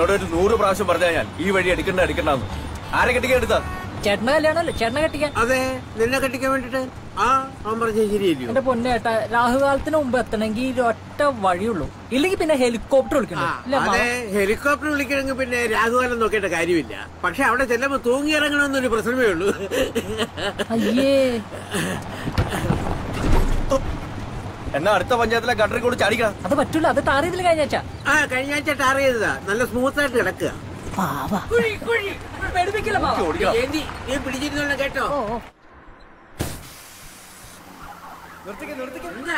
നിന്നോട് ഒരു നൂറ് പ്രാവശ്യം പറഞ്ഞാ ഞാൻ ഈ വഴി എടുക്കണ്ട എടുക്കണ്ടെന്ന് ആരെ കെട്ടിക്കാൻ എടുത്താ ചേട്ടന്റെ കല്യാണമല്ലേ ചേട്ടനെ കെട്ടിക്കാൻ അതെ നിന്നെ കെട്ടിക്കാൻ വേണ്ടിട്ട് ആ അവൻ പറഞ്ഞ ശരിയല്ലയോ എന്റെ പൊന്നേട്ടാ രാഹുകാലത്തിന് മുമ്പ് എത്തണമെങ്കിൽ ഈ ഒറ്റ വഴിയുള്ളൂ ഇല്ലെങ്കിൽ പിന്നെ ഹെലികോപ്റ്റർ ആ, വിളിക്കണം ഇല്ല അതെ ഹെലികോപ്റ്റർ വിളിക്കണമെങ്കിൽ പിന്നെ രാഘുകാലം നോക്കേണ്ട കാര്യമില്ല പക്ഷെ അവിടെ ചെല്ലുമ്പോ തൂങ്ങി ഇറങ്ങണമെന്നൊരു പ്രശ്നമേ ഉള്ളൂ അയ്യേ എന്നാ അടുത്ത പഞ്ചായത്തിലെ ഗട്ടറിൽ കൂടി ചാടിക്കണം അത് പറ്റൂല അത് ടാറിയതിൽ കഴിഞ്ഞാച്ച ആ കഴിഞ്ഞ ആഴ്ച ടാർ ചെയ്തതാ നല്ല സ്മൂത്ത് ആയിട്ട് കിടക്കുക പേടിപ്പിക്കില്ല പാവ. ഓടിക്കണം ഏന്തി, നീ പിടിച്ചിരുന്നുള്ള കേട്ടോ ഓ, ഓ. എന്താ?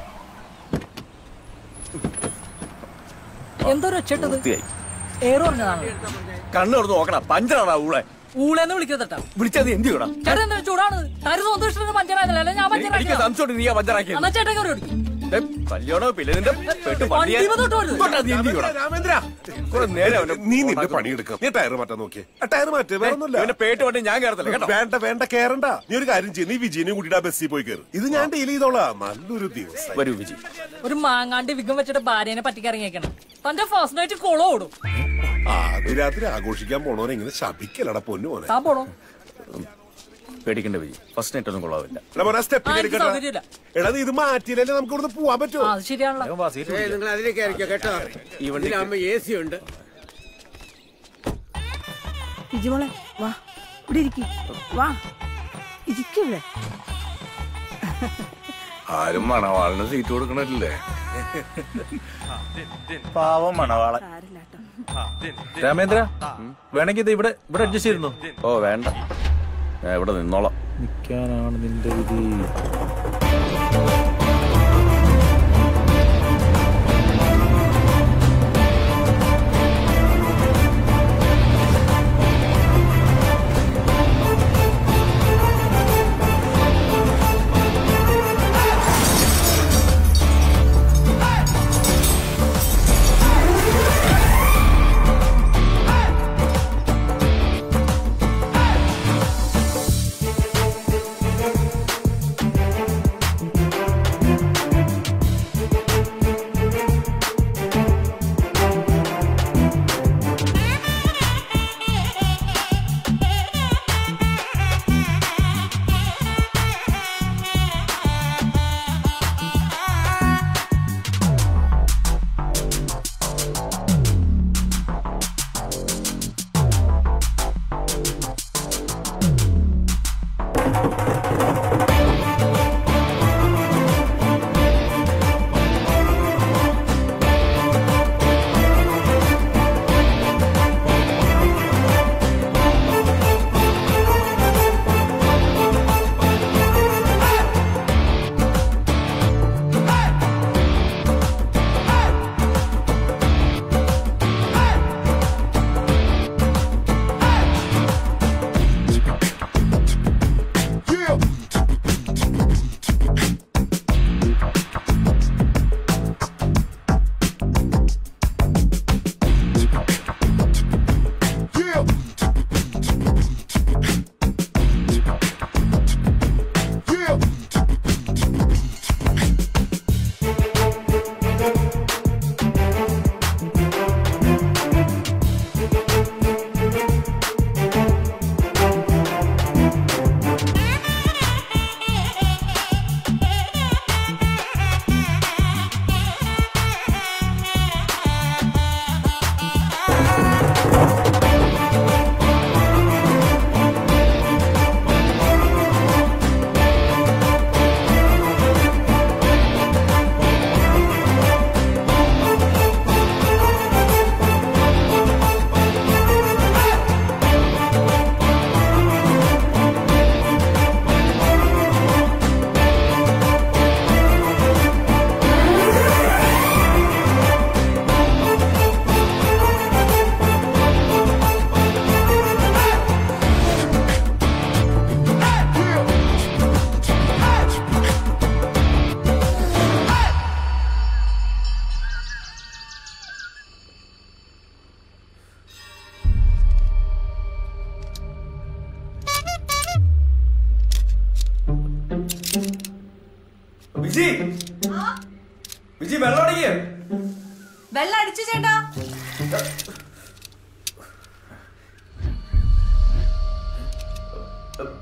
എന്തൊരു ഒച്ചട്ടത് വൃത്തിയായി ഏറ് പറഞ്ഞതാണ് കണ്ണു തുറന്ന് നോക്കണം പഞ്ചറാണ് ഊളെ ഊളെന്ന് വിളിക്കുന്നട്ടാ വിളിച്ചത് എന്ത് ചെയ്യണം ചേട്ടൻ എന്താ ചൂടാണ് താര് സ്വന്തം പഞ്ചറായതല്ലേ അല്ലെ ഞാൻ എനിക്ക് പഞ്ചറാക്കിയതാ സംശയം നീ പഞ്ചറാക്കിയത് എന്നാ ചേട്ടൻ കയറി ഓടിക്കും ഏ, കല്യാണോ പിന്നെ നിന്റെ പെട്ട് വണ്ടി പണ്ടിയെ- തൊട്ട് പോരുത്. തൊട്ടാ നീ എന്ത് ചെയ്യണം? രാമേന്ദ്ര കുറെ നേരം അവനെ നീ നിന്റെ പണിയെടുക്കാം നീ ടയർ മാറ്റാൻ നോക്കിയേ ആ ടയർ മാറ്റേ വേറെ ഒന്നുമില്ല ഇവന്റെ പേട്ട് വണ്ടി ഞാൻ കയറത്തില്ല കേട്ടോ വേണ്ട വേണ്ട കേറണ്ട നീ ഒരു കാര്യം ചെയ്യും നീ വിജയനെ കൂട്ടിട്ട് ആ ബസ്സിൽ പോയി കയറും ഇത് ഞാൻ ഡീൽ ചെയ്തോളാം നല്ലൊരു ദിവസം വരൂ വിജി ഒരു മാങ്ങാണ്ടി വിഗം വെച്ചിട്ട് ഭാര്യനെ പറ്റിക്കിറങ്ങിയേക്കണം തന്റെ ഫസ്റ്റ് നൈറ്റ് കുളം ഓടും ആദ്യ രാത്രി ആഘോഷിക്കാൻ പോണോനെ ഇങ്ങനെ ശപിക്കലടാ പൊന്നു മോനെ താൻ പോണോ പേടിക്കണ്ട വിജി ഫസ്റ്റ് നൈറ്റ് ഒന്നും കൊള്ളാവില്ല എടാ മോനെ സ്റ്റെപ്പ് ആ, എനിക്ക് സൗകര്യമില്ല. എടാ നീ ഇത് മാറ്റിയില്ലേ നമുക്ക് ഇവിടുന്ന് പോവാൻ ആ, പറ്റുമോ അത് ശരിയാണല്ലോ ഏയ്, നിങ്ങൾ അതിലേക്ക് ആയിരിക്കും കേട്ടോ ഈ വണ്ടിക്ക് ഇതിലാകുമ്പോ എ സി ഉണ്ട് ഇജുമോളെ വാ ഇവിടെ ഇരിക്കും വാ ഇരിക്കിവിടെ ആരും മണവാളിന് സീറ്റ് കൊടുക്കണില്ലേ പാവം മണവാളൻ രാമേന്ദ്ര വേണമെങ്കിൽ ഇത് ഇവിടെ ഇവിടെ അഡ്ജസ്റ്റ് ചെയ്യുന്നു ഓ വേണ്ട ഞാൻ ഇവിടെ നിന്നോളാം നിൽക്കാനാണ് നിന്റെ വിധി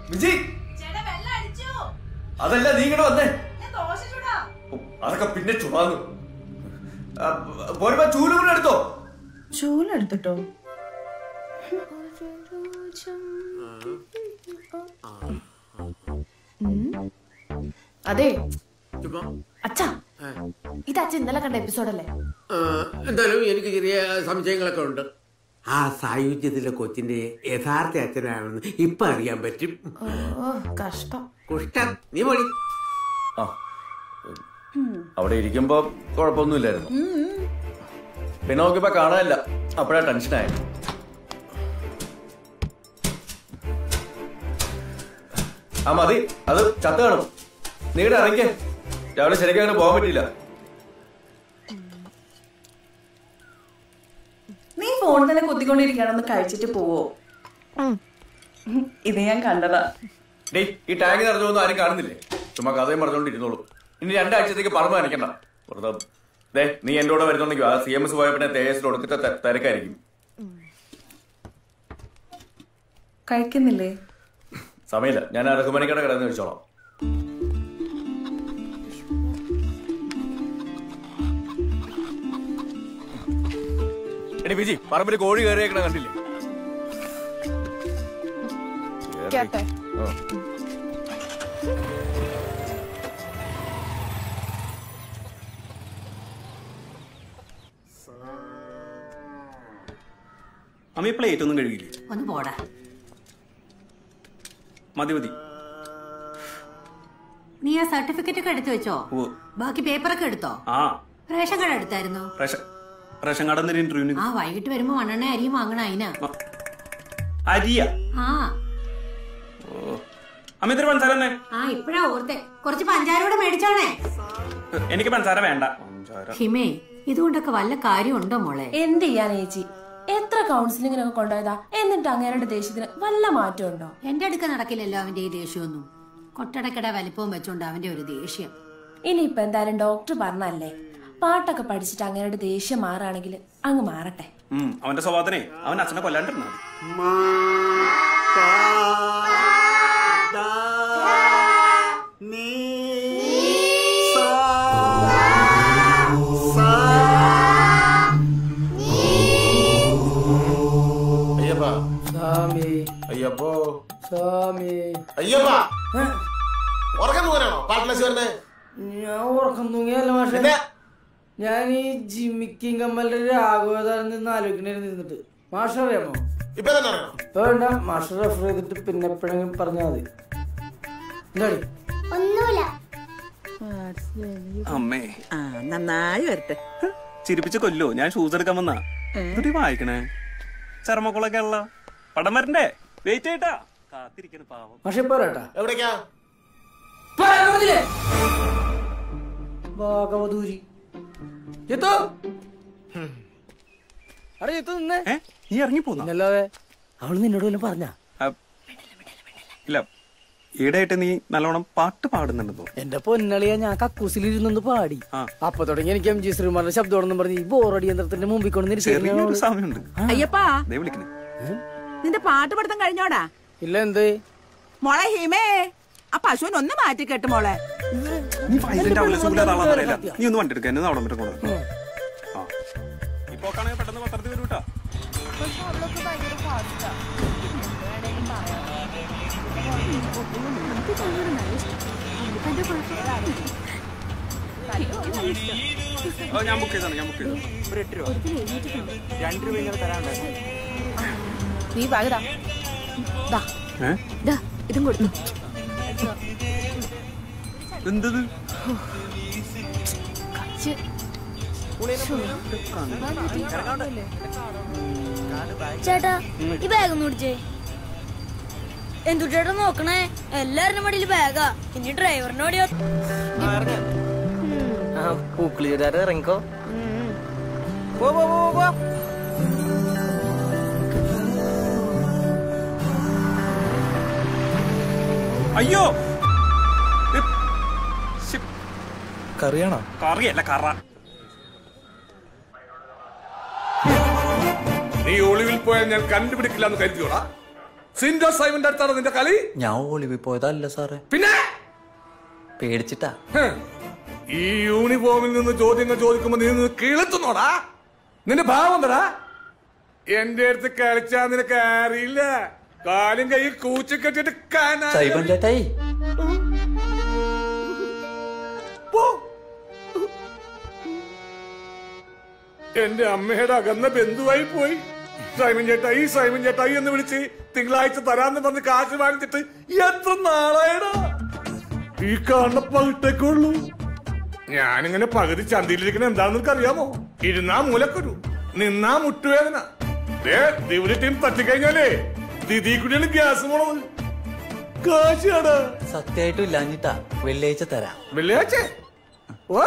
വിജി അതല്ല നീ ഇങ്ങോട്ട് വന്നേ ഓ, അതൊക്കെ പിന്നെ ചുടാന്ന് ആ, പോരുമ്പോ ചൂല് കൂടെ എടുത്തോ ചൂലെടുത്തിട്ടോ അതെ ചുമ്മാ അച്ഛാ ഇത് അച്ഛൻ ഇന്നലെ കണ്ട എപ്പിസോഡല്ലേ ആ, എന്തായാലും എനിക്ക് ചെറിയ സംശയങ്ങളൊക്കെ ഉണ്ട് ആ സായുജ്യത്തിലെ കൊച്ചിന്റെ യഥാർത്ഥ അച്ഛനാണെന്ന് ഇപ്പൊ അറിയാൻ പറ്റും ഓ കഷ്ടം കുഷ്ടം നീ പോടി ആ അവിടെ ഇരിക്കുമ്പോ കുഴപ്പമൊന്നുമില്ലായിരുന്നു പിന്നെ നോക്കിയപ്പോ കാണാനില്ല അപ്പോഴാ ടെൻഷനായി ആ മതി അത് ചത്ത് കാണും നീടെ ഇറങ്ങിക്കേ രാവിലെ ശരിക്കും അങ്ങനെ പോകാൻ പറ്റില്ല നീ ഫോൺ തന്നെ കുത്തിക്കൊണ്ടിരിക്കുകയാണെന്ന് കഴിച്ചിട്ട് പോവോ ഇത് ഞാൻ കണ്ടതാ ഡേയ് ഈ ടാങ്ക് നിറഞ്ഞൊന്നും ആരും കാണുന്നില്ലേ ചുമ്മാ കഥയും പറഞ്ഞുകൊണ്ടിരുന്നോളൂ ഇനി രണ്ടാഴ്ചത്തേക്ക് പറമ്പ് നനയ്ക്കണ്ട വെറുതെ ദേ നീ എന്റെ കൂടെ വരുന്നുണ്ടെങ്കിൽ ആ സി എം എസ് പോയ പിന്നെ തേജസിൽ ഒടുക്കത്തെ തെ- തിരക്കായിരിക്കും കഴിക്കുന്നില്ലേ സമയമില്ല ഞാൻ ആ റഹ്മാനിക്കട കിടന്ന് കഴിച്ചോളാം എടി വിജി പറമ്പിൽ കോഴി കയറിയേക്കണ കണ്ടില്ലേ കേട്ടെ ആ. അമ്മ ഈ പ്ലേറ്റ് ഒന്നും കഴുകില്ലേ ഒന്ന് പോടാ മതി മതി നീ ആ സർട്ടിഫിക്കറ്റ് ഒക്കെ എടുത്തു വെച്ചോ ഓ ബാക്കി പേപ്പറൊക്കെ എടുത്തോ ആ റേഷൻ കാർഡ് എടുത്തായിരുന്നു റേഷൻ റേഷൻ കട എന്നൊരു ഇന്റർവ്യൂവിന് ആ വൈകിട്ട് വരുമ്പോ മണ്ണെണ്ണ അരിയും വാങ്ങണ അതിനാ അരിയ ആ ഓ അമ്മ ഇത്തിരി പഞ്ചസാര തന്നെ ആ ഇപ്പഴാ ഓർത്തെ കുറച്ച് പഞ്ചാരൂടെ മേടിച്ചോണേ എനിക്ക് പഞ്ചസാര വേണ്ട പഞ്ചസാര ഹിമേ ഇതുകൊണ്ടൊക്കെ വല്ല കാര്യമുണ്ടോ മോളെ എന്ത് ചെയ്യാൻ ചേച്ചി എത്ര കൗൺസിലിങ്ങിനൊക്കെ കൊണ്ടുപോയതാ എന്നിട്ട് അങ്ങേരുടെ ദേഷ്യത്തിന് വല്ല മാറ്റമുണ്ടോ എന്റെ അടുക്ക നടക്കില്ലല്ലോ അവന്റെ ഈ ദേഷ്യമൊന്നും കൊട്ടടക്കട വലിപ്പവും വെച്ചോണ്ട് അവന്റെ ഒരു ദേഷ്യം ഇനിയിപ്പൊ എന്തായാലും ഡോക്ടർ പറഞ്ഞല്ലേ പാട്ടൊക്കെ പഠിച്ചിട്ട് അങ്ങേരുടെ ദേഷ്യം മാറുകയാണെങ്കിൽ അങ്ങ് മാറട്ടെ ഉം, അവന്റെ സ്വഭാവത്തിനെ അവൻ അച്ഛനെ കൊല്ലാണ്ടിരുന്നാ മതി. അയ്യപ്പ സ്വാമി അയ്യപ്പോ സ്വാമി അയ്യപ്പ ഉറക്കം തൂങ്ങാനാണോ പാട്ടിലസ് വരുന്നേ ഞാൻ ഉറക്കം തൂങ്ങിയല്ല മാഷെ ഞാൻ ഈ ജിമ്മിക്കും കമ്മലിന്റെ രാഘവതാരം നിന്ന് ആലോചിക്കണായിരുന്നു ഇരുന്നിട്ട് മാഷ അറിയാമോ ഇപ്പൊ തന്നെ അറിയണം ഇപ്പൊ വേണ്ട മാഷ റെഫർ ചെയ്തിട്ട് പിന്നെ എപ്പോഴെങ്കിലും പറഞ്ഞാൽ മതി എന്താടി ഒന്നുമില്ല അമ്മേ ആ നന്നായി വരട്ടെ ചിരിപ്പിച്ച് കൊല്ലോ ഞാൻ ഷൂസ് എടുക്കാൻ വന്നാ എന്നിട്ട് ഈ വായിക്കണേ ചർമ്മക്കുളൊക്കെ ഉള്ള പടം വരണ്ടേ വെയിറ്റ് ചെയ്യട്ടാ കാത്തിരിക്കണ പാവം മാഷെ ഇപ്പൊ വരാട്ടാ എവിടേക്കാ ഭാഗവതൂരി എത്തോ അവിടെ എത്തു നിന്നേ ഏ നീ ഇറങ്ങി പോന്ന അല്ലാതെ അവള് നിന്നോട് വല്ലതും പറഞ്ഞ ഇല്ല ഈടായിട്ട് നീ നല്ലോണം പാട്ട് പാടുന്നുണ്ടെന്ന് തോന്നുന്നു എന്റെ പൊന്നളിയ ഞാൻ കക്കൂസിലിരുന്നൊന്ന് പാടി ആ. അപ്പൊ തുടങ്ങി എനിക്ക് എം ജി ശ്രീമാരുടെ ശബ്ദമാണെന്ന് പറഞ്ഞ് ഈ ബോറടി യന്ത്രത്തിന്റെ മുമ്പിൽ കൊണ്ട് ചെറിയൊരു സമയമുണ്ട് അയ്യപ്പാ ദേ വിളിക്കണേ നിന്റെ പാട്ട് പഠിത്തം കഴിഞ്ഞോടാ ഇല്ല എന്ത് മോളെ ഹിമേ ആ പശുവിനെ ഒന്ന് മാറ്റി കെട്ട് മോളെ നീ വയലിന്റെ അവലെ സൂലാതാളാന്ന് അറിയില്ല നീ ഒന്ന് വണ്ടി എടുക്കാൻ അവിടെ വരെ കൊണ്ടു ആ ഇപ്പൊ ആണെങ്കിൽ പെട്ടെന്ന് പത്രത്തിൽ വരും കേട്ടാ ഓ, ഞാൻ ബുക്ക് ചെയ്താണ് ഞാൻ ബുക്ക് ചെയ്തു നീ പകരാ ഏ ഇതും കൊടുത്തു എന്തത് ചേട്ടാ ഈ ബാഗ് ഒന്ന് പിടിച്ചേ എന്തു ചേട്ടാ നോക്കണേ എല്ലാവരുടെ മടിയിൽ ബാഗാ ഇനി ഡ്രൈവറിന്റെ മടിയോ പൂക്കളിയുടെ ഇറങ്ങിക്കോ അയ്യോ ഏ, ശ്ശി, കറിയാണോ കറിയല്ല കറ നീ ഒളിവിൽ പോയാൽ ഞാൻ കണ്ടുപിടിക്കില്ല എന്ന് കരുതിയോടാ സിൻഡോ സൈമന്റെ അടുത്താണ് നിന്റെ കളി ഞാൻ ഒളിവിൽ പോയതല്ല സാറേ പിന്നെ പേടിച്ചിട്ടാ ഹ്, ഈ യൂണിഫോമിൽ നിന്ന് ചോദ്യങ്ങൾ ചോദിക്കുമ്പോ നീ നിന്ന് കിളുത്തുന്നോടാ നിന്റെ ഭാവം എന്താടാ എന്റെ അടുത്ത് കളിച്ചാ നിനക്ക് അറിയില്ല കാലും കൈ കൂച്ചി കെട്ടിട്ട് കാണാൻ സൈബൻ ചേട്ടായി എന്റെ അമ്മയുടെ അകന്ന ബന്ധുവായി പോയി സൈമൻ ചേട്ടായി സൈമൻ ചേട്ടായി എന്ന് വിളിച്ച് തിങ്കളാഴ്ച തരാന്ന് പറഞ്ഞ് കാശ് വാങ്ങിച്ചിട്ട് എത്ര നാളായടാ ഈ കാണുന്ന പകിട്ടേക്കുള്ളൂ ഞാനിങ്ങനെ പകുതി ചന്തയിലിരിക്കണ എന്താണെന്ന് നിനക്ക് അറിയാമോ ഇരുന്നാ മൂലക്കൊരു നിന്നാ മുട്ടുവേദന ദേ ദിവ്യ ടീം തട്ടിക്കഴിഞ്ഞാലേ ദിദി കൂടിയാണ് ഗ്യാസ് പോണത് കാശാടാ സത്യമായിട്ടും ഇല്ലാഞ്ഞിട്ടാ വെള്ളിയാഴ്ച തരാം വെള്ളിയാഴ്ച വാ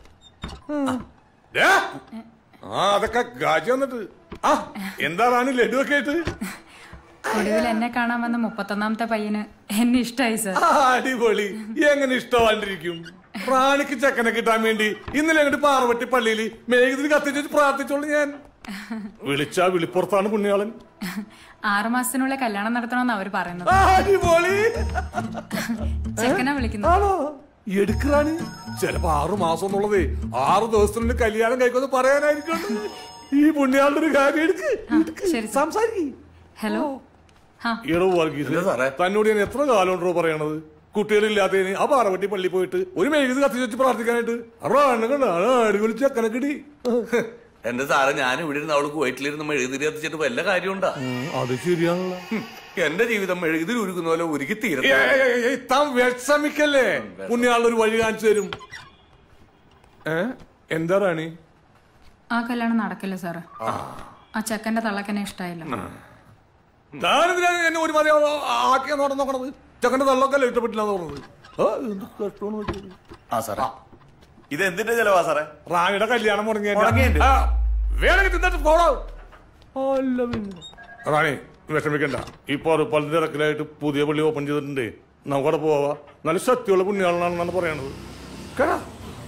ദേ, ആ അതൊക്കെ ഗാജി വന്നിട്ട് ആ എന്താണ് ലഡു ഒക്കെ ആയിട്ട് ഒടുവിൽ എന്നെ കാണാൻ വന്ന മുപ്പത്തൊന്നാമത്തെ പയ്യന് എന്നെ ഇഷ്ടായി സർ ആ, അടിപൊളി എങ്ങനെ ഇഷ്ടമാണ്ടിരിക്കും പ്രാണിക്ക് ചെക്കനെ കിട്ടാൻ വേണ്ടി ഇന്നലെ അങ്ങോട്ട് പാർവട്ടി പള്ളിയിൽ മേഘത്തിന് കത്തിച്ചു പ്രാർത്ഥിച്ചോളൂ ഞാൻ വിളിച്ചാ വിളിപ്പുറത്താണ് പുണ്യാളൻ ആറു മാസത്തിനുള്ളിൽ കല്യാണം നടത്തണമെന്ന് അവര് പറയുന്നത് ആ, അടിപൊളി ചെക്കനാ വിളിക്കുന്നത് ആണോ എടുക്കാണ് ചിലപ്പോ ആറു മാസം എന്നുള്ളതേ ആറു ദിവസത്തിനുള്ളിൽ കല്യാണം കഴിക്കുമെന്ന് പറയാനായിരിക്കും ഈ പുണ്യാളുടെ ഒരു കാര്യം എടുക്ക് ശരി സംസാരിക്കും ഹലോ ഇടവ് വർഗീസ് തന്നോട് ഞാൻ എത്ര കാലം ഉണ്ടോ പറയണത് കുട്ടികളില്ലാത്തതിന് ആ പാറവട്ടി പള്ളി പോയിട്ട് ഒരു മെഴുകുത് കത്തിച്ച് വെച്ച് പ്രാർത്ഥിക്കാനായിട്ട് അവിടെ കണ്ട അടിപൊളി ചെക്കനക്കിടി എന്റെ സാറേ ഞാൻ ഇവിടെ ഇരുന്ന് അവൾക്ക് വീട്ടിലിരുന്ന് മെഴുകുതിരി കത്തിച്ചിട്ട് വല്ല കാര്യമുണ്ടാ അത് ശരിയാണല്ലോ എന്റെ ജീവിതം മെഴുകുതിരി ഉരുക്കുന്ന പോലെ ഉരുക്കി തീരട്ടെ ഏയ് ഏയ് ഏയ് താൻ വിഷമിക്കല്ലേ പുണ്യാളുടെ ഒരു വഴി കാണിച്ചു തരും ഏ എന്താ റാണി ആ കല്യാണം നടക്കില്ല സാറ് ആ ചെക്കന്റെ തള്ളക്കനെ ഇഷ്ടായില്ല ഞാനെന്തിനാ എന്നെ ഒരു മതി ആക്കിയ നോട്ടം നോക്കണത് ചെക്കന്റെ തള്ളൊക്കെ ഇഷ്ടപ്പെട്ടില്ല എന്ന് പറഞ്ഞത് ആ, എന്ത് കഷ്ടമാണ് നോക്കിയത്. ആ സാറേ ഇത് എന്തിന്റെ ചെലവാ സാറേ റാണിയുടെ കല്യാണം മുടങ്ങിയിട്ടുണ്ട്. മുടങ്ങിയ വേണമെങ്കിൽ തിന്നിട്ട് പോടോ അല്ല പിന്നെ റാണി വിഷമിക്കണ്ട ഇപ്പൊ പല തിരക്കിലായിട്ട് പുതിയ പള്ളി ഓപ്പൺ ചെയ്തിട്ടുണ്ട് നമുക്കവിടെ പോവാ നല്ല ശക്തിയുള്ള പുണ്യാളനാണെന്നാണ് പറയണത് കേടാ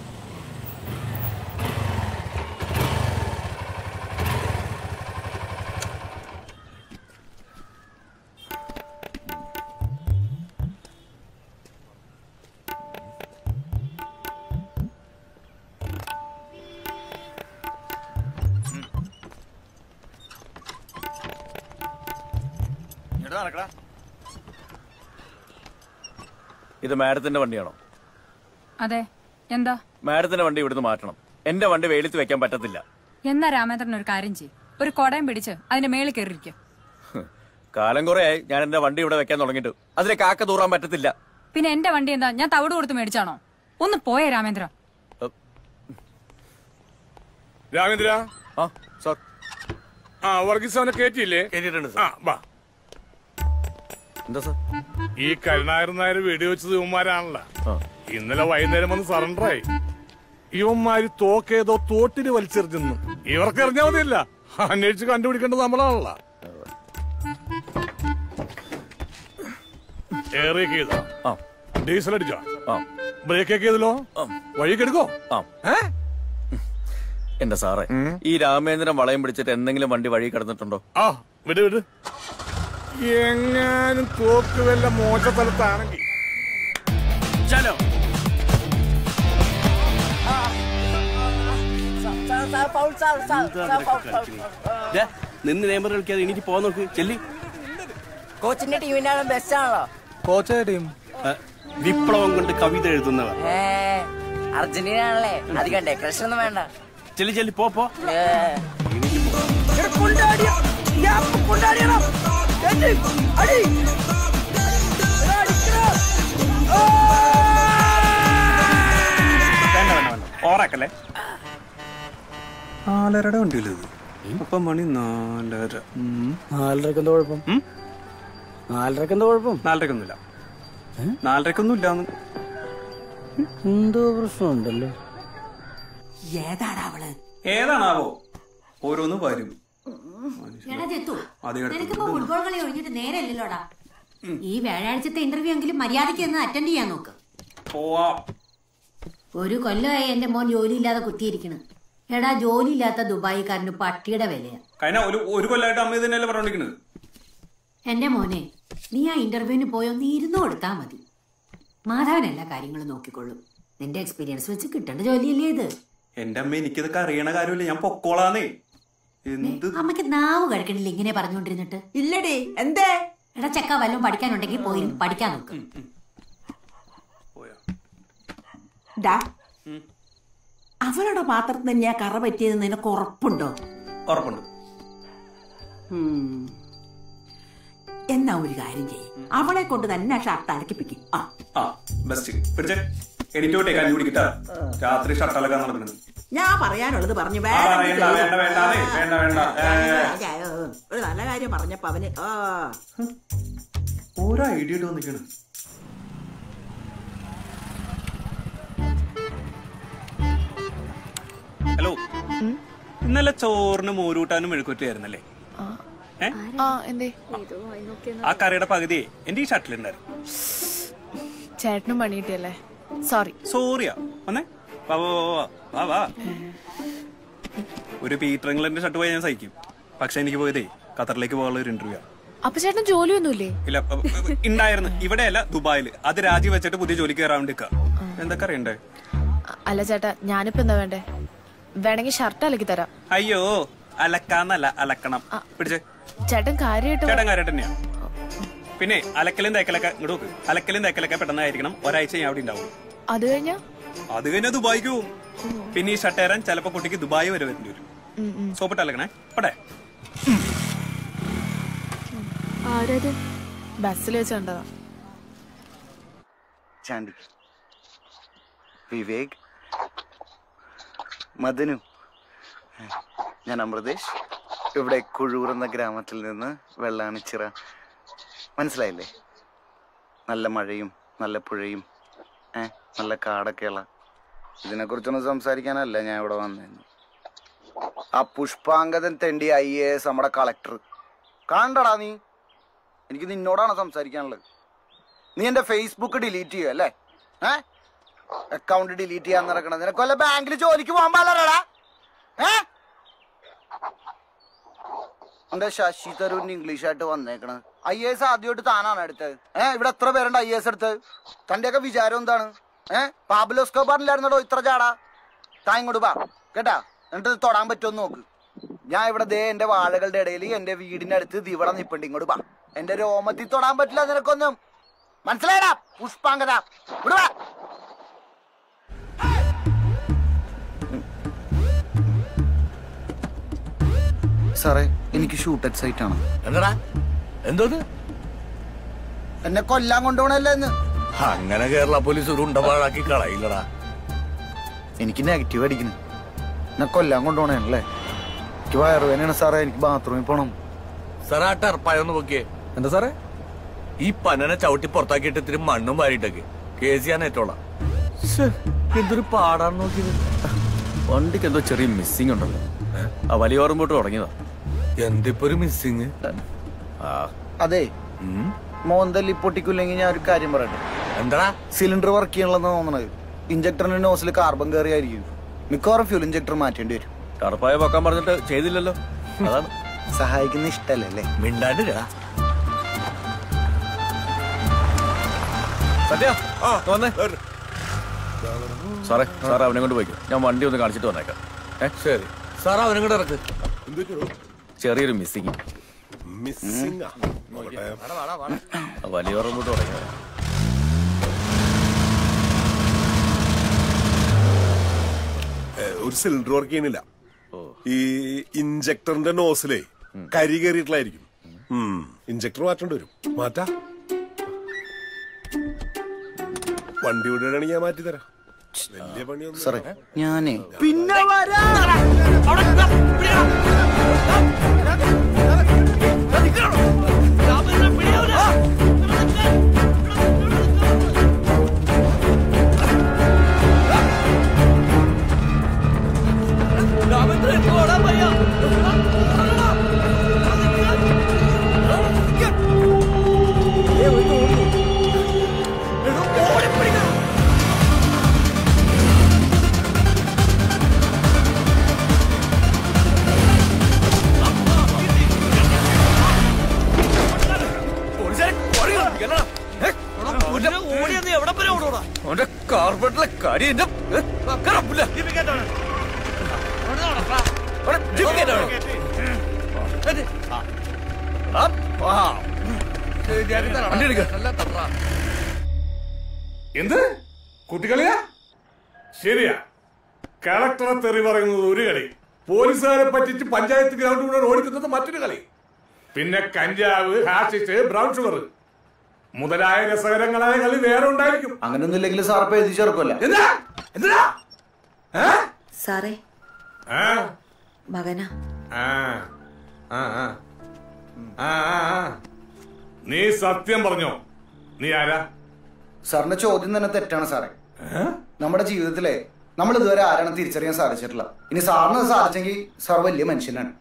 ഇങ്ങോട്ട് നടക്കടാ. ഇത് മാഡത്തിന്റെ വണ്ടിയാണോ അതെ എന്താ മാഡത്തിന്റെ വണ്ടി ഇവിടുന്ന് മാറ്റണം എന്റെ വണ്ടി വെയിലത്ത് വെക്കാൻ പറ്റത്തില്ല എന്നാ രാമേന്ദ്രൻ ഒരു കാര്യം ചെയ്യും ഒരു കൊടയം പിടിച്ച് അതിന്റെ മേളിൽ കയറിയിരിക്കും കാലം കുറെയായി ഞാൻ എന്റെ വണ്ടി ഇവിടെ വെക്കാൻ തുടങ്ങിയിട്ട് അതിലെ കാക്ക തൂറാൻ പറ്റത്തില്ല പിന്നെ എന്റെ വണ്ടി എന്താ ഞാൻ തവിട് കൊടുത്ത് മേടിച്ചാണോ ഒന്ന് പോയേ രാമേന്ദ്ര രാമേന്ദ്ര ആ സാർ ആ വർഗീസ് അവനെ കയറ്റിയില്ലേ കേട്ടിട്ടുണ്ട് ആ വാ എന്താ സാർ ഈ കരുണാകരൻ നായർ വെടിവെച്ചത് ഇവന്മാരാണല്ലോ ഇന്നലെ വൈകുന്നേരം വന്ന് സറണ്ടറായി ഇവന്മാര് തോക്കേതോ തോട്ടിന് വലിച്ചെറിഞ്ഞെന്ന് ഇവർക്ക് എറിഞ്ഞാ മതിയല്ല അന്വേഷിച്ച് കണ്ടുപിടിക്കേണ്ടത് നമ്മളാണല്ലോ ഏറിയൊക്കെ ചെയ്തോ ആ ഡീസൽ അടിച്ചോ ആ ബ്രേക്ക് ഒക്കെ ചെയ്തല്ലോ വഴി കെടുക്കോ ആ എന്റെ സാറേ ഈ രാമേന്ദ്രൻ വളയം പിടിച്ചിട്ട് എന്തെങ്കിലും വണ്ടി വഴി കിടന്നിട്ടുണ്ടോ ആ വിട് വിട് എങ്ങാനും തോക്ക് വല്ല മോശ സ്ഥലത്താണെങ്കിൽ ചലോ ദേ, നിന്ന് നേമ്പർ കളിക്കാതെ എനിക്ക് പോകാൻ നോക്ക് ചെല്ലി കോച്ചിന്റെ ടീമിന്റെ ബെസ്റ്റ് ആണല്ലോ കോച്ചായ ടീം വിപ്ലവം കൊണ്ട് കവിത എഴുതുന്നവർ ഏ അർജന്റീന ആണല്ലേ അധികം ഡെക്കറേഷൻ ഒന്നും വേണ്ട ചെല്ലി ചെല്ലി പോ പോ ഏ. വേണ്ട വേണ്ട വേണ്ട ഓറാക്കല്ലേ നാലരയുടെ വണ്ടിയില്ല ഇത് ഇപ്പം മണി നാലര നാലരക്ക് എന്താ കുഴപ്പം നാലരക്ക് എന്താ കുഴപ്പം നാലരക്കൊന്നുമില്ല നാലരക്കൊന്നും ഇല്ലാന്ന് എന്തോ പ്രശ്നമുണ്ടല്ലോ ഏതാടാ അവള് ഏതാണാവോ ഓരോന്ന് വരും എടാ ചെത്തു അതെ, അടുത്ത് നിനക്കിപ്പോ ഫുട്ബോൾ കളി ഒഴിഞ്ഞിട്ട് നേരല്ലല്ലോടാ ഈ വ്യാഴാഴ്ചത്തെ ഇന്റർവ്യൂ എങ്കിലും മര്യാദയ്ക്ക് ഒന്ന് അറ്റൻഡ് ചെയ്യാൻ നോക്ക് പോവാം ഒരു കൊല്ലമായി എന്റെ മോൻ ജോലിയില്ലാതെ കുത്തിയിരിക്കണ് എടാ ജോലിയില്ലാത്ത ദുബായിക്കാരന് പട്ടിയുടെ വിലയാ കഴിഞ്ഞ ഒരു ഒരു കൊല്ലമായിട്ട് അമ്മ ഇത് തന്നെയല്ലേ പറഞ്ഞോണ്ടിരിക്കുന്നത് എന്റെ മോനെ നീ ആ ഇന്റർവ്യൂവിന് പോയി ഒന്ന് ഇരുന്നു കൊടുത്താൽ മതി മാധവൻ എല്ലാ കാര്യങ്ങളും നോക്കിക്കൊള്ളും നിന്റെ എക്സ്പീരിയൻസ് വെച്ച് കിട്ടേണ്ട ജോലിയല്ലേ ഇത് എന്റെ അമ്മ എനിക്കിതൊക്കെ അറിയണ കാര്യമില്ല ഞാൻ പൊക്കോളാന്നേ എന്ത് അമ്മക്ക് നാവ് കഴിക്കണില്ല ഇങ്ങനെ പറഞ്ഞുകൊണ്ടിരുന്നിട്ട് ഇല്ലടി എന്തേ എടാ ചെക്ക വല്ലതും പഠിക്കാനുണ്ടെങ്കിൽ പോയി പഠിക്കാൻ നോക്ക് ഡാ അവളുടെ പാത്രത്തിൽ തന്നെയാ കറ പറ്റിയത് നിനക്ക് ഉറപ്പുണ്ടോ ഉറപ്പുണ്ട് ഉം. എന്നാ ഒരു കാര്യം ചെയ്യും അവളെ കൊണ്ട് തന്നെ ഷർട്ട് അലക്കിപ്പിക്കും ആ ആ ബെസ്റ്റ് പിടിച്ചേ എഡിറ്റ് വിട്ടേ കഞ്ഞി കുടിക്കട്ടാ രാത്രി ഷട്ടലൊക്കെ നടക്കുന്നത് ഞാൻ പറയാനുള്ളത് പറഞ്ഞു ആ, പറയണ്ട, വേണ്ട, വേണ്ട, അതെ, വേണ്ട, വേണ്ട. ഏ. ഒരു നല്ല കാര്യം പറഞ്ഞപ്പോ അവന് ആ ഓരോ ഐഡിയ ഇട്ട് വന്നിക്കാണ് ഹലോ ഇന്നലെ ചോറിന് മോരൂട്ടാനും മെഴുക്കുറ്റായിരുന്നല്ലേ ഏ ആ എന്തേ ആ കറിയുടെ പകുതിയെ എന്റെ ഈ ഷട്ടിലുണ്ടായിരുന്നു ചേട്ടനും പണി കിട്ടിയല്ലേ സോറി സോറിയാ വന്നേ വാ വാ വാ, വാ വാ വാ ഒരു പീറ്റർ ഇംഗ്ലണ്ടിന്റെ ഷർട്ട് പോയി ഞാൻ സഹിക്കും പക്ഷെ എനിക്ക് പോയതേ ഖത്തറിലേക്ക് പോകാനുള്ള ഒരു ഇന്റർവ്യൂ അപ്പൊ ചേട്ടൻ ജോലിയൊന്നുമില്ലേ ഇല്ല അ- അ- ഉണ്ടായിരുന്നു ഇവിടെയല്ല ദുബായില് അത് രാജി വെച്ചിട്ട് പുതിയ ജോലിക്ക് കയറാൻ വേണ്ടി നിൽക്കുക എന്തൊക്കെ അറിയണ്ടേ അല്ല ചേട്ടാ ഞാനിപ്പോ എന്താ വേണ്ടേ വേണമെങ്കിൽ ഷർട്ട് അലക്കി തരാം അയ്യോ അലക്കാന്നല്ല അലക്കണം പിടിച്ചേ ചേട്ടൻ കാര്യമായിട്ട് ചേട്ടൻ കാര്യമായിട്ട് തന്നെയാ പിന്നെ അലക്കലും തേക്കലൊക്കെ ഇങ്ങോട്ട് നോക്ക് അലക്കലും തേക്കലൊക്കെ പെട്ടെന്നായിരിക്കണം ഒരാഴ്ച ഞാൻ അവിടെ ഉണ്ടാവും അത് കഴിഞ്ഞാ അത് കഴിഞ്ഞാൽ ദുബായിക്ക് പോകും പിന്നെ ഈ ഷർട്ട് തരാൻ ചിലപ്പോ കുട്ടിക്ക് ദുബായ് വരെ വരേണ്ടി വരും ഉം, ഉം. സോപ്പിട്ട് അലക്കണേ പടേ ആരത് ബസ്സിൽ വെച്ച് കണ്ടതാ ചാണ്ടി വിവേക് മദനു ഞാൻ അമൃതേഷ് ഇവിടെ കുഴൂർ എന്ന ഗ്രാമത്തിൽ നിന്ന് വെള്ളാണിച്ചിറ മനസ്സിലായില്ലേ നല്ല മഴയും നല്ല പുഴയും ഏ നല്ല കാടൊക്കെയുള്ള ഇതിനെക്കുറിച്ചൊന്നും സംസാരിക്കാനല്ല ഞാൻ ഇവിടെ വന്നിരുന്നു ആ പുഷ്പാങ്കതൻ തെണ്ടി ഐ എ എസ് നമ്മുടെ കളക്ടർ കാണണ്ടടാ നീ എനിക്ക് നിന്നോടാണ് സംസാരിക്കാനുള്ളത് നീ എന്റെ ഫേസ്ബുക്ക് ഡിലീറ്റ് ചെയ്യുക അല്ലേ ഏ അക്കൗണ്ട് ഡിലീറ്റ് ചെയ്യാൻ നടക്കണം നിനക്ക് വല്ല ബാങ്കിൽ ജോലിക്ക് പോകാൻ പാടില്ലടാ ഏ എന്റെ ശശി തരൂരിന് ഇംഗ്ലീഷ് ആയിട്ട് വന്നേക്കണത് ഐ എസ് ആദ്യമായിട്ട് താനാണ് എടുത്തത് ഏ ഇവിടെ എത്ര പേരുണ്ട് ഐ എസ് എടുത്തത് തന്റെയൊക്കെ വിചാരം എന്താണ് ഏ പാബുലോസ്കോബാറിലായിരുന്നടോ ഇത്ര ചാടാ താൻ ഇങ്ങോട്ട് വാ കേട്ടാ എന്നിട്ട് ഇത് തൊടാൻ പറ്റുമെന്ന് നോക്ക് ഞാൻ ഇവിടെ ദേ എന്റെ വാഴകളുടെ ഇടയിൽ എന്റെ വീടിന്റെ അടുത്ത് ഇത് ഇവിടെ നിപ്പുണ്ട് ഇങ്ങോട്ട് വാ എന്റെ രോമത്തിൽ തൊടാൻ പറ്റില്ല നിനക്കൊന്നും മനസ്സിലായടാ പുഷ്പാങ്കത ഇവിടെ വാ സാറേ എനിക്ക് ഷൂട്ട് അറ്റ് സൈറ്റ് ആണ് എന്താടാ എന്തോന്ന് എന്നെ കൊല്ലാൻ കൊണ്ടുപോകണല്ലേ എന്ന് അങ്ങനെ കേരള പോലീസ് ഒരു ഉണ്ടപാടാക്കി കളയില്ലടാ എനിക്ക് നെഗറ്റീവ് അടിക്കുന്നു എന്നെ കൊല്ലാൻ കൊണ്ടുപോകണല്ലേ എനിക്ക് വയറുവേനാണ് സാറേ എനിക്ക് ബാത്റൂമിൽ പോണം സാറേ ആ ടർപ്പായൊന്ന് നോക്കിയേ എന്താ സാറേ ഈ പനനെ ചവിട്ടി പുറത്താക്കിയിട്ട് ഇത്തിരി മണ്ണും വാരിട്ടൊക്കെ കേസ് ഞാൻ ഏറ്റോളാം എന്തൊരു പാടാന്ന് നോക്കിയത് വണ്ടിക്ക് എന്തോ ചെറിയ മിസ്സിംഗ് ഉണ്ടല്ലോ ആ വലിയ ഓർമ്മോട്ട് തുടങ്ങിയതാ എന്തിപ്പോ ഒരു മിസ്സിങ് ആ അതെ മോന്തല്ലി പൊട്ടിക്കില്ലെങ്കിൽ ഞാൻ ഒരു കാര്യം പറയട്ടെ എന്താ സിലിണ്ടർ വർക്ക് ചെയ്യണമെന്ന് തോന്നണത് ഇഞ്ചക്ടറിന്റെ നോസിൽ കാർബൺ കയറിയായിരിക്കും മിക്കവാറും ഫ്യൂൽ ഇഞ്ചക്ടർ മാറ്റേണ്ടി വരും ടർപ്പായ വെക്കാൻ പറഞ്ഞിട്ട് ചെയ്തില്ലല്ലോ അതാണ് സഹായിക്കുന്ന ഇഷ്ടല്ലേ മിണ്ടാണ്ടില്ല സത്യ വന്നേ സാറേ സാറേ അവനെ കൊണ്ട് പോയിക്കോ ഞാൻ വണ്ടി ഒന്ന് കാണിച്ചിട്ട് വന്നേക്കാം ഏ ശരി സാർ അവനും കൂടെ ഇറക്ക് ചെറിയൊരു മിസ്സിങ് മിസ്സിംഗ് വലിയ ഓർമ്മോട്ട് തുടങ്ങിയതാ ഒരു സിലിണ്ടർ വർക്ക് ചെയ്യണില്ല ഈ ഇഞ്ചക്ടറിന്റെ നോസിലേ കരി കയറിയിട്ടില്ലായിരിക്കും ഇഞ്ചക്ടർ മാറ്റേണ്ടി വരും മാറ്റാ വണ്ടി വിടുകയാണെങ്കിൽ ഞാൻ മാറ്റി തരാം വലിയ പണിയൊന്നും സാറേ ഞാനേ പിന്നെ വരാ ആ അവന്റെ കാർബണിലെ കാര്യം എന്റെ ഏ, കേറാ, പുല്ല. അവിടെ ജിപ്പ് കേറ്റാ അവിടെ. ആ, ആ. വണ്ടി എടുക്ക. എന്ത് കുട്ടികളിയാ ശരിയാ കളക്ടറെ തെറി പറയുന്നത് ഒരു കളി പോലീസുകാരെ പറ്റിച്ച് പഞ്ചായത്ത് ഗ്രൗണ്ട് കൂടെ ഓടിക്കുന്നത് മറ്റൊരു കളി പിന്നെ കഞ്ചാവ് ഹാഷിഷ് ബ്രൗൺ ഷുഗർ മുതലായ രസകരങ്ങളായ കളി വേറെ ഉണ്ടായിരിക്കും അങ്ങനൊന്നും ഇല്ലെങ്കിൽ സാർ ഇപ്പൊ എഴുതി ചേർക്കുമല്ല എന്താ എന്താ സാറേ ആ മകനാ ആ ആ ആ ആ ആ ആ. നീ സത്യം പറഞ്ഞോ നീ ആരാ സാറിന്റെ ചോദ്യം തന്നെ തെറ്റാണ് സാറേ നമ്മുടെ ജീവിതത്തിലെ നമ്മൾ ഇതുവരെ ആരാണ് തിരിച്ചറിയാൻ സാധിച്ചിട്ടില്ല ഇനി സാറിന് അത് സാധിച്ചെങ്കിൽ സാർ വലിയ മനുഷ്യനാണ്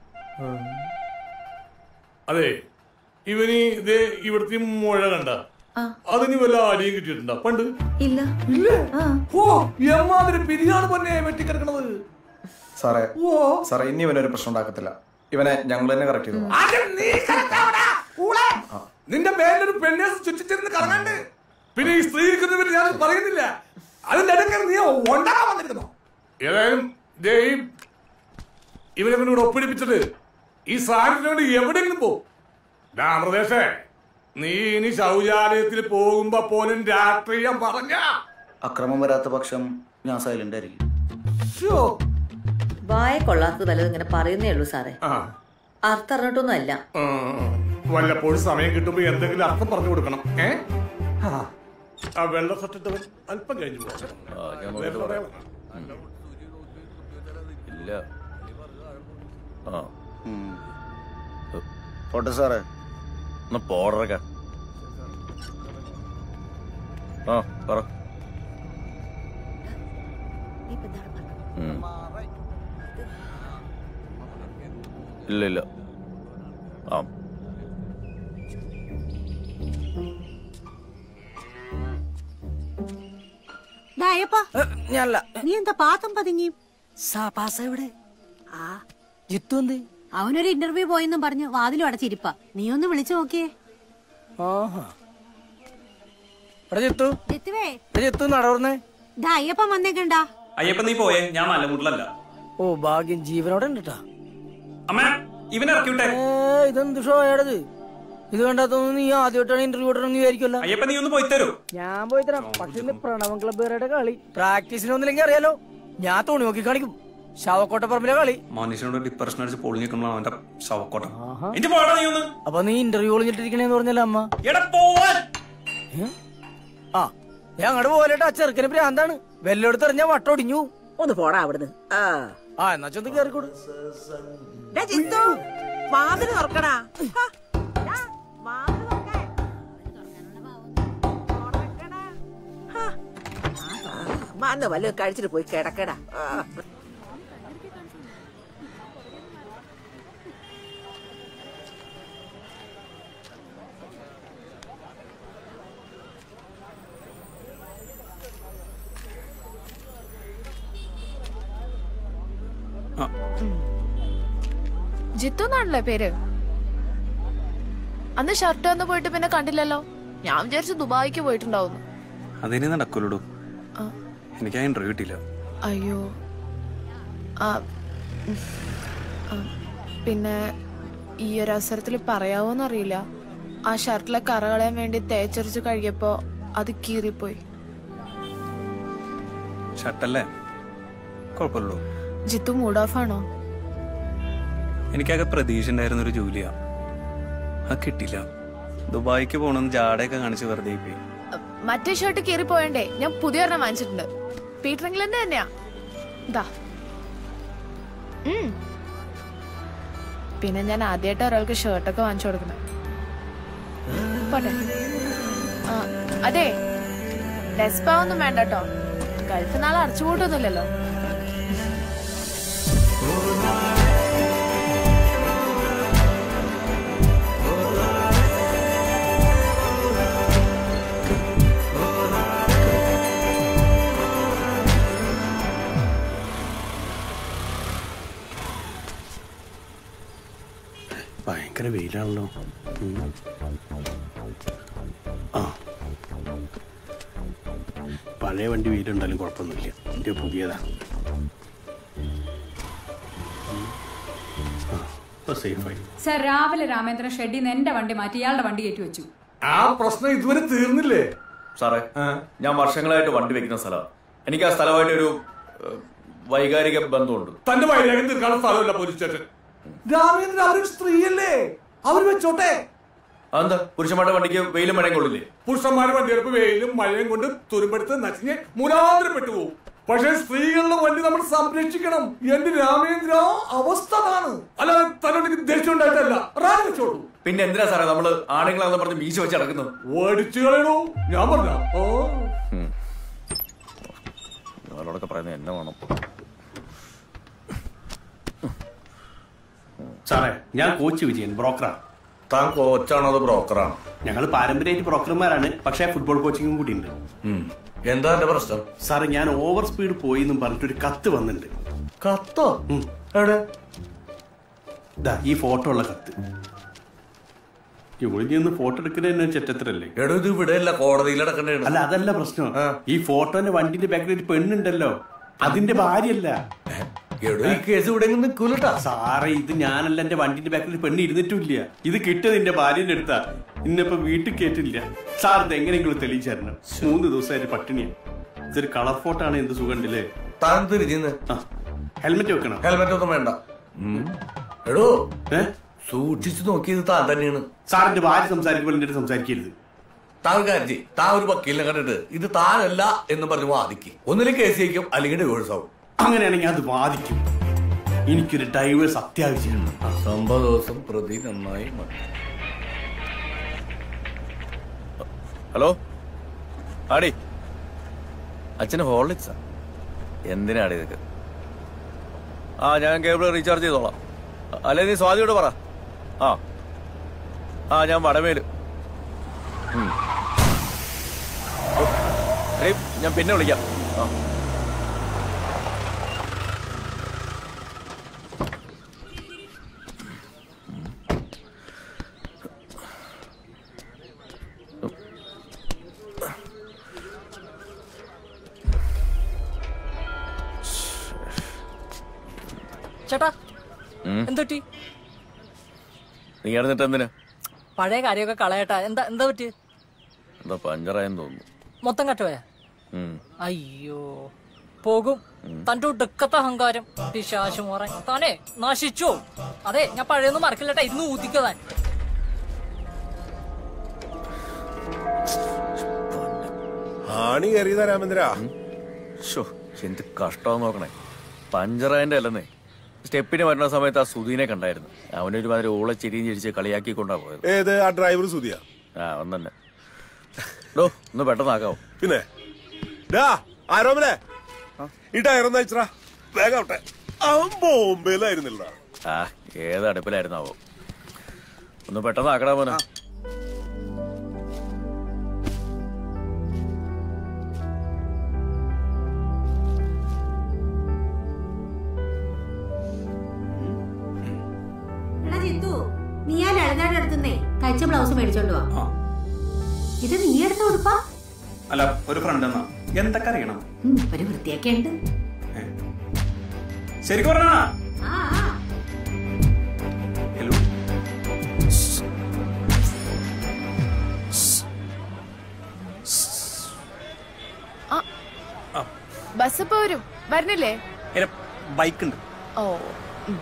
അതെ ഇവന് ഇതേ ഇവിടുത്തെ മുഴ കണ്ട അതിന് വല്ല അടിയും കിട്ടിയിട്ടുണ്ടോ പണ്ട് ഇല്ല ഇല്ലേ ഓ എമ്മാതിരി പിരിയാണ് പൊന്നെ വെട്ടിക്കിടക്കണത് സാറേ ഓ സാറേ ഇനി ഇവനൊരു പ്രശ്നം ഉണ്ടാക്കത്തില്ല ഇവനെ ഞങ്ങൾ തന്നെ കറക്റ്റ് ചെയ്തു ആദ്യം നീ കറക്റ്റാവടാ, ഊളെ. നിന്റെ മേലൊരു പെണ്ണേസ് ചുറ്റിച്ചിരുന്ന് കറങ്ങണ്ട് പിന്നെ ഈ സ്ത്രീ ഇരിക്കുന്നവര് ഞാൻ പറയുന്നില്ല അതിന്റെ ഇടയ്ക്ക് നീ ഉണ്ടാകാൻ വന്നിരിക്കുന്നു ഏതായാലും ദേ ഈ ഇവരെ കൂടെ ഒപ്പിടിപ്പിച്ചിട്ട് ഈ സാധനത്തിനോട് എവിടെയെങ്കിലും പോ രാമപ്രദേശേ നീ ഇനി ശൗചാലയത്തിൽ പോകുമ്പോ പോലും രാഷ്ട്രീയം പറഞ്ഞ അക്രമം വരാത്ത പക്ഷം ഞാൻ സൈലന്റ് ആയിരിക്കും വായ കൊള്ളാത്തത് വല്ലതും ഇങ്ങനെ പറയുന്നേ ഉള്ളൂ സാറേ അർത്ഥം അറിഞ്ഞിട്ടൊന്നും അല്ല വല്ലപ്പോഴും സമയം കിട്ടുമ്പോ എന്തെങ്കിലും അർത്ഥം പറഞ്ഞു കൊടുക്കണം ഏ ആ. ആ വെള്ള ഷർട്ടിട്ടവൻ അല്പം കഴിഞ്ഞു പോകാം. ആ, ഞാൻ വേറെ നോക്കിയിട്ട് പറയാം. പറയാം. ഇല്ല ആ പോട്ടെ സാറേ എന്നാ പോടറക്ക ആ പറ ഉം. ഇല്ല ഇല്ല ആ ഞാനല്ല നീ എന്താ പാത്തം പതുങ്ങി പാസ എവിടെ ആ ജിത്തു എന്ത് അവനൊരു ഇന്റർവ്യൂ പോയെന്നും പറഞ്ഞ് വാതിലും അടച്ചിരിപ്പ നീ ഒന്ന് വിളിച്ചു നോക്കിയേ ആഹാ എടാ ജിത്തു ജിത്തുവേ എടാ ജിത്തു നടവർന്നേ ദാ അയ്യപ്പൻ വന്നേക്കണ്ടാ അയ്യപ്പ നീ പോയേ ഞാൻ മലമുട്ടിലല്ല ഓ ഭാഗ്യം ജീവനോടെ ഉണ്ട് ട്ടാ. അമ്മ ഇവനെ ഇറക്കി വിട്ടേ ഏ ഇതെന്ത് ഷോ ആടത് ഇത് വേണ്ടാത്തൊന്നും നീ ആദ്യമായിട്ടാണ് ഇന്റർവ്യൂ ഇടണമെന്ന് വിചാരിക്കുമല്ലോ അയ്യപ്പ നീ ഒന്ന് പോയി തരൂ ഞാൻ പോയി തരാം പക്ഷെ ഇന്ന് പ്രണവം ക്ലബ്ബുകാരുടെ കളി പ്രാക്ടീസിനൊന്നില്ലെങ്കിൽ അറിയാലോ ഞാൻ തുണി നോക്കി കാണിക്കും ശവക്കോട്ടപ്പറമ്പിലെ കളി മനുഷ്യനോട് ഡിപ്രഷൻ അടിച്ച് പൊളിഞ്ഞിരിക്കുമ്പോഴാണ് അവന്റെ ശവക്കോട്ടം എനിക്ക് പോടാ നീ ഒന്ന് അപ്പൊ നീ ഇന്റർവ്യൂ ഒളിഞ്ഞിട്ടിരിക്കണേന്ന് പറഞ്ഞല്ലോ അമ്മ എടാ പോവാൻ ഏ? ആ ഞാൻ അങ്ങോട്ട് പോലെട്ടാ ചെറുക്കന് ഭ്രാന്താണ് വെല്ലെടുത്ത് എറിഞ്ഞാ വട്ടൊടിഞ്ഞു ഒന്ന് പോടാ അവിടുന്ന് ആ എന്നാ ചെന്ന് കേറിക്കൂട് വാതിൽ തുറക്കടാ അന്ന് വല്ല കഴിച്ചിട്ട് പോയി കിടക്കടാ ജിത്തു എന്നാണല്ലേ പേര് അന്ന് ഷർട്ട് വന്ന് പോയിട്ട് പിന്നെ കണ്ടില്ലല്ലോ ഞാൻ വിചാരിച്ചു ദുബായിക്ക് പോയിട്ടുണ്ടാവുന്നു അതിന് നടക്കൂലോ ആ. എനിക്ക് ആ ഇന്റർവ്യൂ കിട്ടിയില്ല അയ്യോ ആ ഉം. ആ, പിന്നെ ഈ ഒരു അവസരത്തിൽ പറയാവോന്നറിയില്ല ആ ഷർട്ടിലെ കറ കളയാൻ വേണ്ടി തേച്ചരച്ച് കഴുകിയപ്പോ അത് കീറിപ്പോയി ഷർട്ടല്ലേ കുഴപ്പമില്ലല്ലോ ജിത്തു മൂഡ് ഓഫ് ആണോ എനിക്കാകെ പ്രതീക്ഷ ഉണ്ടായിരുന്ന ഒരു ജോലിയാ അത് കിട്ടിയില്ല ദുബായിക്ക് പോണെന്ന് ജാടയൊക്കെ കാണിച്ച് വെറുതെ പോയി മറ്റേ ഷർട്ട് കീറിപ്പോയണ്ടേ ഞാൻ പുതിയ ഒരെണ്ണം വാങ്ങിച്ചിട്ടുണ്ട് പീറ്റർ ഇംഗ്ലണ്ട് തന്നെയാ ഇതാ ഉം. പിന്നെ ഞാൻ ആദ്യമായിട്ട് ഒരാൾക്ക് ഷർട്ടൊക്കെ വാങ്ങിച്ചു കൊടുക്കണേ പോട്ടെ ആ, അതെ ഡെസ്പാ ഒന്നും വേണ്ട കേട്ടോ ഗൾഫ് നാളെ അടച്ചുപൂട്ടൊന്നുമില്ലല്ലോ ഭയങ്കര വെയിലാണല്ലോ ഉം. പഴയ വണ്ടി വീലുണ്ടാലും കുഴപ്പമൊന്നുമില്ല എൻ്റെ പുതിയതാ സേഫായി സർ രാവിലെ രാമേന്ദ്രൻ ഷെഡിൽ നിന്ന് എന്റെ വണ്ടി മാറ്റി ഇയാളുടെ വണ്ടി കയറ്റി വെച്ചു ആ പ്രശ്നം ഇതുവരെ തീർന്നില്ലേ സാറേ ഞാൻ വർഷങ്ങളായിട്ട് വണ്ടി വെക്കുന്ന സ്ഥലമാണ് എനിക്ക് ആ സ്ഥലമായിട്ട് ഒരു ഏഹ്, വൈകാരിക ബന്ധമുണ്ട് തന്റെ വൈരാഗ്യം തീർക്കാനുള്ള സ്ഥലമില്ല പോലീസ് സ്റ്റേഷൻ രാമേന്ദ്രൻ അവരൊരു സ്ത്രീയല്ലേ അവർ വെച്ചോട്ടെ അതെന്താ പുരുഷന്മാരുടെ വണ്ടിക്ക് വെയിലും മഴയും കൊള്ളില്ലേ പുരുഷന്മാരുടെ വണ്ടികൾക്ക് വെയിലും മഴയും കൊണ്ട് തുരുമ്പെടുത്ത് നച്ചിഞ്ഞ് മുരാന്തരപ്പെട്ടു പോകും പക്ഷേ സ്ത്രീകളുടെ വണ്ടി നമ്മൾ സംരക്ഷിക്കണം എന്റെ രാമേന്ദ്ര അവസ്ഥ അതാണ് അല്ല തന്നോട് ദേഷ്യം ഉണ്ടായിട്ടല്ല റാണി വെച്ചോളൂ പിന്നെ എന്തിനാ സാറേ നമ്മള് ആണുങ്ങളാണെന്ന് പറഞ്ഞ് മീശ വെച്ച് നടക്കുന്നത് ഓടിച്ചു കളയണോ ഞാൻ പറഞ്ഞ ഓ അവരോടൊക്കെ പറയുന്നത് എന്നെ വേണം സാറേ ഞാൻ കോച്ച് വിജയൻ ബ്രോക്കറാണ് താൻ കോച്ചാണോ അതോ ബ്രോക്കറാണോ ഞങ്ങൾ പാരമ്പര്യമായിട്ട് ബ്രോക്കർമാരാണ് പക്ഷേ ഫുട്ബോൾ കോച്ചിങ്ങും കൂടി ഉണ്ട് എന്താ എന്റെ പ്രശ്നം സാറേ ഞാൻ ഓവർ സ്പീഡ് പോയി എന്നും പറഞ്ഞിട്ടൊരു കത്ത് വന്നിട്ടുണ്ട് കത്തോ എവിടെ ഇതാ ഈ ഫോട്ടോ ഉള്ള കത്ത് ഇവിടെ നിന്ന് ഫോട്ടോ എടുക്കുന്നത് തന്നെ ചെറ്റത്തരല്ലേ എടോ ഇത് ഇവിടെ അല്ല കോടതിയിൽ അടക്കണ്ടേ അല്ല അതല്ല പ്രശ്നം ഈ ഫോട്ടോന്റെ വണ്ടിന്റെ ബാക്കിൽ ഒരു പെണ്ണുണ്ടല്ലോ അതിന്റെ ഭാര്യയല്ല എടോ ഈ കേസ് ഇവിടെ നിൽക്കൂലട്ടാ സാറേ ഇത് ഞാനല്ല എന്റെ വണ്ടിന്റെ ബാക്കിൽ ഒരു പെണ്ണ് ഇരുന്നിട്ടില്ല ഇത് കിട്ടിയത് എന്റെ ഭാര്യന്റെ അടുത്താ ഇന്നിപ്പോ വീട്ടിൽ കേട്ടില്ല സാർ ഇത് എങ്ങനെയെങ്കിലും തെളിയിച്ചു തരണം മൂന്ന് ദിവസമായിട്ട് പട്ടിണിയാ ഇതൊരു കളർ ഫോട്ടോ ആണ് എന്ത് സുഖമുണ്ടല്ലേ താൻ തിരിഞ്ഞ് ഹെൽമെറ്റ് വെക്കണം ഹെൽമെറ്റ് ഒന്നും വേണ്ട എടോ സൂക്ഷിച്ചു നോക്കിയത് താൻ തന്നെയാണ് സാറിന്റെ ഭാര്യ സംസാരിക്കുമ്പോൾ എന്റെ അടുത്ത് സംസാരിക്കരുത് താൻ ഒരു കാര്യം ചെയ്യ്. താൻ ഒരു വക്കീലിനെ കണ്ടിട്ട് ഇത് താനല്ല എന്ന് പറഞ്ഞ് വാദിക്കും ഒന്നിലും കേസ് ജയിക്കും അല്ലെങ്കിൽ ഡിവോഴ്സ് ആവും അങ്ങനെയാണെങ്കിൽ അത് ബാധിക്കും എനിക്കൊരു ഡൈവേഴ്സ് അത്യാവശ്യമാണ് അസംഭവ ദിവസം പ്രതി നന്നായി മതി. ഹലോ ആടി അച്ഛന് ഹോളിക്സാ എന്തിനാടി ഇതൊക്കെ ആ ഞാൻ കേബിൾ റീചാർജ് ചെയ്തോളാം അ- അല്ലെ നീ സ്വാതിയോട് പറ ആ ആ ഞാൻ വടമേല് ഉം. എടീ, ഞാൻ പിന്നെ വിളിക്കാം ആ ചേട്ടാ ഉം. എന്തൊറ്റി നീ കിടന്നിട്ട് എന്തിനാ പഴയ കാര്യമൊക്കെ കളയട്ടാ എന്താ എന്താ പറ്റി എന്താ പഞ്ചറായെന്ന് തോന്നുന്നു മൊത്തം കട്ടുപോയാ ഉം. അയ്യോ പോകും തന്റെ ഒടുക്കത്തെ അഹങ്കാരം പിശാശു മോറൻ താനേ നശിച്ചു അതെ ഞാൻ പഴയൊന്നും മറക്കില്ലട്ടാ ഇന്ന് ഊതിക്കതാൻ ആണി കയറിയതാ രാമേന്ദ്ര ഷോ എന്ത് കഷ്ടം നോക്കണേ പഞ്ചറായന്റെ അല്ലെന്നേ സ്റ്റെപ്പിന് വരുന്ന സമയത്ത് ആ സുധീനെ കണ്ടായിരുന്നു അവനൊരു മാതിരി ഓളെ ചിരിയും ചിരിച്ച് കളിയാക്കിക്കൊണ്ടാ പോയത് ഏത് ആ ഡ്രൈവർ സുതിയ ആ അവൻ തന്നെ ഡോ ഒന്ന് പെട്ടെന്നാക്കാവോ പിന്നെ ഡാ ആരോമനെ ഈ ടയർ ഒന്ന് അയച്ചറാ വേഗം ആവട്ടെ അവൻ ബോംബെയിലായിരുന്നില്ല ആ ഏത് അടുപ്പിലായിരുന്നാവോ ഒന്ന് പെട്ടെന്നാക്കടാ മോനെ എടാ ജിത്തു നീ ആ ലളിതയുടെ അടുത്തുനിന്നേ തയ്ച്ച ബ്ലൗസ് മേടിച്ചോണ്ട് വാ ഇത് നീ എടുത്ത ഉടുപ്പാ അല്ല ഒരു ഫ്രണ്ട് എന്നാ എന്തൊക്കെ അറിയണം ഉം, ഒരു വൃത്തിയൊക്കെ ഉണ്ട് ശരിക്കും പറഞ്ഞാ ആ ആ. ഹലോ ബസ് ഇപ്പൊ വരും വരുന്നില്ലേ ബൈക്ക് ഉണ്ട് ഓ ഉം.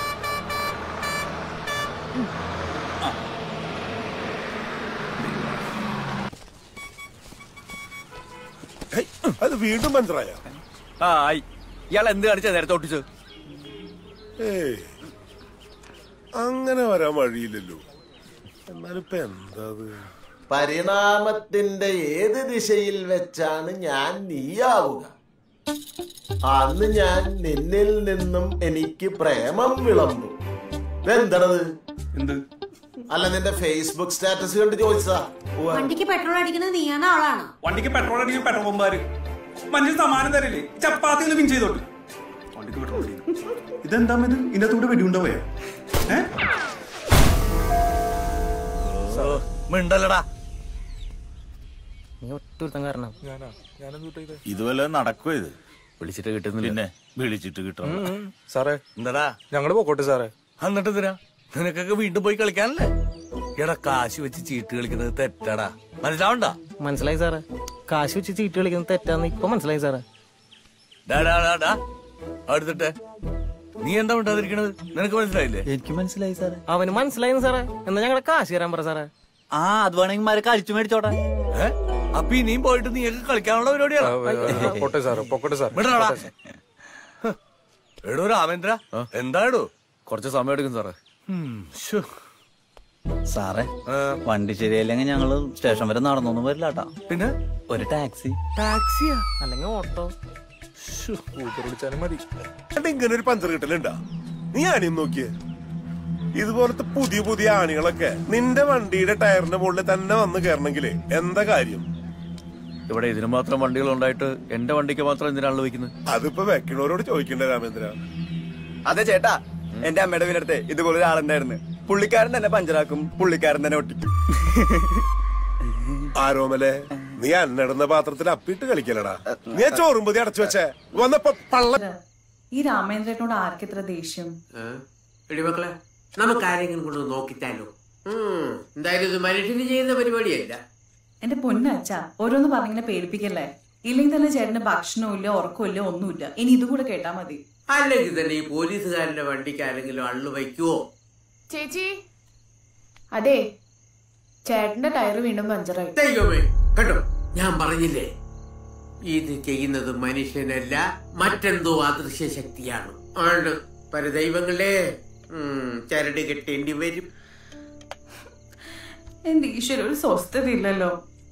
ഹേയ്, അത് വീണ്ടും പഞ്ചറായ ആ ആയി ഇയാൾ എന്ത് കാണിച്ചാ നേരത്തെ ഒട്ടിച്ചത് ഏയ് അങ്ങനെ വരാൻ വഴിയില്ലല്ലോ എന്നാലും ഇപ്പൊ എന്താ അത്? പരിണാമത്തിന്റെ ഏത് ദിശയിൽ വെച്ചാണ് ഞാൻ നീയാവുക അന്ന് ഞാൻ നിന്നിൽ നിന്നും എനിക്ക് പ്രേമം വിളമ്പും ഇതെന്താണത് എന്ത് അല്ല നിന്റെ ഫേസ്ബുക്ക് സ്റ്റാറ്റസ് കണ്ട് ചോദിച്ചതാ ഉവ്വ. വണ്ടിക്ക് പെട്രോൾ അടിക്കുന്നത് നീയാണോ അവളാണോ വണ്ടിക്ക് പെട്രോൾ അടിക്കും പെട്രോൾ പമ്പാര് മനുഷ്യൻ സമാനം തരില്ലേ ചപ്പാത്തി പിൻ ചെയ്തോട്ട് വണ്ടിക്ക് പെട്രോൾ അടിക്കും ഇതെന്താ ഇത് ഇതിന്റെ അകത്തൂടെ വെടിയുണ്ടാവേ ഏ മിണ്ടല്ലടാ നീ ഒറ്റൊരുത്തം കാരണം ഞാനാ ഞാനെന്ത് ഇത് ഇത് വല്ലതും നടക്കുമോ ഇത് വിളിച്ചിട്ട് കിട്ടുന്നില്ല പിന്നെ വിളിച്ചിട്ട് കിട്ടണം സാറേ എന്താടാ ഞങ്ങള് പോക്കോട്ടെ സാറേ എന്നിട്ട് എന്തിനാ നിനക്കൊക്കെ വീണ്ടും പോയി കളിക്കാനല്ലേ എടാ കാശ് വെച്ച് ചീട്ട് കളിക്കുന്നത് തെറ്റാടാ മനസ്സിലാവണ്ട മനസ്സിലായി സാറേ കാശ് വെച്ച് ചീട്ട് കളിക്കുന്നത് തെറ്റാന്ന് ഇപ്പൊ മനസ്സിലായി സാറേ ഡാ ഡാ ഡാ ഡാ അടുത്തിട്ടെ നീ എന്താ മിണ്ടാതിരിക്കണത് നിനക്ക് മനസ്സിലായില്ലേ എനിക്ക് മനസ്സിലായി സാറേ അവന് മനസ്സിലായി സാറേ എന്നാ ഞങ്ങളുടെ കാശ് തരാൻ പറ സാറേ ആ അത് വേണമെങ്കിൽ മാരെ കഴിച്ചു മേടിച്ചോട്ടെ ഏ? അപ്പൊ ഇനിയും പോയിട്ട് നീയൊക്കെ കളിക്കാനുള്ള പരിപാടിയാണ് പോട്ടെ സാറ് പൊക്കോട്ടെ സാർ വിടടാ. എടോ രാമേന്ദ്ര എന്താ എടോ കുറച്ച് സമയം എടുക്കും സാറേ സാറേ വണ്ടി ശരിയല്ലെങ്കിൽ ഞങ്ങള് സ്റ്റേഷൻ വരെ നടന്നൊന്നും വരില്ല കേട്ടാ പിന്നെ ഒരു ടാക്സി ടാക്സിയാ അല്ലെങ്കിൽ ഓട്ടോ ഊബർ വിളിച്ചാലും മതി എന്നിട്ട് ഇങ്ങനെ ഒരു പഞ്ചർ കിട്ടലുണ്ടാ നീ ആണിയും നോക്കിയേ ഇതുപോലത്തെ പുതിയ പുതിയ ആണികളൊക്കെ നിന്റെ വണ്ടിയുടെ ടയറിന്റെ മുകളിൽ തന്നെ വന്ന് കയറണമെങ്കിലേ എന്താ കാര്യം ഇവിടെ ഇതിന് മാത്രം വണ്ടികൾ ഉണ്ടായിട്ട് എന്റെ വണ്ടിക്ക് മാത്രം എന്തിനാണല്ലോ വെക്കുന്നത് അതിപ്പോ വെക്കണവരോട് ചോദിക്കണ്ടേ രാമേന്ദ്ര അതെ ചേട്ടാ എന്റെ അമ്മയുടെ വീടടുത്ത് ഇതുപോലെ ഒരാളുണ്ടായിരുന്നു പുള്ളിക്കാരൻ തന്നെ പഞ്ചറാക്കും പുള്ളിക്കാരൻ തന്നെ ഒട്ടിക്കും ആരോമലെ നീ അന്നിടുന്ന പാത്രത്തിൽ അപ്പിട്ട് കളിക്കലടാ നീ ആ ചോറുമ്പതി അടച്ചു വെച്ചേ വന്നപ്പോ പള്ള ഈ രാമേന്ദ്രനോട് ആർക്കെത്ര ദേഷ്യം എടി മക്കളെ നമുക്ക് ആരെങ്കിലും കൊണ്ട് നോക്കിച്ചാലോ ഉം, എന്തായാലും ഇത് മനുഷ്യന് ചെയ്യുന്ന പരിപാടിയല്ല എന്റെ പൊന്നച്ച ഓരോന്ന് പറഞ്ഞിങ്ങനെ പേടിപ്പിക്കല്ലേ ഇല്ലെങ്കിൽ തന്നെ ചേട്ടന് ഭക്ഷണവും ഇല്ല ഉറക്കവും ഇല്ല ഒന്നുമില്ല ഇനി ഇതും കൂടെ കേട്ടാ മതി അല്ലെങ്കിൽ തന്നെ ഈ പോലീസുകാരന്റെ വണ്ടിക്ക് ആരെങ്കിലും അള്ളു വയ്ക്കുവോ ചേച്ചി അതെ ചേട്ടന്റെ ടയർ വീണ്ടും പഞ്ചറായി ദൈവമേ കേട്ടോ ഞാൻ പറഞ്ഞില്ലേ ഇത് ചെയ്യുന്നത് മനുഷ്യനല്ല മറ്റെന്തോ അദൃശ്യ ശക്തിയാണ് ആണ് പരദൈവങ്ങളെ ഉം, ചരട് കെട്ടേണ്ടി വരും എന്റെ ഈശ്വര ഒരു സ്വസ്ഥത ഇല്ലല്ലോ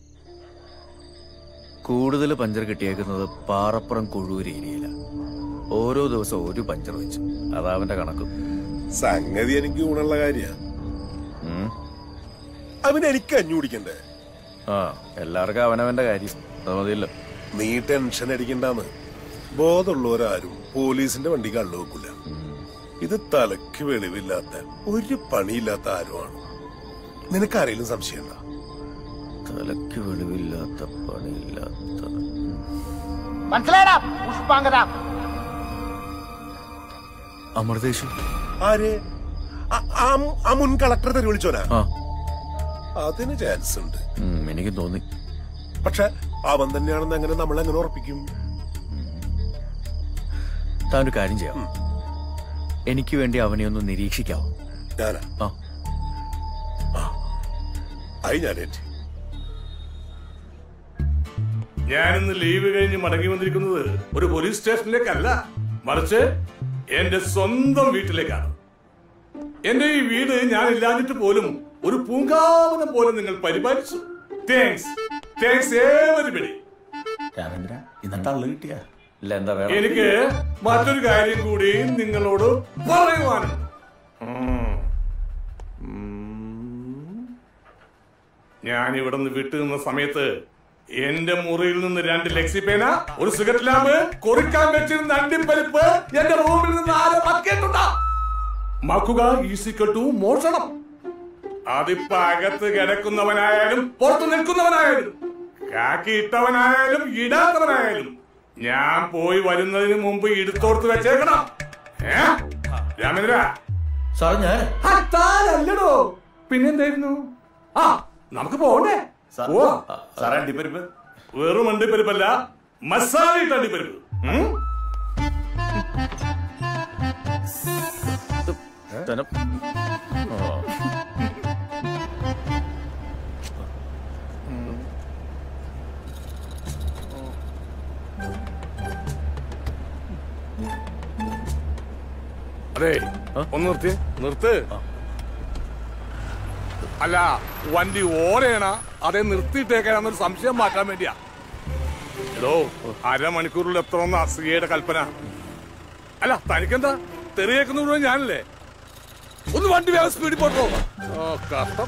കൂടുതൽ പഞ്ചർ കിട്ടിയേക്കുന്നത് പാറപ്പുറം കൊഴൂര് ഏരിയയില ഓരോ ദിവസം ഒരു പഞ്ചർ വെച്ചു അതാ അവന്റെ കണക്ക് സംഗതി എനിക്ക് ഗുണമുള്ള കാര്യ ഉം. അവന് എനിക്ക് അഞ്ഞു കുടിക്കണ്ടേ ആ എല്ലാവർക്കും അവനവന്റെ കാര്യം അത് മതിയല്ലോ നീ ടെൻഷൻ അടിക്കണ്ടെന്ന് ബോധമുള്ളവരാരും പോലീസിന്റെ വണ്ടി കള്ളു വെക്കില്ല ഇത് തലക്ക് വെളിവില്ലാത്ത ഒരു പണിയില്ലാത്ത ആരുമാണ് നിനക്കാരെങ്കിലും സംശയമുണ്ടോ തലക്ക് വെളിവില്ലാത്ത പണിയില്ലാത്ത മനസ്സിലായടാ പുഷ്പാങ്കത അമൃതേഷ് ആര് ആ- ആ- ആ മുൻ കളക്ടർ തെരു വിളിച്ചോനാ ആ അതിന് ചാൻസ് ഉണ്ട് ഉം, എനിക്ക് തോന്നി പക്ഷെ അവൻ തന്നെയാണെന്ന് എങ്ങനെ നമ്മൾ എങ്ങനെ ഉറപ്പിക്കും താൻ ഒരു കാര്യം ചെയ്യാം എനിക്ക് വേണ്ടി അവനെ ഒന്ന് നിരീക്ഷിക്കാവോ ഞാനാ ആ അത് ഞാനേറ്റ് ഞാനിന്ന് ലീവ് കഴിഞ്ഞ് മടങ്ങി വന്നിരിക്കുന്നത് ഒരു പോലീസ് സ്റ്റേഷനിലേക്കല്ല മറിച്ച് എന്റെ സ്വന്തം വീട്ടിലേക്കാണ് എന്റെ ഈ വീട് ഞാൻ ഇല്ലാഞ്ഞിട്ട് പോലും ഒരു പൂങ്കാവനം പോലെ നിങ്ങൾ പരിപാലിച്ചു താങ്ക്സ് താങ്ക്സ് ഏവരിബഡി രാമേന്ദ്ര ഇന്നത്തെ അള്ളു കിട്ടിയ ഇല്ല എന്താ വേണം എനിക്ക് മറ്റൊരു കാര്യം കൂടി നിങ്ങളോട് പറയുവാനുണ്ട് ഞാൻ ഇവിടെ നിന്ന് വിട്ടു നിന്ന സമയത്ത് എന്റെ മുറിയിൽ നിന്ന് രണ്ട് ലക്സി പേന ഒരു സിഗരറ്റ് ലാമ്പ് കുറിക്കാൻ വെച്ചിരുന്ന അണ്ടിപ്പരിപ്പ് എന്റെ റൂമിൽ നിന്ന് ആരോ മക്കേട്ടുണ്ടാ മക്കുക ഈസിക്കൽ ടു മോഷണം അതിപ്പോ അകത്ത് കിടക്കുന്നവനായാലും പുറത്തു നിൽക്കുന്നവനായാലും കാക്കി ഇട്ടവനായാലും ഇടാത്തവനായാലും ഞാൻ പോയി വരുന്നതിന് മുമ്പ് എടുത്തോർത്ത് വെച്ചേക്കണം ഏ രാമേന്ദ്ര സാർ ഞാൻ ആ, താനല്ലടോ പിന്നെന്തായിരുന്നു ആ നമുക്ക് പോകണ്ടേ ഓ സാറേ അണ്ടിപ്പരിപ്പ് വെറും അണ്ടിപ്പരിപ്പല്ല മസാല ഇട്ട അണ്ടിപ്പരിപ്പ് ഉം? തന്നെ അതെ ഒന്ന് നിർത്തി നിർത്ത് അല്ല വണ്ടി ഓരേണ അതെ നിർത്തിയിട്ടേക്കാണെന്നൊരു സംശയം മാറ്റാൻ വേണ്ടിയാ എടോ അരമണിക്കൂറിൽ എത്തണമെന്ന അസുഖയുടെ കൽപ്പന അല്ല തനിക്കെന്താ തെറിയേക്കുന്ന മുഴുവൻ ഞാനല്ലേ ഒന്ന് വണ്ടി വേഗം സ്പീഡിൽ പോട്ടോ ഓ കഷ്ടം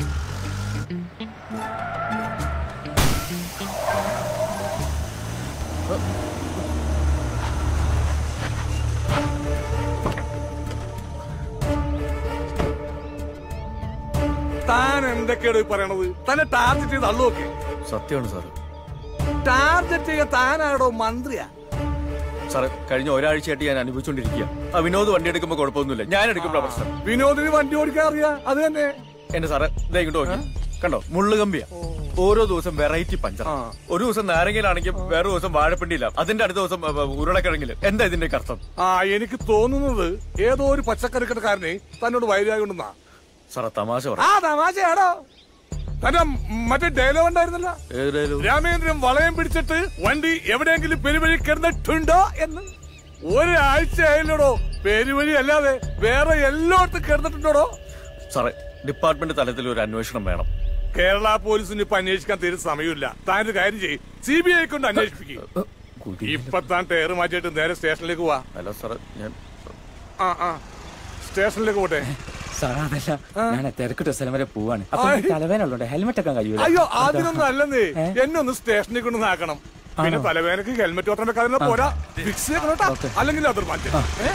താൻ എന്തൊക്കെയാണ് ഈ പറയണത് തന്നെ ടാർജറ്റ് ചെയ്ത് അള്ളുവൊക്കെ സത്യമാണ് സാർ ടാർഗറ്റ് ചെയ്യാൻ താനാടോ മന്ത്രിയാ സാറേ കഴിഞ്ഞ ഒരാഴ്ചയായിട്ട് ഞാൻ അനുഭവിച്ചുകൊണ്ടിരിക്കുക ആ വിനോദ് വണ്ടി എടുക്കുമ്പോൾ കുഴപ്പമൊന്നുമില്ല ഞാൻ എടുക്കുമ്പോൾ പ്രശ്നം വിനോദിന് വണ്ടി ഓടിക്കാൻ അറിയാ അത് തന്നെ എന്റെ സാറേ ദേ ഇങ്ങോട്ട് നോക്കി കണ്ടോ മുള്ളുകമ്പിയ ഓരോ ദിവസം വെറൈറ്റി പഞ്ചർ ഒരു ദിവസം നാരങ്ങയിലാണെങ്കിൽ വേറെ ദിവസം വാഴപ്പിണ്ടിയില്ല അതിന്റെ അടുത്ത ദിവസം അ, അ, ഉരുളക്കിഴങ്ങില് എന്താ ഇതിന്റെ അർത്ഥം ആ എനിക്ക് തോന്നുന്നത് ഏതോ ഒരു പച്ചക്കറി കടക്കാരനെ തന്നോട് വൈരാഗുണ്ടെന്നാ സാറേ തമാശ ആ തമാശയാണോ തന്റെ മറ്റേ ഡയലോഗ് ഉണ്ടായിരുന്നല്ല പറ രാമേന്ദ്രൻ വളയം പിടിച്ചിട്ട് വണ്ടി എവിടെയെങ്കിലും പെരുവഴി കിടന്നിട്ടുണ്ടോ എന്ന് ഒരാഴ്ച ആയില്ലടോ പെരുവഴി അല്ലാതെ വേറെ എല്ലായിടത്തും കിടന്നിട്ടുണ്ടോ സാറേ ഡിപ്പാർട്ട്മെന്റ് തലത്തിൽ ഒരു അന്വേഷണം വേണം കേരള പോലീസിന് ഇപ്പൊ അന്വേഷിക്കാൻ തീരെ സമയമില്ല താനൊരു കാര്യം ചെയ്യും സി ബി ഐ കൊണ്ട് അന്വേഷിപ്പിക്കും ഇപ്പൊ താൻ ടയർ മാറ്റിയിട്ട് നേരെ സ്റ്റേഷനിലേക്ക് പോവാ അല്ല സാറേ ഞാൻ ആ ആ സ്റ്റേഷനിലേക്ക് പോട്ടെ സാറേ അതല്ല ഞാൻ തിരക്കിട്ട സ്ഥലം വരെ പോവാണ് അപ്പൊ എനിക്ക് തലവേന ഉള്ളതുകൊണ്ട് ഹെൽമെറ്റ് ഒക്കെ കഴിയൂല അയ്യോ അതിനൊന്നും അല്ലെന്നേ എന്നെ ഒന്ന് സ്റ്റേഷനിൽ കൊണ്ട് നാക്കണം പിന്നെ ആണോ? തലവേനക്ക് ഹെൽമെറ്റ് ഓട്ടം വെക്കാതെ ആ. പോരാ ഫിക്സ് ചെയ്യണം കേട്ടോ അല്ലെങ്കിൽ അതൊരു മാറ്റം ഏ?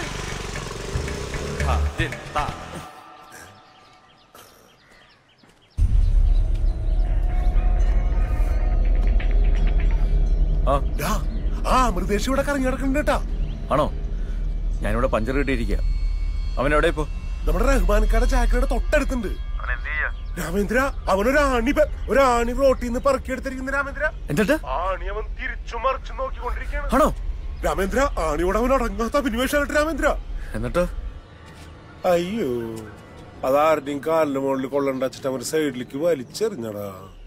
ഡാ, ആ മൃതേഷ് ഇവിടെ കറങ്ങി കിടക്കുന്നുണ്ട് കേട്ടാ ആണോ ഞാനിവിടെ പഞ്ചർ കിട്ടിയിരിക്കുക അവൻ എവിടെ ഇപ്പോ നമ്മുടെ റഹ്മാൻക്കാടെ ചാക്കയുടെ തൊട്ടടുത്തുണ്ട് രാമേന്ദ്ര അവനൊരു ആണി പെ- ഒരു ആണി റോട്ടിൽ നിന്ന് പറക്കിയെടുത്തിരിക്കുന്ന രാമേന്ദ്ര എന്നിട്ട് ആണി അവൻ തിരിച്ചു മറിച്ചു നോക്കിക്കൊണ്ടിരിക്കുകയാണ് ആണോ രാമേന്ദ്ര ആണിയോട് അവൻ അടങ്ങാത്ത അഭിനിവേശമായിട്ട് രാമേന്ദ്ര എന്നിട്ട് അയ്യോ അതാരുടെയും കാലിന്റെ മുകളിൽ കൊള്ളണ്ട വെച്ചിട്ട് അവൻ സൈഡിലേക്ക് വലിച്ചെറിഞ്ഞടാ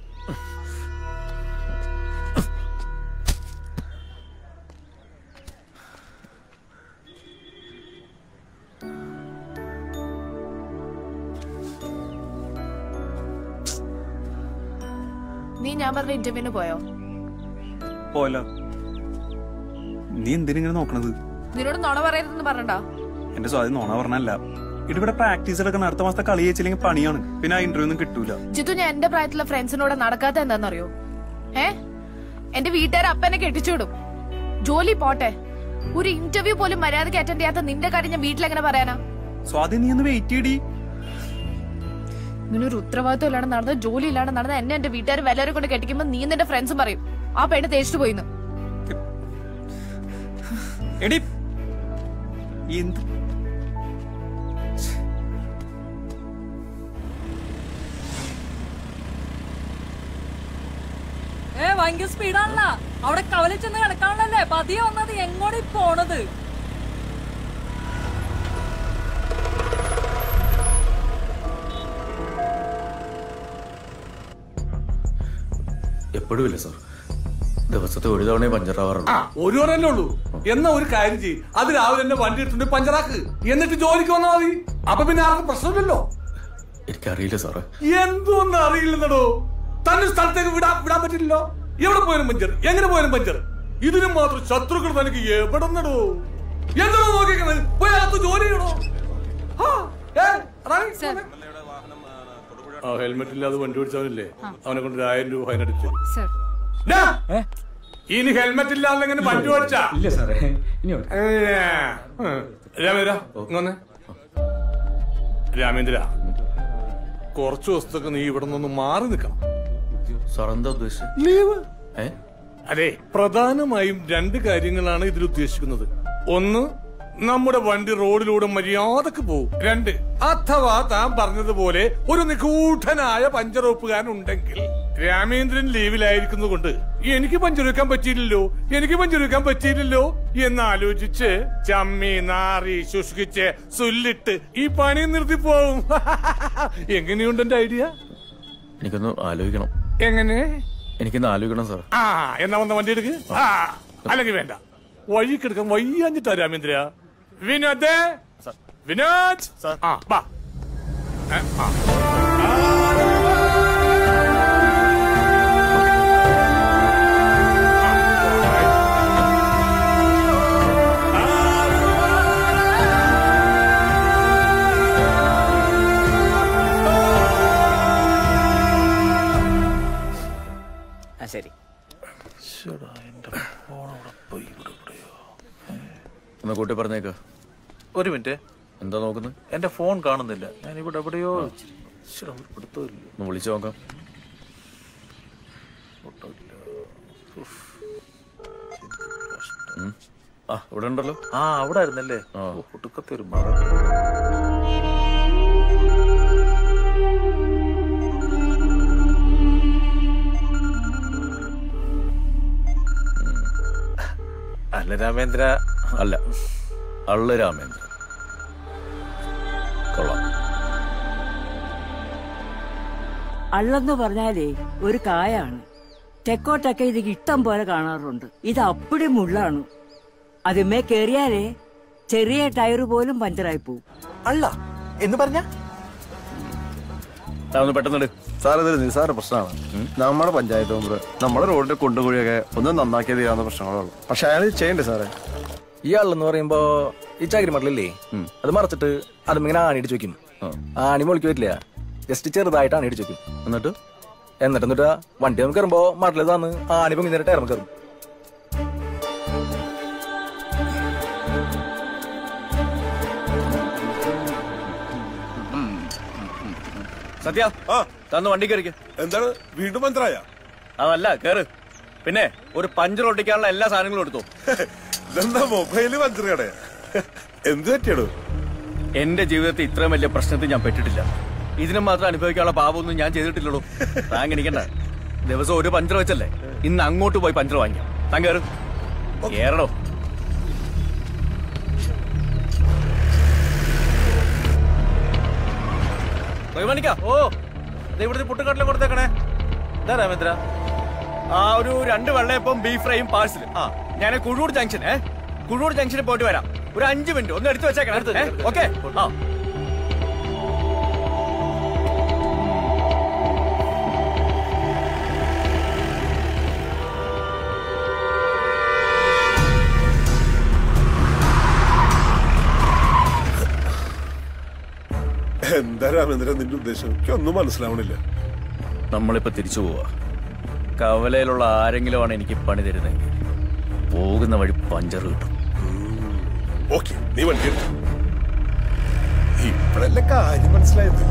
നീ ഞാൻ പറഞ്ഞ ഇന്റർവ്യൂവിന് പോയോ പോയല്ലോ നീ എന്തിനിങ്ങനെ നോക്കണത് നിന്നോട് നുണ പറയരുതെന്ന് പറഞ്ഞോ എന്റെ സ്വാധീനം നോണ പറഞ്ഞല്ല ഇവിടെ പ്രാക്ടീസ് എടുക്കുന്ന അടുത്ത മാസത്തെ കളി ജയിച്ചില്ലെങ്കിൽ പണിയാണ് പിന്നെ ആ ഇന്റർവ്യൂ ഒന്നും കിട്ടൂല ജിത്തു ഞാൻ എന്റെ പ്രായത്തിലുള്ള ഫ്രണ്ട്സിനോട് നടക്കാത്ത എന്താണെന്നറിയോ ഏ എന്റെ വീട്ടുകാർ അപ്പനെ കെട്ടിച്ചുവിടും ജോലി പോട്ടെ ഒരു ഇന്റർവ്യൂ പോലും മര്യാദയ്ക്ക് അറ്റൻഡ് ചെയ്യാത്ത നിന്റെ കാര്യം ഞാൻ വീട്ടിലെങ്ങനെ പറയാനാ സ്വാധീനം നീ ഒന്ന് വെയിറ്റ് ചെയ്യടി ഇങ്ങനെ ഒരു ഉത്തരവാദിത്വം ഇല്ലാണ്ട് നടന്നത് ജോലി ഇല്ലാണ്ട് നടന്നത് എന്നെ എന്റെ വീട്ടുകാർ വല്ലവരെ കൊണ്ട് കെട്ടിക്കുമ്പോ നീ നിന്റെ ഫ്രണ്ട്സും പറയും ആ പെണ്ണ് തേച്ചിട്ട് പോയിന്ന് എടി എന്ത് ഏ ഭയങ്കര സ്പീഡാണല്ല അവിടെ കവല ചെന്ന് കിടക്കാണല്ലേ പതിയെ വന്നത് എങ്ങോട്ട് പോണത് എപ്പോഴും ഇല്ല സാർ ദിവസത്തെ ഒരു തവണ പഞ്ചറാവാറുള്ളൂ ആ ഒരു ഒരെണ്ണേ ഉള്ളൂ എന്നാ ഒരു കാര്യം ചെയ്യ് അത് രാവിലെ തന്നെ വണ്ടി എടുത്തിട്ട് പഞ്ചറാക്ക് എന്നിട്ട് ജോലിക്ക് വന്നാൽ മതി അപ്പൊ പിന്നെ ആർക്കും പ്രശ്നമില്ലല്ലോ എനിക്കറിയില്ല സാറേ എന്തോന്ന് അറിയില്ലെന്നടോ തന്നെ സ്ഥലത്തേക്ക് വിടാൻ വിടാൻ പറ്റില്ലല്ലോ എവിടെ പോയാലും പഞ്ചർ എങ്ങനെ പോയാലും പഞ്ചർ ഇതിന് മാത്രം ശത്രുക്കൾ തനിക്ക് എവിടെ നിന്നടോ എന്താണോ നോക്കിക്കുന്നത് പോയി അകത്ത് ജോലി ചെയ്യണോ ആ, ഏ, റാണി, വന്നേ. ആ ഹെൽമെറ്റ് ഇല്ലാതെ വണ്ടി ഓടിച്ചവനില്ലേ അവനെ കൊണ്ട് ഒരു ആയിരം രൂപ ഫൈൻ അടിച്ചു സർ ഡാ, ഇനി ഹെൽമെറ്റ് ഇല്ലാതെ എങ്ങനെ വണ്ടി ഓടിച്ചാ ഇല്ല സാറേ ഇനി ഓടി. രാമേന്ദ്ര ഇങ്ങ് രാമേന്ദ്ര കുറച്ചു ദിവസത്തൊക്കെ നീ ഇവിടെ നിന്ന് മാറി നിൽക്കണം സാർ എന്താ ഉദ്ദേശിച്ചത് ലീവ് ഏ അതെ പ്രധാനമായും രണ്ട് കാര്യങ്ങളാണ് ഇതിൽ ഉദ്ദേശിക്കുന്നത് ഒന്ന് നമ്മുടെ വണ്ടി റോഡിലൂടെ മര്യാദക്ക് പോകും രണ്ട് അഥവാ താൻ പറഞ്ഞതുപോലെ ഒരു നിഗൂഢനായ പഞ്ചറോപ്പുകാരൻ ഉണ്ടെങ്കിൽ രാമേന്ദ്രൻ ലീവിലായിരിക്കുന്നത് കൊണ്ട് എനിക്ക് പഞ്ചറൊരുക്കാൻ പറ്റിയില്ലല്ലോ എനിക്ക് പഞ്ചറൊരുക്കാൻ പറ്റിയില്ലല്ലോ എന്ന് ആലോചിച്ച് ചമ്മി നാറി ശുഷ്കിച്ച് സുല്ലിട്ട് ഈ പണി നിർത്തി പോവും എങ്ങനെയുണ്ട് എന്റെ ഐഡിയ എനിക്കൊന്ന് ആലോചിക്കണം എങ്ങനെ എനിക്കൊന്ന് ആലോചിക്കണം സാർ ആ എന്നാ വന്ന വണ്ടി എടുക്ക് ആ അല്ലെങ്കിൽ വേണ്ട വഴി കിടക്കാൻ വയ്യാഞ്ഞിട്ടാ രാമേന്ദ്ര വിനോദ് വിനോദ് ആ വാ ഏ, ആ. ആ ശരി ഒന്ന് കൂട്ടി പറഞ്ഞേക്ക ഒരു മിനിറ്റ് എന്താ നോക്കുന്നത് എന്റെ ഫോൺ കാണുന്നില്ല ഞാൻ ഇവിടെ എവിടെയോ ശ്ശെ, ഒരു പിടുത്തവും ഇല്ല. ഒന്ന് വിളിച്ചു നോക്കാം ആ ഇവിടെ ഉണ്ടല്ലോ ആ അവിടെ ആയിരുന്നല്ലേ ഒട്ടുക്കത്തെ ഒരു മഴ അല്ല രാമേന്ദ്ര അല്ല അള്ള രാമേന്ദ്രൻ കൊള്ളാം അള്ളെന്ന് പറഞ്ഞാലേ ഒരു കായാണ് തെക്കോട്ടൊക്കെ ഇത് ഇഷ്ടം പോലെ കാണാറുണ്ട് ഇത് അപ്പടി മുള്ളാണ് അതുമേ കേറിയാലേ ചെറിയ ടയർ പോലും പഞ്ചറായി പോവും അല്ല എന്ന് പറഞ്ഞ ഒന്ന് പെട്ടെന്ന് സാർ ഇതൊരു നിസ്സാര പ്രശ്നമാണ് നമ്മുടെ പഞ്ചായത്ത് മെമ്പർ നമ്മുടെ റോഡിന്റെ കുണ്ടുകുഴിയൊക്കെ ഒന്ന് നന്നാക്കിയത് ചെയ്യാവുന്ന പ്രശ്നങ്ങളുള്ളൂ പക്ഷെ അയാൾ ചെയ്യണ്ടേ സാറേ ഇയാളെന്ന് പറയുമ്പോ ഈ ചകിരി മടലില്ലേ അത് മറച്ചിട്ട് അതിങ്ങനെ ആണിയിട്ട് വെക്കും ആണി പൊളിക്ക് പറ്റില്ല ജസ്റ്റ് ചെറുതായിട്ട് ആണിയിട്ട് വെക്കും എന്നിട്ട് എന്നിട്ട് എന്നിട്ട് വണ്ടി നമുക്ക് കയറുമ്പോ മടല് താന്ന് ആണി പൊങ്ങി നേരിട്ട് ഇറങ്ങി കയറും സത്യ തന്ന് വണ്ടി കയറിക്ക് എന്താണ് വീണ്ടും പഞ്ചറായ അതല്ല കേറ് പിന്നെ ഒരു പഞ്ചർ ഒട്ടിക്കാനുള്ള എല്ലാ സാധനങ്ങളും എടുത്തു ഇതെന്താ മൊബൈല് പഞ്ചർ കടയാ എന്ത് പറ്റിയാടോ എന്റെ ജീവിതത്തിൽ ഇത്രയും വലിയ പ്രശ്നത്തിൽ ഞാൻ പെട്ടിട്ടില്ല ഇതിനെ മാത്രം അനുഭവിക്കാനുള്ള പാപമൊന്നും ഞാൻ ചെയ്തിട്ടില്ലടോ താൻ ഗണിക്കണ്ട ദിവസം ഒരു പഞ്ചർ വെച്ചല്ലേ ഇന്ന് അങ്ങോട്ട് പോയി പഞ്ചർ വാങ്ങിക്കാം താൻ കയറ് കേറണോ മണിക്കാ ഓ ഇവിടുത്തെ പുട്ടുകാട്ടിലെ കൊടുത്തേക്കണേ എന്താ രാമേന്ദ്ര ആ ഒരു രണ്ട് വെള്ളയപ്പം ബീഫ് ഫ്രൈയും പാഴ്സൽ ആ ഞാൻ കുഴൂർ ജംഗ്ഷൻ ഏ കുഴൂർ ജംഗ്ഷനിൽ പോയിട്ട് വരാം ഒരു അഞ്ച് മിനിറ്റ് ഒന്ന് എടുത്തു വെച്ചേക്കണം ഓക്കെ ആ എന്താ രാമേന്ദ്രൻ നിന്റെ ഉദ്ദേശം എനിക്കൊന്നും മനസ്സിലാവണില്ല നമ്മളിപ്പോ തിരിച്ചു പോവാ കവലയിലുള്ള ആരെങ്കിലും ആണ് എനിക്ക് പണി തരുന്നതെങ്കിൽ പോകുന്ന വഴി പഞ്ചർ കിട്ടും ഓക്കെ നീ വണ്ടി എടുത്തു ഇപ്പഴല്ലേ കാര്യം മനസ്സിലായത്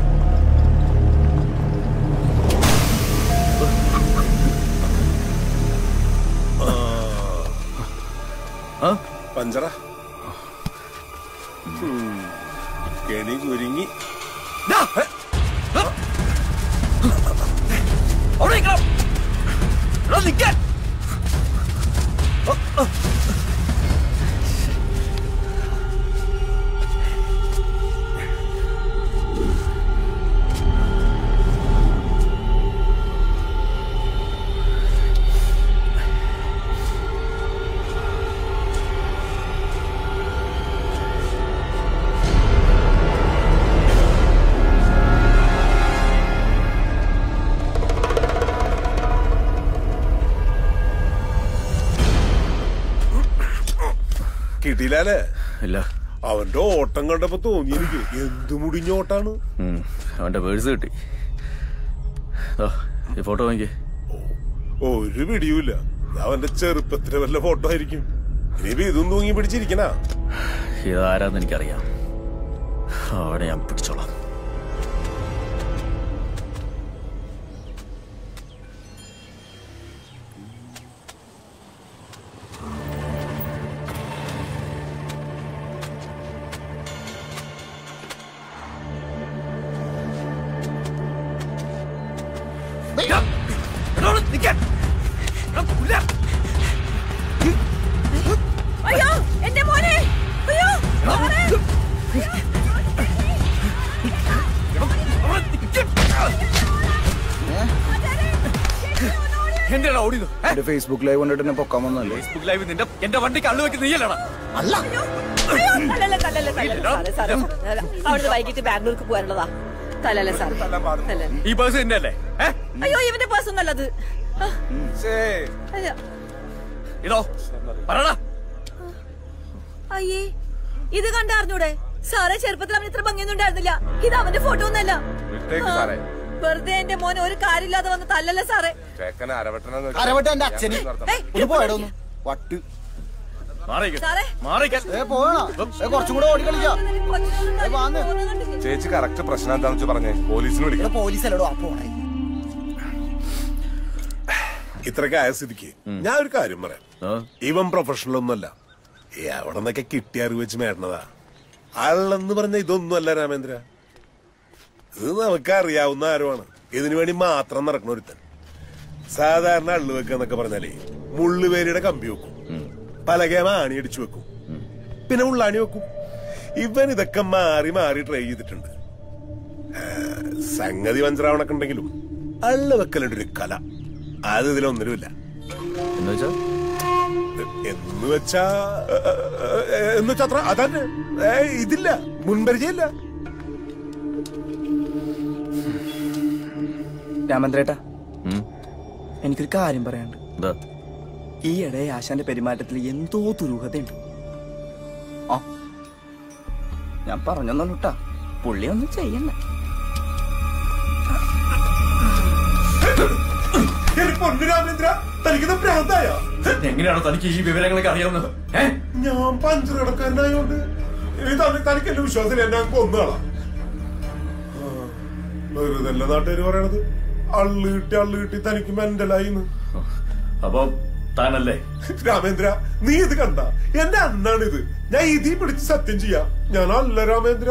പഞ്ചറ കെണി കുരുങ്ങി അവിടെ നിൽക്കണം. എടാ, നിൽക്കാൻ. കിട്ടിയില്ലേ ഇല്ല അവന്റെ ഓട്ടം കണ്ടപ്പോ തോന്നി എനിക്ക് എന്ത് മുടിഞ്ഞ ഓട്ടാണ് ഉം, അവന്റെ പേഴ്സ് കിട്ടി ദാ, ഈ ഫോട്ടോ വാങ്ങിക്കേ ഒരു പിടിയുമില്ല ഇത് അവന്റെ ചെറുപ്പത്തിലെ വല്ല ഫോട്ടോ ആയിരിക്കും ഇനിയിപ്പോ ഇതും തൂങ്ങി പിടിച്ചിരിക്കണ ഇതാരാന്ന് എനിക്കറിയാം അവിടെ ഞാൻ പിടിച്ചോളാം അയ്യോ എന്റെ മോനെ അയ്യോ മോനെ. എന്തിനാ ഓടിയത് എന്റെ ഫേസ്ബുക്ക് ലൈവ് കണ്ടിട്ട് എന്നെ പൊക്കാൻ വന്നല്ലേ ഫേസ്ബുക്ക് ലൈവ് നിന്റെ എന്റെ വണ്ടി കള്ളു വെക്കുന്ന നീയല്ലടാ അല്ല അയ്യോ, തല്ലല്ലേ, തല്ലല്ലേ, തല്ലല്ലേ, സാറേ, സാറേ, സാറേ. അവിടുന്ന് വൈകിട്ട് ബാംഗ്ലൂർക്ക് പോകാനുള്ളതാ തല്ലല്ലേ സാർ തല്ലല്ലേ ഈ പേഴ്സ് നിന്റെ അല്ലേ ഏ? അയ്യോ ഇവന്റെ പേഴ്സ് ഒന്നല്ലത് അയ്യോ ഇതോ പറടാ അയ്യേ ഇത് കണ്ടറിഞ്ഞൂടെ സാറേ ചെറുപ്പത്തിൽ അവൻ ഇത്ര ഭംഗിയൊന്നും ഉണ്ടായിരുന്നില്ല ഇത് അവന്റെ ഫോട്ടോ ഒന്നല്ല വിട്ടേക്ക് സാറേ. വെറുതെ എന്റെ മോനെ ഒരു കാര്യമില്ലാതെ വന്ന് തല്ലല്ലേ സാറേ ചേക്കൻ അരവട്ടണെന്ന് അരവട്ട എന്റെ അച്ഛന് ഏയ്, ഒന്ന് പോയടോ ഒന്ന് വട്ട് സാറേ ഏ പോകണോ കുറച്ചും കൂടെ ഓടി കളിക്കാം ഏ, വാന്ന്. ചേച്ചി കറക്റ്റ് പ്രശ്നം എന്താണെന്ന് വെച്ച് പറഞ്ഞേ പോലീസിന് വിളിക്കാം പോലീസ് അല്ലടോ അപ്പോ ഇത്രയൊക്കെ ആയ സ്ഥിതിക്ക് ഞാൻ ഒരു കാര്യം പറയാം ഇവൻ പ്രൊഫഷണൽ ഒന്നുമല്ല എവിടെ നിന്നൊക്കെ കിട്ടിയ അറിവ് വെച്ച് മേടണതാ ആളെന്ന് പറഞ്ഞ ഇതൊന്നും അല്ല രാമേന്ദ്ര ഇത് നമുക്ക് അറിയാവുന്ന ആരുമാണ് ഇതിനു വേണ്ടി മാത്രം നടക്കണ ഒരുത്തൻ സാധാരണ അള്ളു വെക്കുക എന്നൊക്കെ പറഞ്ഞാലേ മുള്ളുവേലിയുടെ കമ്പി വെക്കും പലകേമ ആണി അടിച്ചു വെക്കും പിന്നെ ഉള്ളാണി വെക്കും ഇവൻ ഇതൊക്കെ മാറി മാറി ട്രൈ ചെയ്തിട്ടുണ്ട് ആ, സംഗതി വഞ്ചരാവണൊക്കെ ഉണ്ടെങ്കിലും അള്ള വെക്കലുണ്ട് ഒരു കല അത് ഇതിലൊന്നിനുമില്ല എന്നുവെച്ചാ എന്ന് വെച്ചാ ഏ, ഏ, എന്ന് വെച്ചാ അത്ര അതന്നെ ഏ, ഇതില്ല മുൻപരിചയമില്ല രാമേന്ദ്രേട്ടാ എനിക്കൊരു കാര്യം പറയാനുണ്ട് എന്താ ഈയിടെ ആശാന്റെ പെരുമാറ്റത്തിൽ എന്തോ ദുരൂഹതയുണ്ട് ആ ഞാൻ പറഞ്ഞൊന്നുട്ടാ പുള്ളി ഒന്നും ചെയ്യണ്ട രാമേന്ദ്ര തനിക്കിത് ഭ്രാന്തായ എങ്ങനെയാണോ തനിക്ക് ഈ വിവരങ്ങളൊക്കെ അറിയാവുന്നത് ഏ ഞാൻ പഞ്ചർ കിടക്കാരനായോണ്ട് ഇനി തനി- തനിക്ക് എന്റെ വിശ്വാസത്തിൽ എന്നെ അങ്ങ് കൊന്നുകളാ വെറുതെ അല്ല നാട്ടുകാര് പറയണത് അള്ളു കിട്ടി അള്ളു കിട്ടി തനിക്ക് മെന്റലായിന്ന് അപ്പൊ താനല്ലേ രാമേന്ദ്ര നീ ഇത് കണ്ട എന്റെ അണ്ണാണിത് ഞാൻ ഇതി പിടിച്ച് സത്യം ചെയ്യാ ഞാൻ അല്ല രാമേന്ദ്ര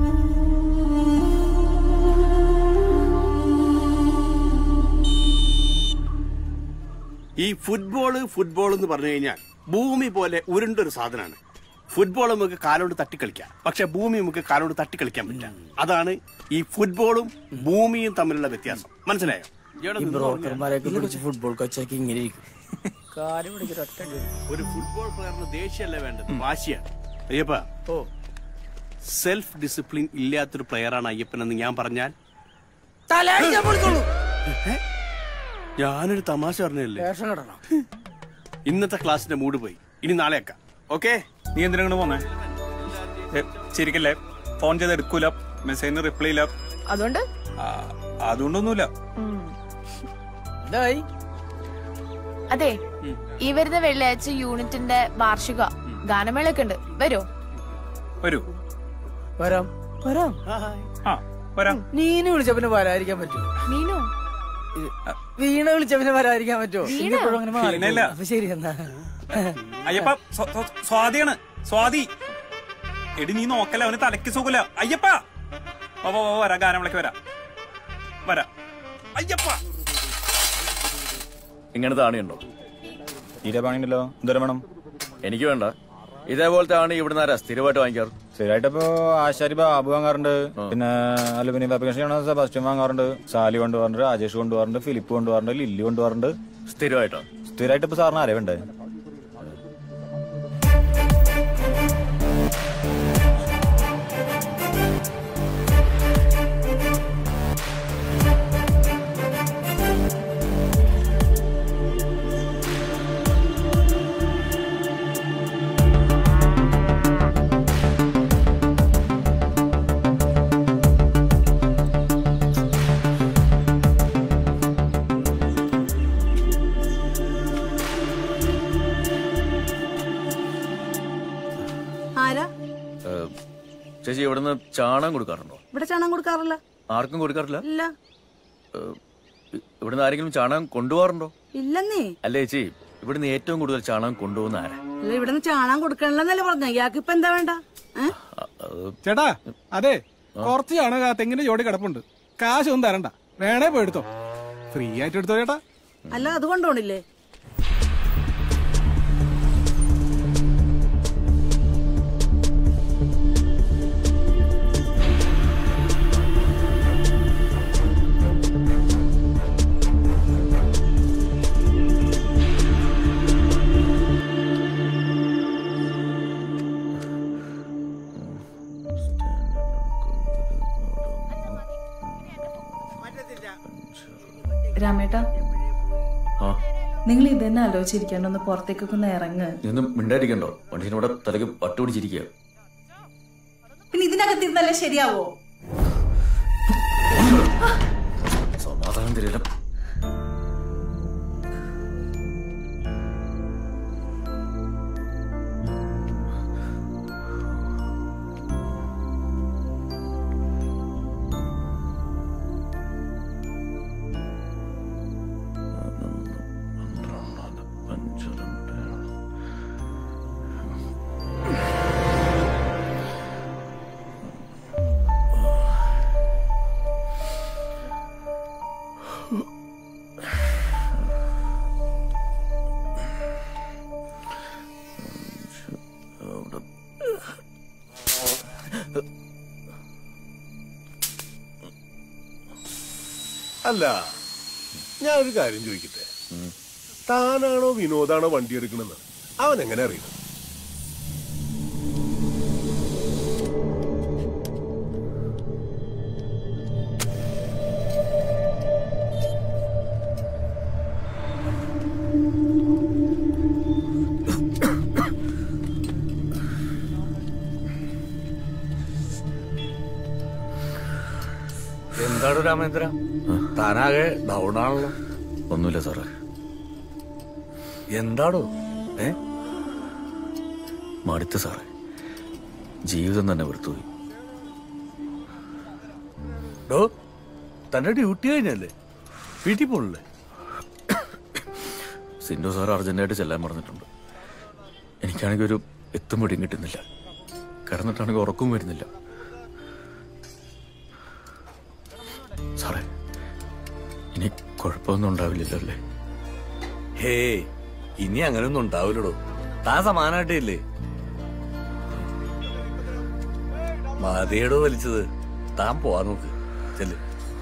ഈ ഫുട്ബോൾ ഫുട്ബോൾ എന്ന് പറഞ്ഞു കഴിഞ്ഞാൽ ഭൂമി പോലെ ഉരുണ്ടൊരു സാധനമാണ് ഫുട്ബോൾ നമുക്ക് കാലോണ്ട് തട്ടിക്കളിക്കാം പക്ഷെ ഭൂമി നമുക്ക് കാലോണ്ട് തട്ടിക്കളിക്കാൻ പറ്റില്ല അതാണ് ഈ ഫുട്ബോളും ഭൂമിയും തമ്മിലുള്ള വ്യത്യാസം മനസ്സിലായോ ഇയാള് ഈ നിന്ന് ബ്രോക്കർമാരെയൊക്കെ പറഞ്ഞാ- പിടിച്ച് ഫുട്ബോൾ കോച്ചാക്കി ഇങ്ങനെ ഇരിക്കും കാര്യം പിടിക്കൊരു ഒറ്റ ഒരു ഫുട്ബോൾ പ്ലെയറിന് ദേഷ്യമല്ല വേണ്ടത് വാശിയാണ് അയ്യപ്പ ഓ സെൽഫ് ഡിസിപ്ലിൻ ഇല്ലാത്തൊരു പ്ലെയറാണ് അയ്യപ്പൻ എന്ന് ഞാൻ പറഞ്ഞാൽ തലയടിച്ചാ പൊളിക്കുള്ളൂ ഞാനൊരു തമാശ പറഞ്ഞല്ലേ വേഷം കിടണം ഇന്നത്തെ ക്ലാസ്സിന്റെ മൂഡ് പോയി ഇനി നാളെ ആക്കാം ഓക്കെ നീ എന്തിനാണ് പോന്നെ ഏ, ചിരിക്കല്ലേ ഫോൺ ചെയ്ത് എടുക്കൂല മെസ്സേജിന് റിപ്ലൈ ഇല്ല അതുകൊണ്ട് ആ, അതുകൊണ്ടൊന്നുമില്ല എന്തായി അതെ ഈ വരുന്ന വെള്ളിയാഴ്ച യൂണിറ്റിന്റെ വാർഷിക ഗാനമേളയൊക്കെ ഉണ്ട് വരുമോ വരൂ വരാം വരാം ആ വരാം നീനെ വിളിച്ച പിന്നെ വരാതിരിക്കാൻ പറ്റുമോ മീനു വീണ വിളിച്ച പിന്നെ വരാതിരിക്കാൻ പറ്റുമോ വീണ? ഇനിയിപ്പോഴും അങ്ങനെ മാറി വീണയില്ല. അപ്പൊ ശരി എന്നാ അയ്യപ്പ സ്വ- സ്വ- സ്വാതിയാണ് സ്വാതി എടി നീ നോക്കല്ല അവന് തലയ്ക്ക് സുഖമില്ല അയ്യപ്പ വാ, വാ, വാ, വരാം ഗാനവിളക്ക് വരാം വരാം അയ്യപ്പ ഇങ്ങനത്തെ ആണിയുണ്ടോ തീരെപ്പാണല്ലോ എന്തോരം വേണം എനിക്ക് വേണ്ട ഇതേപോലത്തെ ആണി ഇവിടുന്ന് ആരാ സ്ഥിരമായിട്ട് വാങ്ങിക്കാറ് സ്ഥിരമായിട്ടിപ്പോ ആശാരി ബാബു വാങ്ങാറുണ്ട് പിന്നെ അലുമിനിയം ഫാബ്രിക്കേഷൻ സെബാസ്റ്റ്യൻ വാങ്ങാറുണ്ട് സാലി കൊണ്ടുപോകാറുണ്ട് രാജേഷ് കൊണ്ടുപോകാറുണ്ട് ഫിലിപ്പ് കൊണ്ടുപോകാറുണ്ട് ലില്ലി കൊണ്ടുപോകാറുണ്ട് സ്ഥിരമായിട്ടോ സ്ഥിരമായിട്ട് ഇപ്പൊ സാറിന് ആരേ വേണ്ടേ ആരാ ഏ, ചേച്ചി ഇവിടുന്ന് ചാണകം കൊടുക്കാറുണ്ടോ ഇവിടെ ചാണകം കൊടുക്കാറില്ല ആർക്കും കൊടുക്കാറില്ല ഇല്ല ഏ, ഇ- ഇവിടുന്ന് ആരെങ്കിലും ചാണകം കൊണ്ടുപോകാറുണ്ടോ ഇല്ലെന്നേ അല്ലേ ചേച്ചി ഇവിടുന്ന് ഏറ്റവും കൂടുതൽ ചാണകം കൊണ്ടുപോകുന്ന ആരാ അല്ല ഇവിടുന്ന് ചാണകം കൊടുക്കണില്ലെന്നല്ലേ പറഞ്ഞ ഇയാൾക്ക് ഇപ്പൊ എന്താ വേണ്ട ഏ? ചേട്ടാ അതെ കുറച്ച് ചാണക തെങ്ങിന്റെ ജോഡി കിടപ്പുണ്ട് കാശ് ഒന്നും തരണ്ട വേണേ പോയി എടുത്തോ ഫ്രീ ആയിട്ട് എടുത്തോ ചേട്ടാ അല്ല അത് കൊണ്ടോണില്ലേ രാമേട്ടാ ആ നിങ്ങൾ ഇതന്നെ ആലോചിച്ചിരിക്കാണ്ട് ഒന്ന് പുറത്തേക്കൊക്കെ ഒന്ന് ഇറങ്ങ് നീ ഒന്നും മിണ്ടായിരിക്കണ്ടോ മനുഷ്യനോടെ തലക്ക് പട്ടുപിടിച്ചിരിക്കുക പിന്നെ ഇതിനകത്ത് ഇരുന്നല്ലേ ശരിയാവോ സമാധാനം തരില്ല അല്ല ഞാൻ ഒരു കാര്യം ചോദിക്കട്ടെ താനാണോ വിനോദാണോ വണ്ടി എടുക്കണെന്ന് അവൻ എങ്ങനെ അറിയും എന്താണ് രാമേന്ദ്ര താനാകെ ഡൗൺ ആണല്ലോ ഒന്നുമില്ല സാറേ എന്താടോ ഏ മടുത്ത് സാറേ ജീവിതം തന്നെ വെറുത്തുപോയി ഡോ തന്റെ ഡ്യൂട്ടി കഴിഞ്ഞല്ലേ വീട്ടിൽ പോണില്ലേ സിൻഡോ സാർ അർജന്റായിട്ട് ചെല്ലാൻ പറഞ്ഞിട്ടുണ്ട് എനിക്കാണെങ്കിൽ ഒരു എത്തും പിടിയും കിട്ടുന്നില്ല കിടന്നിട്ടാണെങ്കിൽ ഉറക്കവും വരുന്നില്ല സാറേ ഇനി കുഴപ്പമൊന്നും ഉണ്ടാവില്ലല്ലോ അല്ലേ ഹേ ഇനി അങ്ങനെയൊന്നും ഉണ്ടാവില്ലടോ താൻ സമാനായിട്ടേ ഇല്ലേ മതിയടോ വലിച്ചത് താൻ പോവാൻ നോക്ക് ചെല്ല്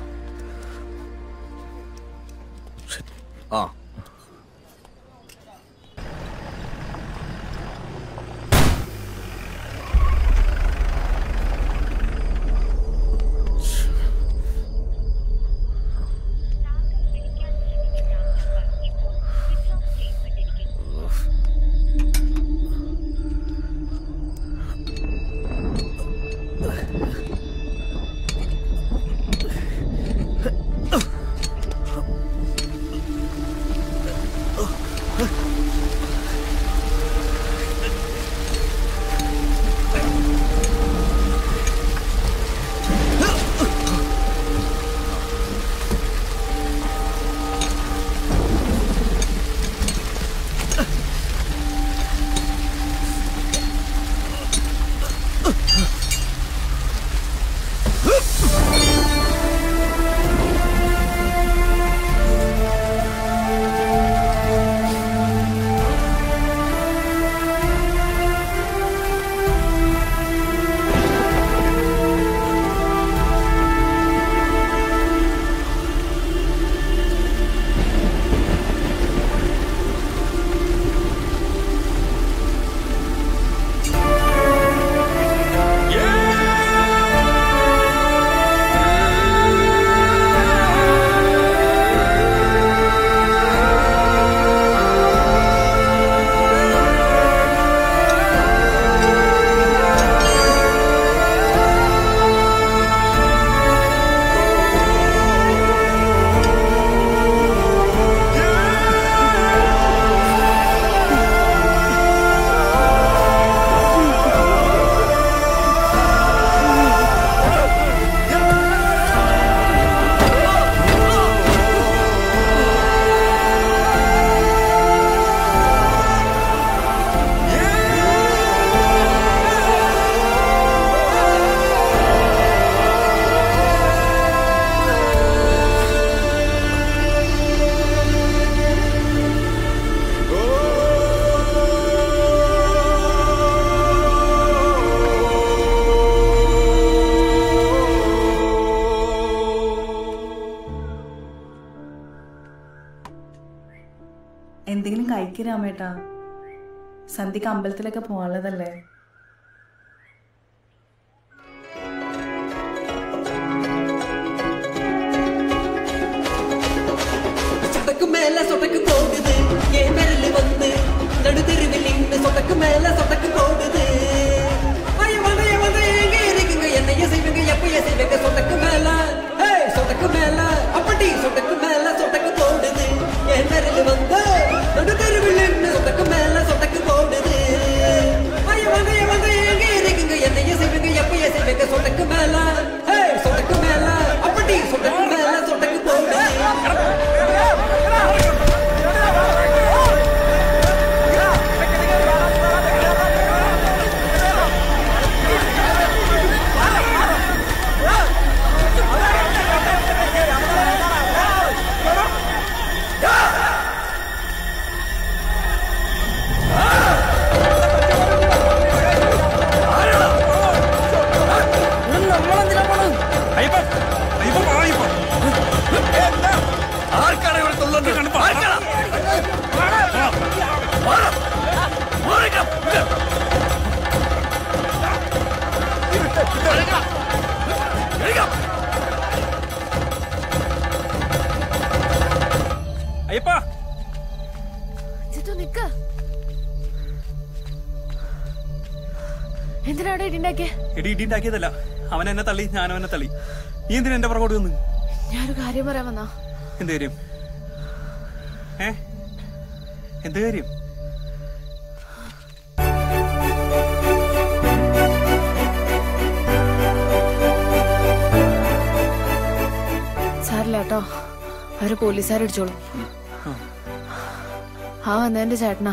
ആ എന്തെങ്കിലും കഴിക്ക് രാമേട്ടാ സന്ധ്യക്ക് അമ്പലത്തിലൊക്കെ പോകാനുള്ളതല്ലേ சொடக்கு மேல சொடக்கு போடுது என் விரல் வந்து நடுத்தெருவில் நின்று சொடக்கு மேல சொடக்கு போடுது ஐய வந்து ஐய வந்து எங்க இருக்குங்க என்னைய செய்வீங்க எப்பய செய்வீங்க சொடக்கு மேல ஏய் சொடக்கு மேல அப்படி சொடக்கு மேல சொடக்கு போடுது என் விரல் வந்து நடுத்தெருவில் நின்று சொடக்கு மேல சொடக்கு போடுது ஐய வந்து ஐய வந்து எங்க இருக்குங்க என்னைய செய்வீங்க எப்பய செய்வீங்க சொடக்கு மேல ஏய் சொடக்கு மேல அப்படி சொடக்கு மேல சொடக்கு போடுது Yeah. അയ്യപ്പ ജിത്തു നിക്ക് എന്തിനാണ് ഇടിണ്ടാക്കിയേ എടി ഇടി ഉണ്ടാക്കിയതല്ല അവൻ എന്നെ തള്ളി ഞാനും എന്നെ തള്ളി നീ എന്തിനാ എന്റെ പുറകോട്ട് നിന്ന് ഞാനൊരു കാര്യം പറയാൻ വന്നാ എന്ത് കാര്യം ഏ എന്ത് കാര്യം സാറില്ല കേട്ടോ അവര് പോലീസുകാരടിച്ചോളും ആ വന്നെന്റെ ചേട്ടനാ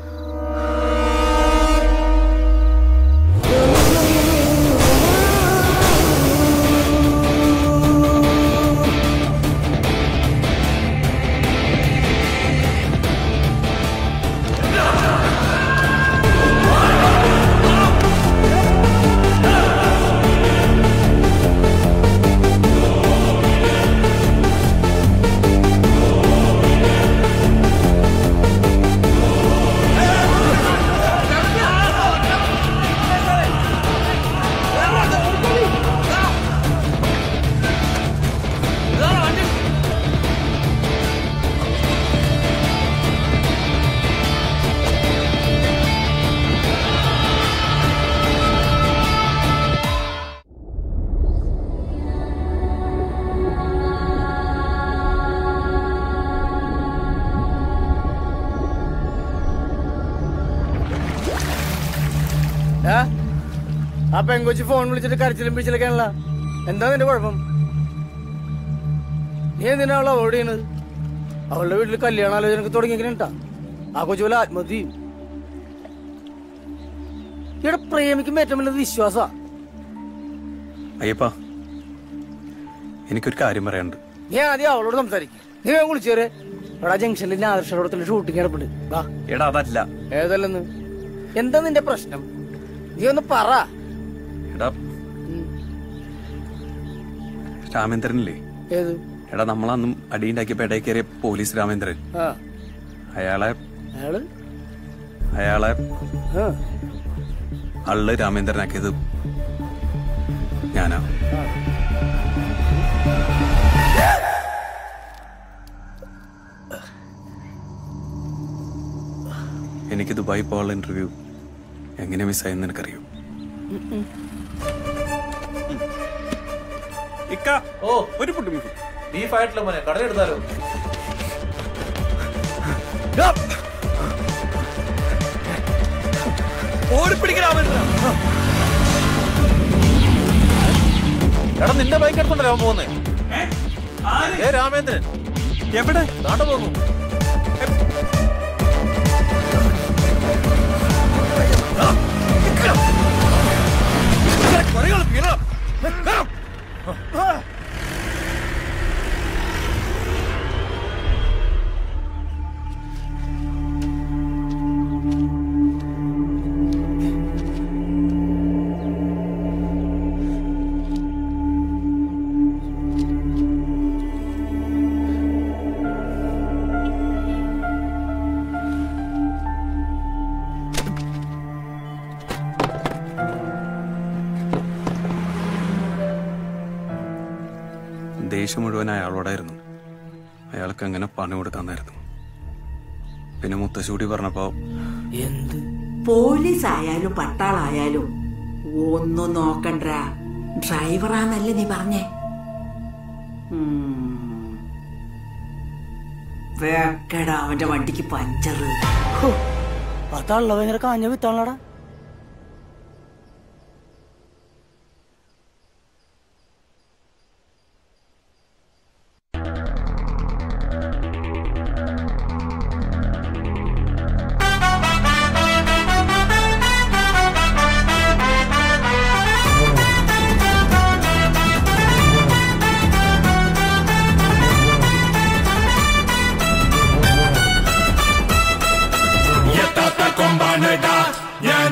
ഏ? ആ പെങ്കൊച്ചി ഫോൺ വിളിച്ചിട്ട് കരച്ചിലും പിടിച്ചിലൊക്കെയാണല്ലോ എന്താ നിന്റെ കുഴപ്പം നീ എന്തിനാ അവളെ അവോയ്ഡ് ചെയ്യണത് അവളുടെ വീട്ടിൽ കല്യാണ ആലോചനക്ക് തുടങ്ങിയിരിക്കണ ആ കൊച്ചു പോലെ ആത്മഹത്യ ചെയ്യും ഇവിടെ പ്രേമിക്കുമ്പോ ഏറ്റവും വലുത് വിശ്വാസ അയ്യപ്പ എനിക്കൊരു കാര്യം പറയാനുണ്ട് നീ ആദ്യം അവളോട് സംസാരിക്കും നീ വേഗം വിളിച്ചേരെ ഇവിടെ ജംഗ്ഷനിൽ ആദർശോടത്തിൽ ഷൂട്ടിംഗ് കിടപ്പുണ്ട് വാ എടാ അതല്ല ഏതല്ലെന്ന് എന്താ നിന്റെ പ്രശ്നം നീ ഒന്ന് പറ എടാ രാമേന്ദ്രനില്ലേ ഏത് എടാ നമ്മളന്നും അടിയുണ്ടാക്കിയപ്പോ ഇടയിൽ കയറിയ പോലീസ് രാമേന്ദ്രൻ ആ അയാളെ അയാള് അയാളെ ആ അള്ള് രാമേന്ദ്രനാക്കിയത് ഞാനാ എനിക്ക് ദുബായി പോകാനുള്ള ഇന്റർവ്യൂ എങ്ങനെ മിസ്സായെന്ന് എനിക്കറിയൂ ഇക്ക ഓ ഒരു പുട്ട് ബീഫ് ബീഫ് ആയിട്ടില്ല മോനെ കടലെടുത്താലോ എടാ നിന്റെ ബൈക്ക് എടുത്തോണ്ടല്ലോ അവൻ പോകുന്നേ ഏ രാമേന്ദ്രൻ എവിടെ നാണ്ട പോകുന്നു ദേഷ്യം മുഴുവൻ അയാളോടായിരുന്നു അയാൾക്ക് എങ്ങനെ പണി കൊടുക്കാന്നായിരുന്നു പിന്നെ മുത്തശ്ശൂടി പറഞ്ഞപ്പോ എന്ത് പോലീസ് ആയാലും പട്ടാളായാലും ഒന്നും നോക്കണ്ട ഡ്രൈവറാന്നല്ലേ നീ പറഞ്ഞേ ഉം. വെക്കടാ അവന്റെ വണ്ടിക്ക് പഞ്ചറ് അതള്ള ഭയങ്കര കാഞ്ഞ വിത്താണല്ലടാ എത്താത്ത കൊമ്പാനടാ ഞാൻ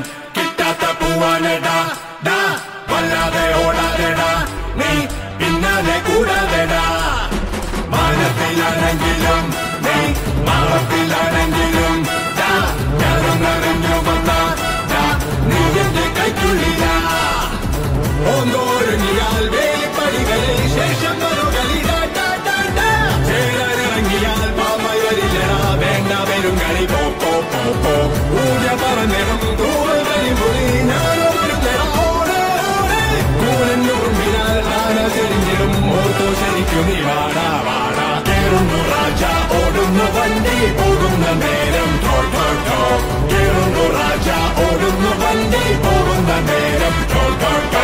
വണ്ടി പോകുന്ന നേരം ടോ ടോ ടോ കേറുന്നു രാജ ഓടുന്നു വണ്ടി പോകുന്ന നേരം ടോ ടോ ടോ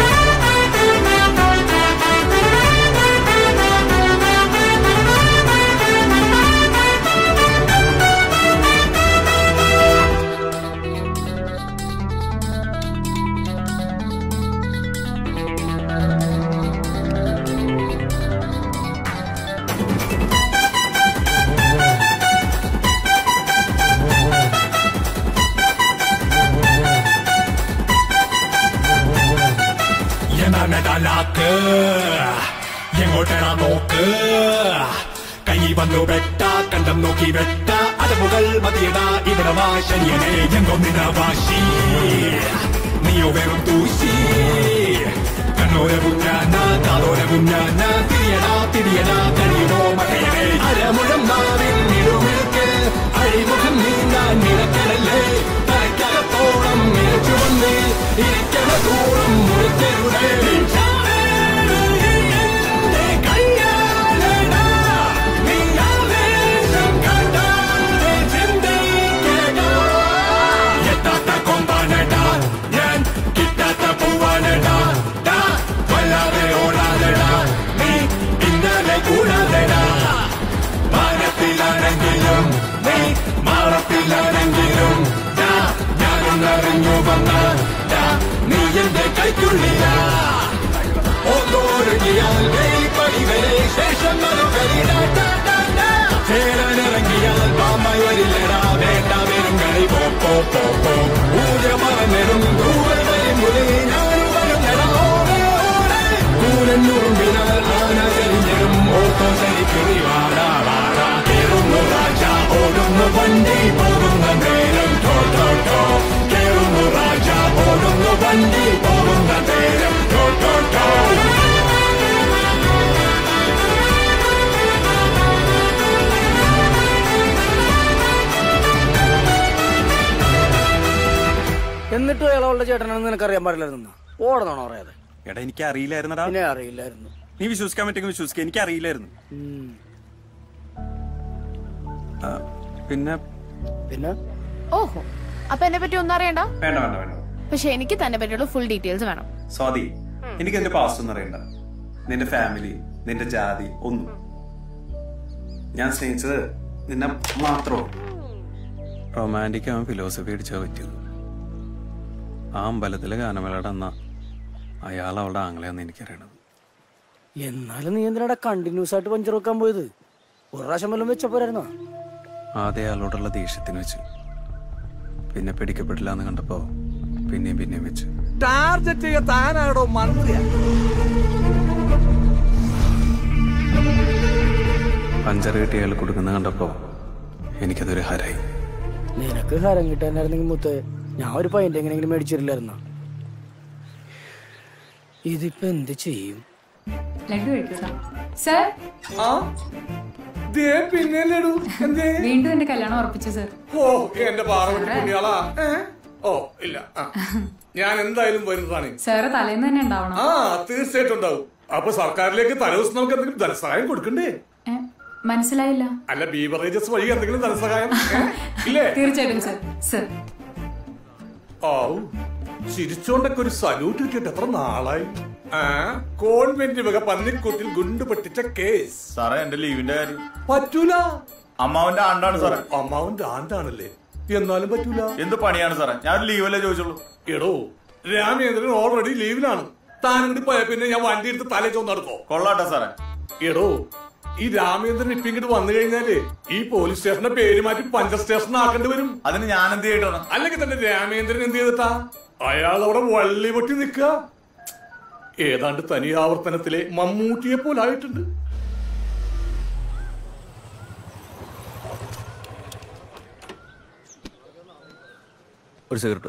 എന്നാക്ക് എങ്ങോട്ടാ നോക്ക് കൈ വന്നു വെട്ട കണ്ടം നോക്കി വെട്ട അടവുകൾ മതിയട ഇവിടെ വാശനിയനെ എങ്കൊന്നിന വാശി നീയോ വെറും തൂശി കണ്ണോര മുഞ്ഞാന കാതോര മുഞ്ഞാന തിരിയട തിരിയട കഴിയുമോ മകയനെ അരമുഴം നാവിൻ നിടുമിടുക്ക് അഴിമുഖം നീന്താൻ നിലക്കടല്ലേ തലക്കകത്തോളം നിലച്ചു വന്ന് ഇരിക്കണ ദൂരം മുറിക്കരുടെ എത്താത്ത കൊമ്പാനടാ ഞാൻ കിട്ടാത്ത പൂവാനടാ ഡാ വല്ലാതെ ഓടാതെടാ നീ ഇന്നലെ കൂടാതെടാ മാനത്തിലാണെങ്കിലും നീ മാറത്തിലാണെങ്കിലും ഡാ ഞാനൊന്നറിഞ്ഞു വന്ന ഡാ നീ എന്റെ കൈക്കുള്ളിലാ ഓർത്തോരുങ്ങിയാൽ പടി വരെ ശേഷം ചേരാനിറങ്ങിയാൽ പാമ്പായി വരില്ലടാ വേണ്ട വരും കളി പോ പോ പോ പോ ഊര പറന്നിടും തൂവൽ വരും മുതൽ ഞാനും വരുന്നടാ ഓടേ ഓടേ കൂരഞ്ഞുറുമ്പിനാൽ ആന ചെരിഞ്ഞിടും ഓട്ടോ ശരിക്കുറി വാടാ വാടാ കേറുന്നു രാജ ഓടുന്നു വണ്ടി പോകുന്ന നേരം ടോ ടോ ടോ കേറുന്നു രാജ ഓടുന്നു വണ്ടി പോകുന്ന നേരം ടോ ടോ ടോ എന്നിട്ടും അയാളുടെ ചേട്ടനാണെന്ന് നിനക്കറിയാൻ പാടില്ലായിരുന്നു ഓടണോ അറിയാതെ എടാ എനിക്ക് അറിയില്ലായിരുന്നടാ പിന്നെ അറിയില്ലായിരുന്നു നീ വിശ്വസിക്കാൻ പറ്റുമെങ്കിൽ വിശ്വസിക്കുക എനിക്ക് അറിയില്ലായിരുന്നു ആ, പിന്നെ പിന്നെ ഓഹോ അപ്പൊ എന്നെ പറ്റി ഒന്നും അറിയണ്ട വേണ്ട വേണ്ട വേണ്ട പക്ഷെ എനിക്ക് തന്നെ പറ്റിയുള്ള ഫുൾ ഡീറ്റെയിൽസ് വേണം സ്വാതി എനിക്ക് എന്റെ പാസ്റ്റ് ഒന്നും അറിയണ്ട നിന്റെ ഫാമിലി നിന്റെ ജാതി ഒന്നും ഞാൻ സ്നേഹിച്ചത് നിന്നെ മാത്രം റൊമാൻറ്റിക് ആവാൻ ഫിലോസഫി അടിച്ചാൽ പറ്റിയത് ആ അമ്പലത്തിലെ ഗാനമേളയുടെ അന്ന അയാൾ അവളുടെ ആംഗ്ലയാന്ന് എനിക്കറിയണത് എന്നാലും നീ എന്തിനാടാ കണ്ടിന്യൂസ് ആയിട്ട് പഞ്ചർ വെക്കാൻ പോയത് ഒരു പ്രാവശ്യം വല്ലതും വെച്ചപ്പോരായിരുന്നോ ആദ്യം അയാളോടുള്ള ദേഷ്യത്തിന് വെച്ച് പിന്നെ പിടിക്കപ്പെട്ടില്ല എന്ന് കണ്ടപ്പോ പിന്നെയും പിന്നെയും വെച്ച് ടാർഗറ്റ് ചെയ്യ താനാടോ മന്ത്രിയാ പഞ്ചർ കിട്ടി അയാൾ കൊടുക്കുന്ന കണ്ടപ്പോ എനിക്കതൊരു ഹരായി നിനക്ക് ഹരം കിട്ടാനായിരുന്നെങ്കിൽ മുത്ത് ഞാൻ ഒരു പൈൻ്റെ എങ്ങനെയെങ്കിലും മേടിച്ചിരില്ലായിരുന്നോ ഇതിപ്പോ എന്ത് ചെയ്യും ലഡു കഴിക്കുക സർ ദേ പിന്നെ ലഡു എന്തേ വീണ്ടും എന്റെ കല്യാണം ഉറപ്പിച്ചു സർ ഓ എന്റെ പാറവെട്ടി പുണ്യാളാ ഏ? ഓ ഇല്ല ആ. ഞാൻ എന്തായാലും വരുന്നതാണ് സാറ് തലേന്ന് തന്നെ ഉണ്ടാവണം ആ തീർച്ചയായിട്ടും ഉണ്ടാവും അപ്പൊ സർക്കാരിലേക്ക് തലേദിവസം നമുക്ക് എന്തെങ്കിലും ധനസഹായം കൊടുക്കണ്ടേ ഏ, മനസ്സിലായില്ല അല്ല ബീവറേജസ് വഴി എന്തെങ്കിലും ധനസഹായം ഏ? ഇല്ലേ തീർച്ചയായിട്ടും സർ സർ ഓ ചിരിച്ചോണ്ടൊക്കെ ഒരു സല്യൂട്ട് കിട്ടിയിട്ട് എത്ര നാളായി ആ കോൺവെന്റ് വക പന്നിക്കൂട്ടിൽ ഗുണ്ട് പൊട്ടിച്ച കേസ് സാറേ എന്റെ ലീവിന്റെ കാര്യം പറ്റൂല അമ്മാവന്റെ ആണ്ടാണ് സാറേ അമ്മാവന്റെ ആണ്ടാണല്ലേ എന്നാലും പറ്റൂല എന്ത് പണിയാണ് സാറേ ഞാൻ ലീവല്ലേ ചോദിച്ചുള്ളൂ എടോ രാമേന്ദ്രൻ ഓൾറെഡി ലീവിലാണ് താൻ കൂടി പോയ പിന്നെ ഞാൻ വണ്ടി എടുത്ത് തലേ ചോന്ന് നടക്കോ കൊള്ളാട്ടെ സാറേ എടോ ഈ രാമേന്ദ്രൻ ഇപ്പൊ ഇങ്ങോട്ട് വന്നു കഴിഞ്ഞാലേ ഈ പോലീസ് സ്റ്റേഷന്റെ പേര് മാറ്റി പഞ്ചർ സ്റ്റേഷൻ ആക്കേണ്ടി വരും അതിന് ഞാൻ എന്ത് ചെയ്തിട്ടാണ് അല്ലെങ്കിൽ തന്നെ രാമേന്ദ്രൻ എന്ത് ചെയ്തിട്ടാ അയാൾ അവിടെ വള്ളി പൊട്ടി നിൽക്കുക ഏതാണ്ട് തനിയാവർത്തനത്തിലെ മമ്മൂട്ടിയെ പോലായിട്ടുണ്ട് ഒരു സിഗരറ്റ്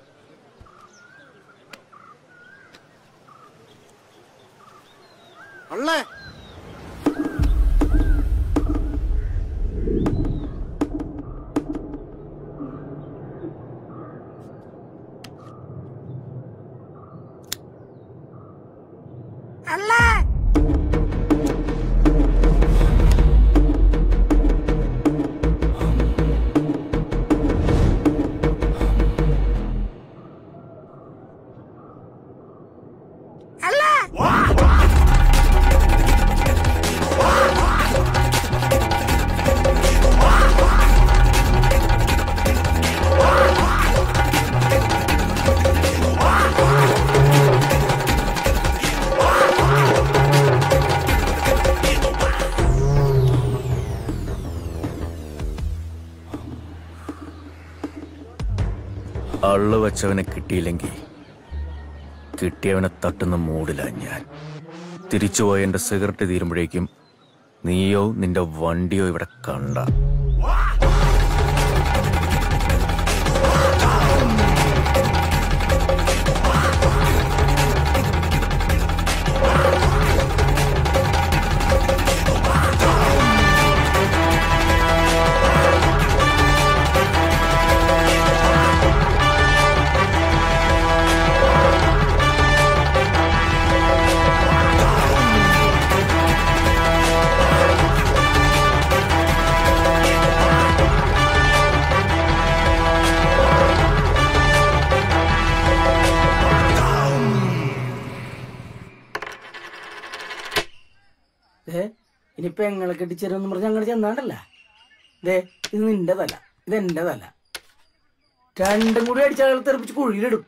അള്ളേ അള്ളു വെച്ചവനെ കിട്ടിയില്ലെങ്കിൽ കിട്ടിയവനെ തട്ടുന്ന മൂടില്ല ഞാൻ തിരിച്ചുപോയ എന്റെ സിഗരറ്റ് തീരുമ്പോഴേക്കും നീയോ നിന്റെ വണ്ടിയോ ഇവിടെ കണ്ട ദേ ഇനി പെങ്ങളെ കെട്ടിച്ചേരെന്ന് പറഞ്ഞ് ഞങ്ങൾ ചെന്നാണ്ടല്ല ദേ ഇത് നിന്റെതല്ല ഇത് എന്റേതല്ല രണ്ടും കൂടി അടിച്ചാൽ തെറിപ്പിച്ച് കുഴിയിലിടും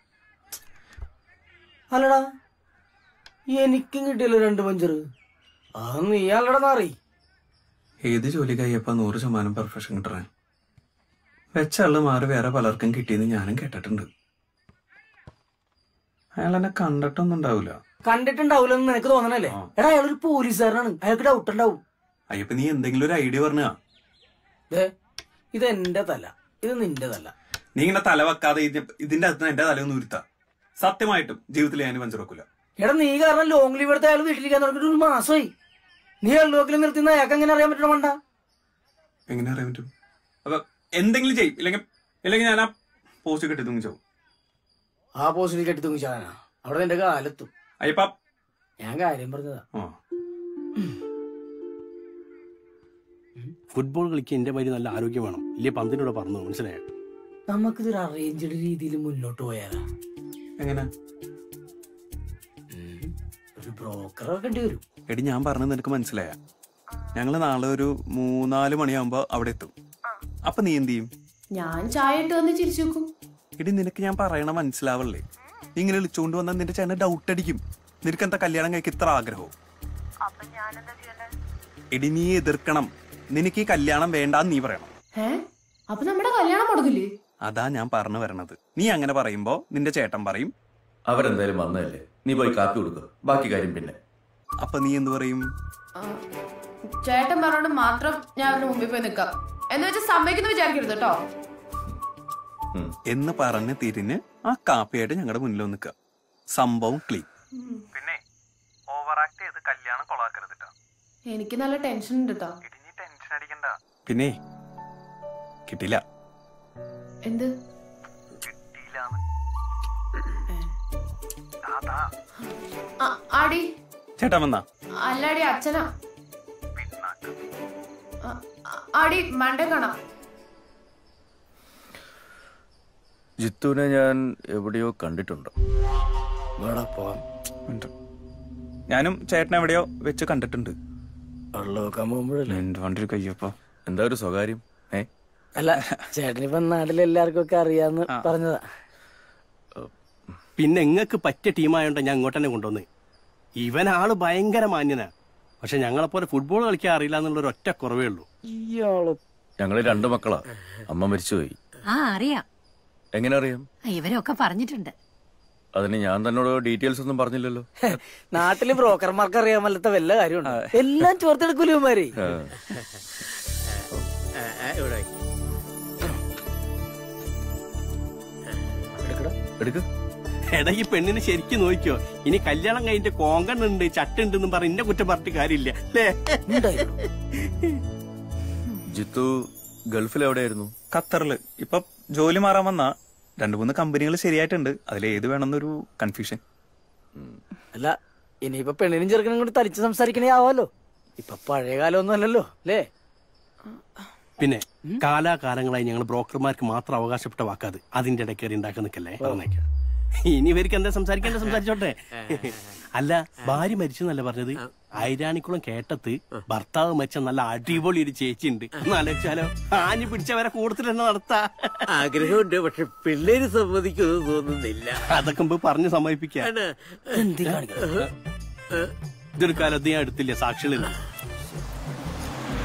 അല്ലടാ എനിക്കും കിട്ടിയല്ലോ രണ്ട് പഞ്ചർ അത് നീ അല്ലടാ നാറി ഏത് ജോലി കഴിയപ്പോ നൂറ് ശതമാനം പെർഫെക്ഷൻ കിട്ടണേ വെച്ച ആള് മാറി വേറെ പലർക്കും കിട്ടിയെന്ന് ഞാനും കേട്ടിട്ടുണ്ട് അയാൾ എന്നെ കണ്ടിട്ടൊന്നും ഉണ്ടാവില്ല കണ്ടിട്ടുണ്ടാവൂലെന്ന് നിനക്ക് തോന്നണല്ലേ എടാ അയാളൊരു പോലീസുകാരനാണ് അയാൾക്ക് ഡൗട്ട് ഉണ്ടാവും അയ്യപ്പ നീ എന്തെങ്കിലും ഒരു ഐഡിയ പറഞ്ഞാ ദേ ഇത് എന്റേതല്ല ഇത് നിന്റേതല്ല നീ ഇങ്ങനെ തല വെക്കാതെ ഇത് ഇതിന്റെ അകത്ത് എന്റെ തലയൊന്നും ഉരുത്താ സത്യമായിട്ടും ജീവിതത്തിൽ ഞാൻ പഞ്ചർ വെക്കൂല എടാ നീ കാരണം ലോങ് ലീവ് എടുത്ത അയാൾ വീട്ടിലിരിക്കാൻ തുടങ്ങിയിട്ട് ഒരു മാസമായി നീ അയൽവക്കിൽ നിർത്തുന്ന അയാൾക്ക് എങ്ങനെ അറിയാൻ പറ്റണം വേണ്ട എങ്ങനെ അറിയാൻ പറ്റും അപ്പൊ എന്തെങ്കിലും ചെയ്യും ഇല്ലെങ്കിൽ ഇല്ലെങ്കിൽ ഞാൻ ആ പോസ്റ്റ് കെട്ടി തൂങ്ങി ചാവും ആ പോസ്റ്റിൽ കെട്ടി തൂങ്ങിച്ചാനാ അവിടെ നിന്റെ കാലെത്തും അയ്യപ്പ ഞാൻ കാര്യം പറഞ്ഞതാ ആ ഫുട്ബോൾ കളിക്കാൻ എന്റെ മാതിരി നല്ല ആരോഗ്യം വേണം ഇല്ലേ പന്തിനൂടെ പറഞ്ഞു മനസ്സിലായോ നമുക്കിതൊരു അറേഞ്ച്ഡ് രീതിയിൽ മുന്നോട്ട് പോയാലാ എങ്ങനെ ഒരു ബ്രോക്കർ വെക്കേണ്ടി വരും എടി ഞാൻ പറഞ്ഞത് നിനക്ക് മനസ്സിലായ ഞങ്ങള് നാളെ ഒരു മൂന്നാല് മണിയാകുമ്പോ അവിടെ എത്തും അപ്പൊ നീ എന്ത് ചെയ്യും ഞാൻ ചായ ഇട്ട് വന്ന് ചിരിച്ചു നോക്കും എടി നിനക്ക് ഞാൻ പറയണ മനസ്സിലാവല്ലേ നീ ഇങ്ങനെ വിളിച്ചുകൊണ്ട് വന്നാൽ നിന്റെ ചേട്ടന് ഡൗട്ട് അടിക്കും നിനക്ക് എന്താ കല്യാണം കഴിക്കാൻ ഇത്ര ആഗ്രഹവും എടി നീ എതിർക്കണം നിനക്ക് ഈ കല്യാണം വേണ്ടാന്ന് നീ പറയണം ഏ അപ്പൊ നമ്മുടെ കല്യാണം മുടങ്ങില്ലേ അതാ ഞാൻ പറഞ്ഞു വരണത് നീ അങ്ങനെ പറയുമ്പോ നിന്റെ ചേട്ടൻ പറയും അവരെന്തായാലും വന്നതല്ലേ നീ പോയി കാപ്പി കൊടുക്കുക ബാക്കി കാര്യം പിന്നെ അപ്പൊ നീ എന്ത് പറയും ആ, ചേട്ടൻ പറഞ്ഞോണ്ട് മാത്രം ഞാൻ അവരുടെ മുമ്പിൽ പോയി നിക്കാം എന്ന് വെച്ചാൽ സമ്മതിക്കുന്നു വിചാരിക്കരുത് കേട്ടോ എന്ന് പറഞ്ഞ് തിരിഞ്ഞ് ആ കാപ്പിയായിട്ട് ഞങ്ങളുടെ മുന്നിൽ നിൽക്കുക സംഭവം ക്ലീൻ പിന്നെ ഓവർ ആക്ട് ചെയ്ത് കല്യാണം കൊളാക്കരുത് എനിക്ക് നല്ല ടെൻഷൻ ഉണ്ട് കേട്ടോ ടെൻഷൻ അടിക്കണ്ട പിന്നെ കിട്ടില്ല എന്ത് ആ, ആടി ചേട്ടാ വന്നാ അല്ലാടി അച്ഛനാ ആ, ആ, ആടി മണ്ടേ കാണാം ജിത്തുവിനെ ഞാൻ എവിടെയോ കണ്ടിട്ടുണ്ട് ഉണ്ട്. ഞാനും ചേട്ടൻ എവിടെയോ വെച്ച് കണ്ടിട്ടുണ്ട് വെള്ളമൊക്കാൻ പോകുമ്പോഴല്ലേ എന്റെ വണ്ടി കയ്യപ്പോ എന്താ ഒരു സ്വകാര്യം ഏ അല്ല ചേട്ടനിപ്പം നാട്ടിൽ എല്ലാവർക്കും ഒക്കെ അറിയാന്ന് പറഞ്ഞതാ പിന്നെ നിങ്ങൾക്ക് പറ്റിയ ടീമായോണ്ട് ഞാൻ ഇങ്ങോട്ട് തന്നെ കൊണ്ടുവന്ന് ഇവൻ ആള് ഭയങ്കര മാന്യനാ പക്ഷെ ഞങ്ങളെപ്പോലെ ഫുട്ബോൾ കളിക്കാൻ അറിയില്ല എന്നുള്ള ഒരു ഒറ്റ കുറവേ ഉള്ളൂ ഇയാള് ഞങ്ങള് രണ്ടു മക്കളാ അമ്മ മരിച്ചുപോയി ആ അറിയാം എങ്ങനെ അറിയാം ഇവരൊക്കെ പറഞ്ഞിട്ടുണ്ട് അതിന് ഞാൻ തന്നോട് ഡീറ്റെയിൽസ് ഒന്നും പറഞ്ഞില്ലല്ലോ നാട്ടില് ബ്രോക്കർമാർക്ക് അറിയാൻ വല്ലാത്ത വല്ല കാര്യമുണ്ട് എല്ലാം ചോർത്തെടുക്കൂലേ ഇവന്മാരെ ആ. എടുക്ക എടാ ഈ പെണ്ണിനെ ശരിക്കും നോക്കിയോ ഇനി കല്യാണം കഴിഞ്ഞിട്ട് കോങ്കണ്ണുണ്ട് ചട്ടുണ്ട് എന്നും പറഞ്ഞ് എന്റെ കുറ്റം പറഞ്ഞിട്ട് കാര്യമില്ല അല്ലേ ജിത്തു ഗൾഫിൽ എവിടെയായിരുന്നു ഖത്തറില് ഇപ്പൊ ജോലി മാറാൻ വന്ന രണ്ടു മൂന്ന് കമ്പനികൾ ശരിയായിട്ടുണ്ട് അതിൽ ഏത് വേണമെന്നൊരു കൺഫ്യൂഷൻ അല്ല ഇനിയിപ്പൊ പെണ്ണിനും ചെറുക്കനും കൂടി തരിച്ച് സംസാരിക്കണേ ആവാലോ ഇപ്പൊ പഴയ കാലമൊന്നും അല്ലല്ലോ അല്ലേ പിന്നെ കാലാകാലങ്ങളായി ഞങ്ങൾ ബ്രോക്കർമാർക്ക് മാത്രം അവകാശപ്പെട്ട വാക്കാത് അതിന്റെ ഇടയ്ക്ക് കയറി ഉണ്ടാക്കാൻ നിൽക്കല്ലേ പറഞ്ഞേക്കാം ഇനി ഇവർക്ക് എന്താ സംസാരിക്കേണ്ട സംസാരിച്ചോട്ടെ അല്ല ഭാര്യ മരിച്ചു എന്നല്ല പറഞ്ഞത് ഐരാണിക്കുളം കേട്ടത്ത് ഭർത്താവ് മരിച്ച നല്ല അടിപൊളി ഒരു ചേച്ചി ഉണ്ട് ആലോചിച്ചാലോ ആഞ്ഞു പിടിച്ചവരെ കൂടുതൽ തന്നെ നടത്താ ആഗ്രഹമുണ്ട് പക്ഷെ പിള്ളേര് സമ്മതിക്കുമെന്ന് തോന്നുന്നില്ല അതൊക്കെ മുമ്പ് പറഞ്ഞ് സമ്മതിപ്പിക്കാം ഇതൊരു കാലത്ത് ഞാൻ എടുത്തില്ല സാക്ഷികളില്ല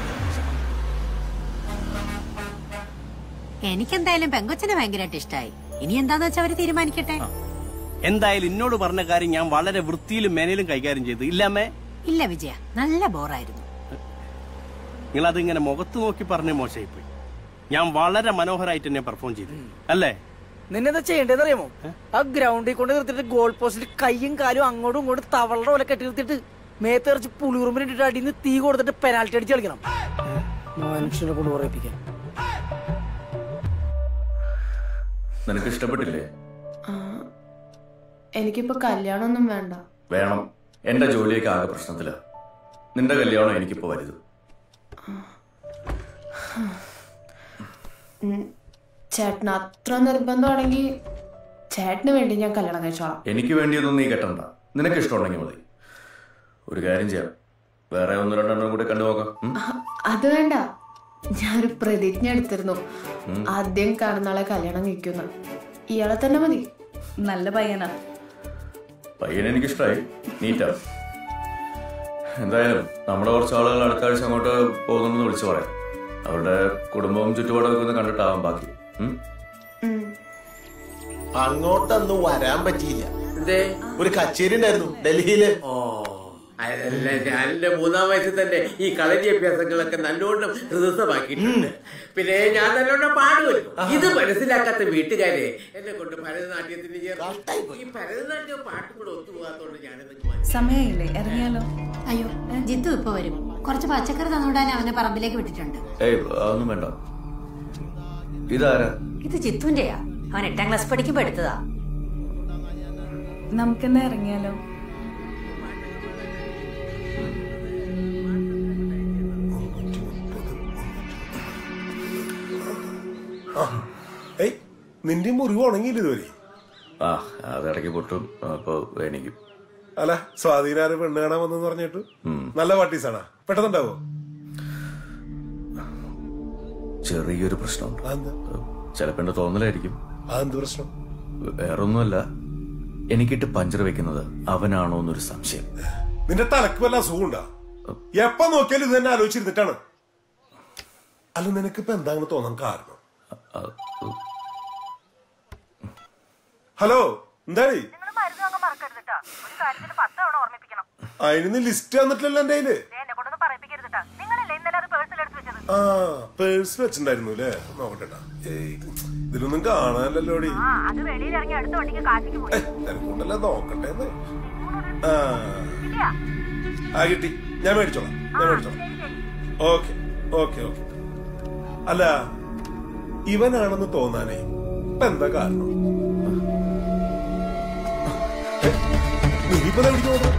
എനിക്കെന്തായാലും പെങ്കൊച്ചനെ ഭയങ്കരമായിട്ട് ഇഷ്ടമായി ഇനി എന്താന്ന് വെച്ചാ അവര് തീരുമാനിക്കട്ടെ എന്തായാലും എന്നോട് പറഞ്ഞ കാര്യം ഞാൻ വളരെ വൃത്തിയിലും മേനയിലും കൈകാര്യം ചെയ്തു ഇല്ലമ്മേ ഇല്ല വിജയ നല്ല ബോറായിരുന്നു നിങ്ങൾ അതിങ്ങനെ മുഖത്ത് നോക്കി പറഞ്ഞ മോശമായിപ്പോയി ഞാൻ വളരെ മനോഹരമായിട്ട് തന്നെ പെർഫോം ചെയ്തു അല്ലേ നിന്നെന്താ ചെയ്യേണ്ടതെന്ന് അറിയാമോ ആ ഗ്രൗണ്ടിൽ കൊണ്ട് നിർത്തിയിട്ട് ഗോൾ പോസ്റ്റിൽ കൈയും കാലും അങ്ങോട്ടും ഇങ്ങോട്ടും തവളുടെ പോലെ കെട്ടി നിർത്തിയിട്ട് മേത്തെറിച്ച് പുളിയുറുമ്പിനിട്ടിട്ട് അടിയിൽ നിന്ന് തീ കൊടുത്തിട്ട് പെനാൽറ്റി അടിച്ച് കളിക്കണം മനുഷ്യനെ കൊണ്ട് പറയിപ്പിക്കാൻ നിനക്ക് ഇഷ്ടപ്പെട്ടില്ലേ എനിക്കിപ്പോ കല്യാണമൊന്നും വേണ്ട വേണം എന്റെ ജോലിയൊക്കെ ആകെ പ്രശ്നത്തില നിന്റെ കല്യാണം എനിക്കിപ്പോ വലുത് ഉം, ചേട്ടന് അത്ര നിർബന്ധമാണെങ്കിൽ ചേട്ടന് വേണ്ടി ഞാൻ കല്യാണം കഴിച്ചോളാം എനിക്ക് വേണ്ടിയൊന്നും നീ കെട്ടണ്ട നിനക്ക് ഇഷ്ടമുണ്ടെങ്കിൽ മതി ഒരു കാര്യം ചെയ്യാം വേറെ ഒന്ന് രണ്ടെണ്ണം കൂടെ കണ്ടു നോക്കാം ഉം? അത് വേണ്ട ഞാനൊരു പ്രതിജ്ഞ എടുത്തിരുന്നു ഉം. ആദ്യം കാണുന്ന ആളെ കല്യാണം കഴിക്കുന്ന ഇയാളെ തന്നെ മതി നല്ല പയ്യനാ പയ്യനെ എനിക്ക് ഇഷ്ടമായി നീറ്റാ എന്തായാലും നമ്മുടെ കുറച്ച് ആളുകൾ അടുത്ത ആഴ്ച അങ്ങോട്ട് പോകുന്നെന്ന് വിളിച്ചു പറയാം അവരുടെ കുടുംബവും ചുറ്റുപാടൊക്കെ ഒന്ന് കണ്ടിട്ടാവാം ബാക്കി ഉം? അങ്ങോട്ടൊന്നും വരാൻ പറ്റിയില്ല ഒരു കച്ചേരി ഉണ്ടായിരുന്നു ഡൽഹിയില് അതല്ല ഞാൻ എന്റെ മൂന്നാം വയസ്സിൽ തന്നെ ഈ കളരി അഭ്യാസങ്ങളൊക്കെ നല്ലോണം ഹൃദയമാക്കിയിട്ടുണ്ട് പിന്നെ ഞാൻ നല്ലോണം പാടുമല്ലോ ഇത് മനസ്സിലാക്കാത്ത വീട്ടുകാരെ എന്നെ കൊണ്ട് ഭരതനാട്യത്തിന് ചേർത്ത് ഈ ഭരതനാട്യവും പാട്ടും കൂടെ ഒത്തുപോകാത്തോണ്ട് ഞാനിത് സമയമില്ലേ ഇറങ്ങിയാലോ അയ്യോ ജിത്തു ഇപ്പൊ വരും കുറച്ച് പച്ചക്കറി തന്നുവിടാൻ അവനെ പറമ്പിലേക്ക് വിട്ടിട്ടുണ്ട് ഏയ് അതൊന്നും വേണ്ട ഇതാരാ ഇത് ജിത്തുന്റെയാ അവൻ എട്ടാം ക്ലാസ് പഠിക്കുമ്പോ എടുത്തതാ നമുക്കെന്നാ ഇറങ്ങിയാലോ ഏയ് നിന്റെ മുറിവ് ഉണങ്ങിയില്ല ഇതുവരെ ആ അത് ഇടയ്ക്ക് പൊട്ടും അപ്പൊ എനിക്കും അല്ല സ്വാധീനാര് പെണ്ണ് കാണാൻ വന്നെന്ന് പറഞ്ഞിട്ട് നല്ല പാർട്ടീസാണാ പെട്ടെന്നുണ്ടാവോ ചെറിയൊരു പ്രശ്നമുണ്ട് അതെന്താ ചിലപ്പോ എന്റെ തോന്നലായിരിക്കും അതെന്ത് പ്രശ്നം വേറൊന്നുമല്ല എനിക്കിട്ട് പഞ്ചർ വെക്കുന്നത് അവനാണോ എന്നൊരു സംശയം നിന്റെ തലക്ക് വല്ല അസുഖമുണ്ടാ എപ്പ നോക്കിയാലും ഇത് തന്നെ ആലോചിച്ചിരുന്നിട്ടാണ് അല്ല നിനക്കിപ്പോ എന്താ അങ്ങനെ തോന്നാൻ കാരണം ഹലോ എന്താണ് അതിന് ലിസ്റ്റ് വന്നിട്ടില്ലല്ലോ എന്റെ കയ്യില് ആ പേഴ്സ് വെച്ചിണ്ടായിരുന്നു അല്ലേ നോക്കട്ടെട്ടാ ഏയ് ഇതിലൊന്നും കാണാനല്ലോടി തിരക്കൂട്ടല്ല നോക്കട്ടെ എന്ന്. ആ ആ കിട്ടി ഞാൻ മേടിച്ചോളാം ഞാൻ മേടിച്ചോളാം ഓക്കെ ഓക്കെ ഓക്കെ അല്ല ഇവനാണെന്ന് തോന്നാനേ ഇപ്പൊ എന്താ കാരണം ഏ, നീ ഇപ്പൊ ദേ എവിടേക്ക് പോകുന്നു?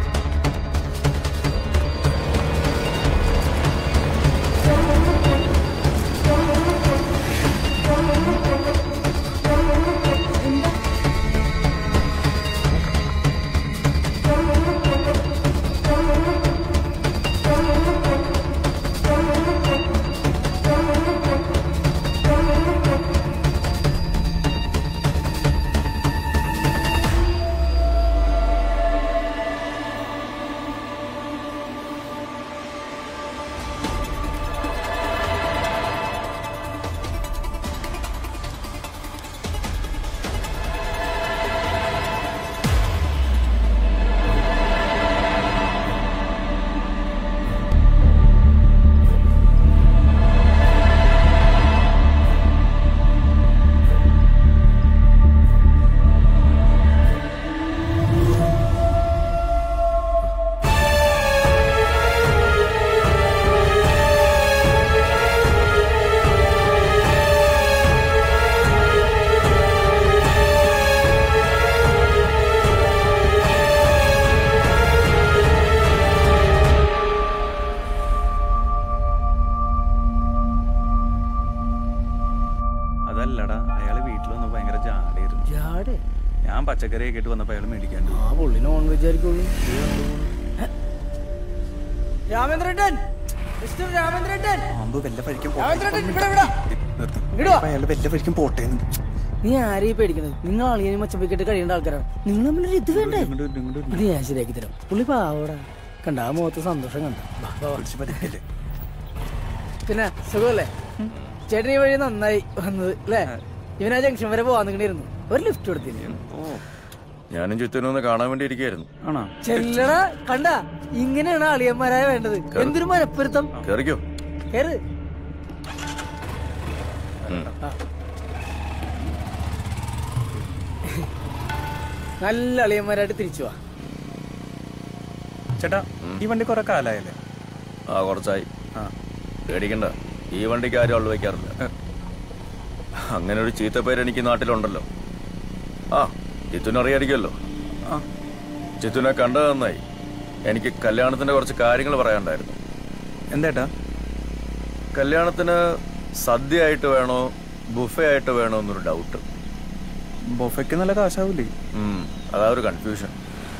അതല്ലടാ അയാള് വീട്ടിൽ വന്നപ്പോ ഭയങ്കര ജാടയായിരുന്നു ജാടെ ഞാൻ പച്ചക്കറിയൊക്കെ ഇട്ട് വന്നപ്പോ അയാൾ മേടിക്കാണ്ട് ആ പുള്ളി നോൺ വെജ് ആയിരിക്കുള്ളൂ രാമേന്ദ്രേട്ടൻ മിസ്റ്റർ രാമേന്ദ്രേട്ടൻ പാമ്പ് വല്ല വഴിക്കും രാമേന്ദ്രേട്ടൻ ഇവിടെ ഇവിടെ ഇങ്ങട് വാ. അയാൾ വല്ല വഴിക്കും പോട്ടേന്ന് നീ ആരെയും പേടിക്കണത് നിങ്ങൾ അളിയനും മച്ചപ്പിക്കിട്ട് കഴിയേണ്ട ആൾക്കാരാണ് നിങ്ങൾ തമ്മിലൊരു ഇത് വേണ്ടേ ഇത് ഞാൻ ശരിയാക്കി തരാം പുള്ളി പാവടാ കണ്ട ആ മുഖത്ത് സന്തോഷം കണ്ട വാ, വാ, വാ. പിന്നെ സുഖമല്ലേ ചേട്ടൻ ഈ വഴി നന്നായി വന്നത് അല്ലേ ഇവൻ ആ ജംഗ്ഷൻ വരെ പോവാൻ നിൽക്കണിരുന്നു ഒരു ലിഫ്റ്റ് കൊടുത്തില്ല ഞാനും ചുറ്റിനും ഒന്ന് കാണാൻ വേണ്ടി ഇരിക്കായിരുന്നു ആണോ ചെല്ലട കണ്ട ഇങ്ങനെയാണ് അളിയന്മാരായ വേണ്ടത് എന്തൊരു മനപ്പൊരുത്തം കേറിക്കോ കേറ് ഉം. നല്ല അളിയന്മാരായിട്ട് തിരിച്ചു വാ ചേട്ടാ ഈ വണ്ടി കുറെ കാലായല്ലേ ആ കുറച്ചായി പേടിക്കണ്ട ഈ വണ്ടിക്ക് ആരും ഉള്ളു വയ്ക്കാറില്ല അങ്ങനെ ഒരു ചീത്തപ്പേര് എനിക്ക് ഈ നാട്ടിലുണ്ടല്ലോ ആ ചിത്തുനെ അറിയായിരിക്കുമല്ലോ ചിത്തുനെ കണ്ടത് നന്നായി എനിക്ക് കല്യാണത്തിന്റെ കുറച്ച് കാര്യങ്ങൾ പറയാനുണ്ടായിരുന്നു എന്തേട്ടാ കല്യാണത്തിന് സദ്യ ആയിട്ട് വേണോ ബുഫേ ആയിട്ട് വേണോ എന്നൊരു ഡൗട്ട് ബൊഫയ്ക്ക് നല്ല കാശാവൂലേ അതാ ഒരു കൺഫ്യൂഷൻ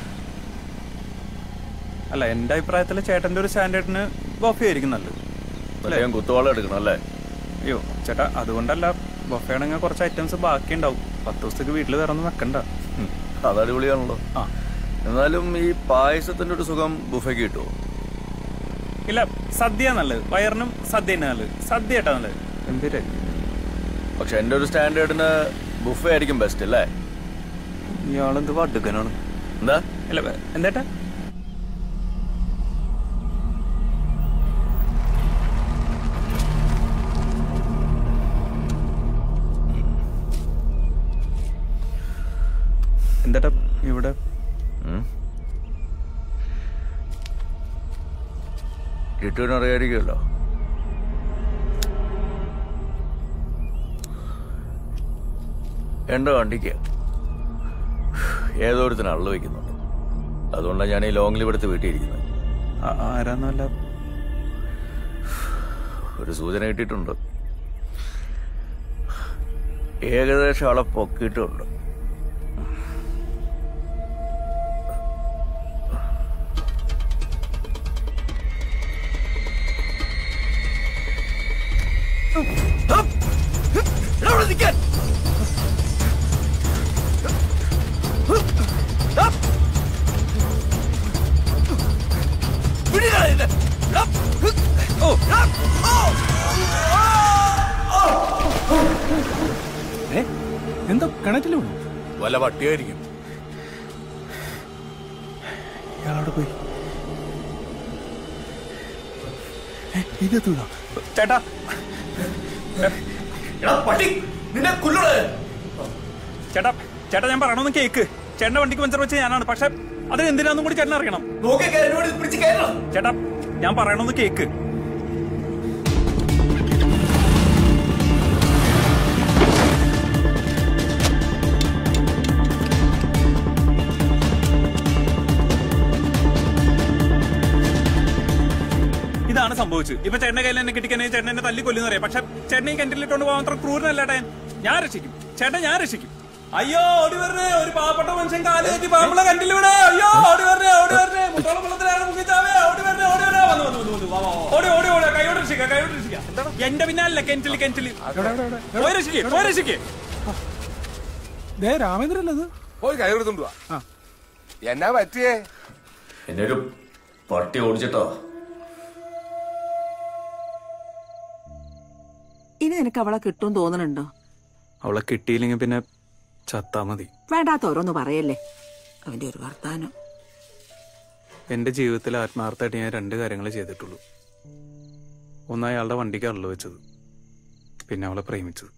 അല്ല എന്റെ അഭിപ്രായത്തിൽ ചേട്ടന്റെ ഒരു സ്റ്റാൻഡേർഡിന് ബൊഫെ ആയിരിക്കും നല്ലത് മറ്റേ ഞാൻ കുത്തുവാള എടുക്കണം അല്ലേ അയ്യോ ചേട്ടാ അതുകൊണ്ടല്ല ബൊഫെ ആണെങ്കിൽ കുറച്ച് ഐറ്റംസ് ബാക്കി ഉണ്ടാവും പത്ത് ദിവസത്തേക്ക് വീട്ടിൽ വേറെ ഒന്നും വെക്കണ്ട അത് അടിപൊളിയാണല്ലോ എന്നാലും ഈ പായസത്തിന്റെ ഒരു സുഖം ബുഫയ്ക്ക് കിട്ടുമോ ഇല്ല സദ്യ നല്ലത് വയറിനും സദ്യ തന്നെ നല്ലത് സദ്യ കേട്ടാ നല്ലത് എന്തിരെ പക്ഷെ എന്റെ ഒരു സ്റ്റാൻഡേർഡിന് ബുഫേ ആയിരിക്കും ബെസ്റ്റ് അല്ലേ ഇയാളെന്ത് വടുക്കനാണ് എന്താ ഇല്ല എന്തേട്ടാ എന്തേട്ടാ ഇവിടെ കിട്ടുവിന് അറിയായിരിക്കുമല്ലോ എന്റെ വണ്ടിക്ക് ഏതോ ഒരുത്തിന് അള്ളു വെക്കുന്നുണ്ട് അതുകൊണ്ടാണ് ഞാൻ ഈ ലോങ് ലീവ് എടുത്ത് വീട്ടിൽ ഇരിക്കുന്നത് ആരാന്നല്ല ഒരു സൂചന കിട്ടിയിട്ടുണ്ട് ഏകദേശം ആളെ പൊക്കിയിട്ടുണ്ട് എന്തോ കിണറ്റിലോ വല്ല പട്ടിയായിരിക്കും ഇയാളവിടെ പോയി ഇതെത്തുക ചേട്ടാ പട്ടി നിന്നെ കൊല്ലണേ ചേട്ടാ ചേട്ടാ ഞാൻ പറയണമെന്ന് കേക്ക് ചേട്ടന്റെ വണ്ടിക്ക് പഞ്ചർ വെച്ച് ഞാനാണ് പക്ഷെ അത് എന്തിനാന്നും കൂടി ചേട്ടൻ അറിയണം ചേട്ടാ ഞാൻ പറയണമെന്ന് കേക്ക് ഇതാണ് സംഭവിച്ചത് ഇപ്പൊ ചേട്ടന്റെ കയ്യിൽ എന്നെ കിട്ടിക്കനെ ചേട്ടൻ എന്നെ തല്ലി കൊല്ലുന്ന അറിയാം പക്ഷെ ചേട്ടൻ ഈ കിണറ്റിലിട്ടോണ്ട് പോകാൻ അത്ര ക്രൂരനല്ല ഏട്ടൻ ഞാൻ രക്ഷിക്കും ചേട്ടൻ ഞാൻ രക്ഷിക്കും അയ്യോ ഓടി വരണേ ഒരു പാവപ്പെട്ട മനുഷ്യൻ കാല് കയറ്റി പാമ്പളെ കണ്ടില്ല ഇവിടെ അയ്യോ ഓടി വരണേ ഓടി വരണേ മുട്ടോളം വെള്ളത്തിലാണ് മുങ്ങിച്ചാവേ ഓടി വരണേ ഓടി വരണേ വന്നു വന്നു വന്നു വന്നു വാ, വാ, വാ. ഓടി ഓടി ഓടി കൈയോട് രക്ഷിക്ക കൈയോട് രക്ഷിക്ക എന്റെ പിന്നാലല്ല കെൻറ്റില് കെൻറ്റില് പോയി രക്ഷിക്കേ പോയി രക്ഷിക്കേ ദേ രാമേന്ദ്രല്ലത് പോയി കയറുന്നുണ്ട് വാ എന്നാ പറ്റിയേ എന്നെ ഒരു പട്ടി ഓടിച്ചിട്ടോ ഇനി നിനക്ക് അവളെ കിട്ടും തോന്നണുണ്ടോ അവളെ കിട്ടിയില്ലെങ്കിൽ പിന്നെ ചത്താ മതി വേണ്ടാത്ത ഓരോന്ന് പറയല്ലേ അവന്റെ ഒരു വർത്താനം എന്റെ ജീവിതത്തിൽ ആത്മാർത്ഥമായിട്ട് ഞാൻ രണ്ട് കാര്യങ്ങളെ ചെയ്തിട്ടുള്ളൂ ഒന്ന് അയാളുടെ വണ്ടിക്ക് അള്ളു വെച്ചത് പിന്നെ അവളെ പ്രേമിച്ചത്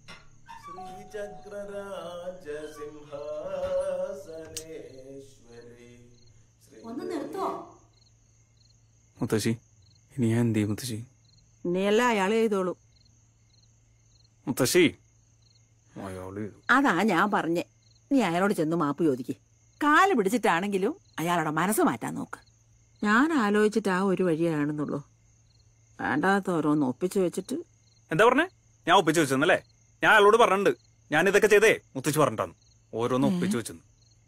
ഒന്ന് നിർത്തോ മുത്തശ്ശി ഇനി ഞാൻ എന്ത് ചെയ്യും മുത്തശ്ശി ഇനിയല്ല അയാൾ ചെയ്തോളൂ മുത്തശ്ശി അയാള് അതാ ഞാൻ പറഞ്ഞേ നീ അയാളോട് ചെന്ന് മാപ്പ് ചോദിക്ക് കാല് പിടിച്ചിട്ടാണെങ്കിലും അയാളുടെ മനസ്സ് മാറ്റാൻ നോക്ക് ഞാൻ ആലോചിച്ചിട്ട് ആ ഒരു വഴിയാണെന്നുള്ളൂ വേണ്ടാത്ത ഓരോന്ന് ഒപ്പിച്ചു വെച്ചിട്ട് എന്താ പറഞ്ഞേ ഞാൻ ഒപ്പിച്ചു വെച്ചെന്നല്ലേ ഞാൻ അയാളോട് പറഞ്ഞിട്ടുണ്ട് ഞാൻ ഇതൊക്കെ ചെയ്തേ മുത്തശ്ശി പറഞ്ഞിട്ടാണ് ഓരോന്ന് ഒപ്പിച്ചു വെച്ചെന്ന്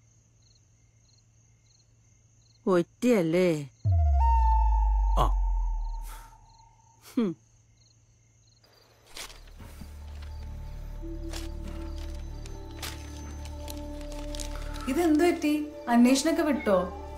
ഒറ്റയല്ലേ ആ. ഹും. ഇതെന്തു പറ്റി അന്വേഷണമൊക്കെ വിട്ടോ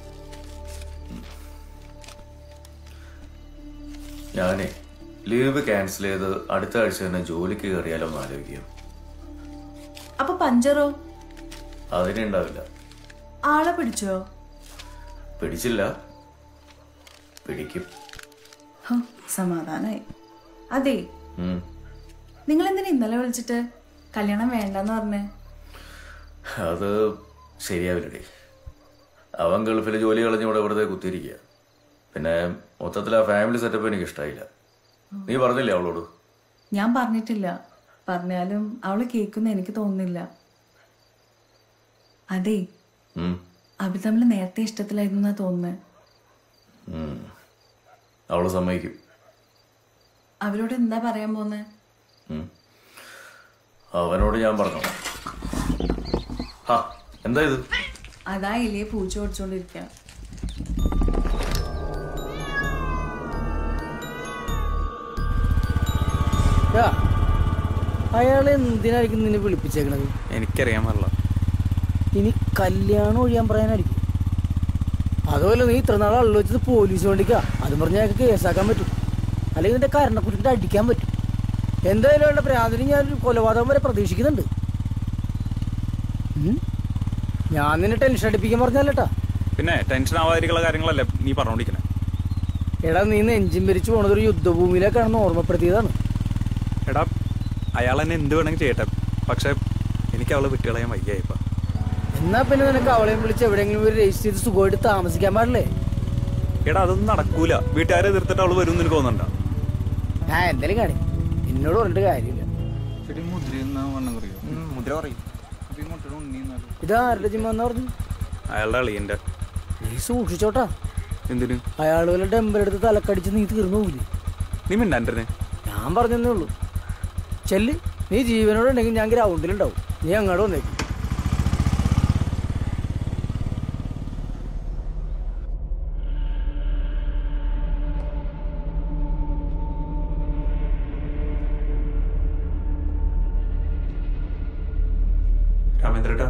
ഞാനേ ലീവ് ക്യാൻസൽ ചെയ്ത് അടുത്ത ആഴ്ച തന്നെ ജോലിക്ക് കയറിയാലോ എന്ന് ആലോചിക്കാം അപ്പൊ പഞ്ചറോ അതിനുണ്ടാവില്ല ആളെ പിടിച്ചോ പിടിച്ചില്ല പിടിക്കും ഹോ, സമാധാനായി അതെ ഉം. നിങ്ങൾ എന്തിനാ ഇന്നലെ വിളിച്ചിട്ട് കല്യാണം വേണ്ടെന്ന് പറഞ്ഞേ അത് ശരിയാവില്ലടേ അവൻ ഗൾഫിൽ ജോലി കളഞ്ഞ് ഇവിടെ വെറുതെ കുത്തിയിരിക്കുക പിന്നെ മൊത്തത്തിൽ ആ ഫാമിലി സെറ്റപ്പ് എനിക്ക് ഇഷ്ടമായില്ല നീ പറഞ്ഞില്ലേ അവളോട് ഞാൻ പറഞ്ഞിട്ടില്ല പറഞ്ഞാലും അവള് കേൾക്കുന്ന എനിക്ക് തോന്നുന്നില്ല അതെ ഉം. അവർ തമ്മിൽ നേരത്തെ ഇഷ്ടത്തിലായിരുന്നു എന്നാ തോന്നുന്നത് ഉം. അവള് സമ്മതിക്കും അവരോട് എന്താ പറയാൻ പോന്നെ ഉം. അവനോട് ഞാൻ പറഞ്ഞു ആ എന്താ ഇത് അതാ ഇലയെ പൂച്ച ഓടിച്ചോണ്ടിരിക്ക അയാൾ എന്തിനായിരിക്കും നിന്നെ വിളിപ്പിച്ചേക്കണത് എനിക്കറിയാൻ പാടില്ല ഇനി കല്യാണം ഒഴിയാൻ പറയാനായിരിക്കും അതുപോലെ നീ ഇത്ര നാൾ അള്ളു വെച്ചത് പോലീസ് വണ്ടിക്കാ അതും പറഞ്ഞ ഞങ്ങൾക്ക് കേസാക്കാൻ പറ്റും അല്ലെങ്കിൽ നിന്റെ കരണ കുട്ടിട്ട് അടിക്കാൻ പറ്റും എന്തായാലും അവളുടെ ഭ്രാന്തിന് ഞാനൊരു കൊലപാതകം വരെ പ്രതീക്ഷിക്കുന്നുണ്ട് ഉം? ഞാൻ നിന്നെ ടെൻഷൻ അടിപ്പിക്കാൻ പറഞ്ഞല്ലേട്ടാ പിന്നെ ടെൻഷൻ ആവാതിരിക്കുള്ള കാര്യങ്ങളല്ലേ നീ പറഞ്ഞോണ്ടിരിക്കണേ എടാ നീ നെഞ്ചിൻ ഭരിച്ചു പോണത് ഒരു യുദ്ധഭൂമിയിലേക്കാണെന്ന് ഓർമ്മപ്പെടുത്തിയതാണ് എടാ അയാൾ എന്നെ എന്ത് വേണമെങ്കിൽ ചെയ്യട്ടെ പക്ഷെ എനിക്ക് അവളെ വിട്ടുകളയാൻ വയ്യായിപ്പ എന്നാ പിന്നെ നിനക്ക് അവളെയും വിളിച്ച് എവിടെയെങ്കിലും ഒരു രജിസ്റ്റർ ചെയ്ത് സുഖമായിട്ട് താമസിക്കാൻ പാടില്ലേ എടാ അതൊന്നും നടക്കൂല വീട്ടുകാരെ എതിർത്തിട്ട് അവള് വരും എന്ന് എനിക്ക് തോന്നുന്നുണ്ടോ ഞാൻ എന്തായാലും കാണി എന്നോട് പറഞ്ഞിട്ട് കാര്യമില്ല മുദ്ര പറയും ഇത് ആരുടെ ജിമ്മെന്നാ പറഞ്ഞു അയാളുടെ അളിയന്റെ നീ സൂക്ഷിച്ചോട്ടാ എന്തിനു അയാൾ വല്ല ടെമ്പറെടുത്ത് തലക്കടിച്ച് നീ തീർന്നു പോകില്ലേ നീ മിണ്ടാണ്ടിരുന്നേ ഞാൻ പറഞ്ഞതേ ഉള്ളൂ ചെല്ല് നീ ജീവനോടെ ഉണ്ടെങ്കിൽ ഞാൻ ഗ്രൗണ്ടിലുണ്ടാവും നീ അങ്ങോട്ട് വന്നേക്ക് രാമേന്ദ്രേട്ടാ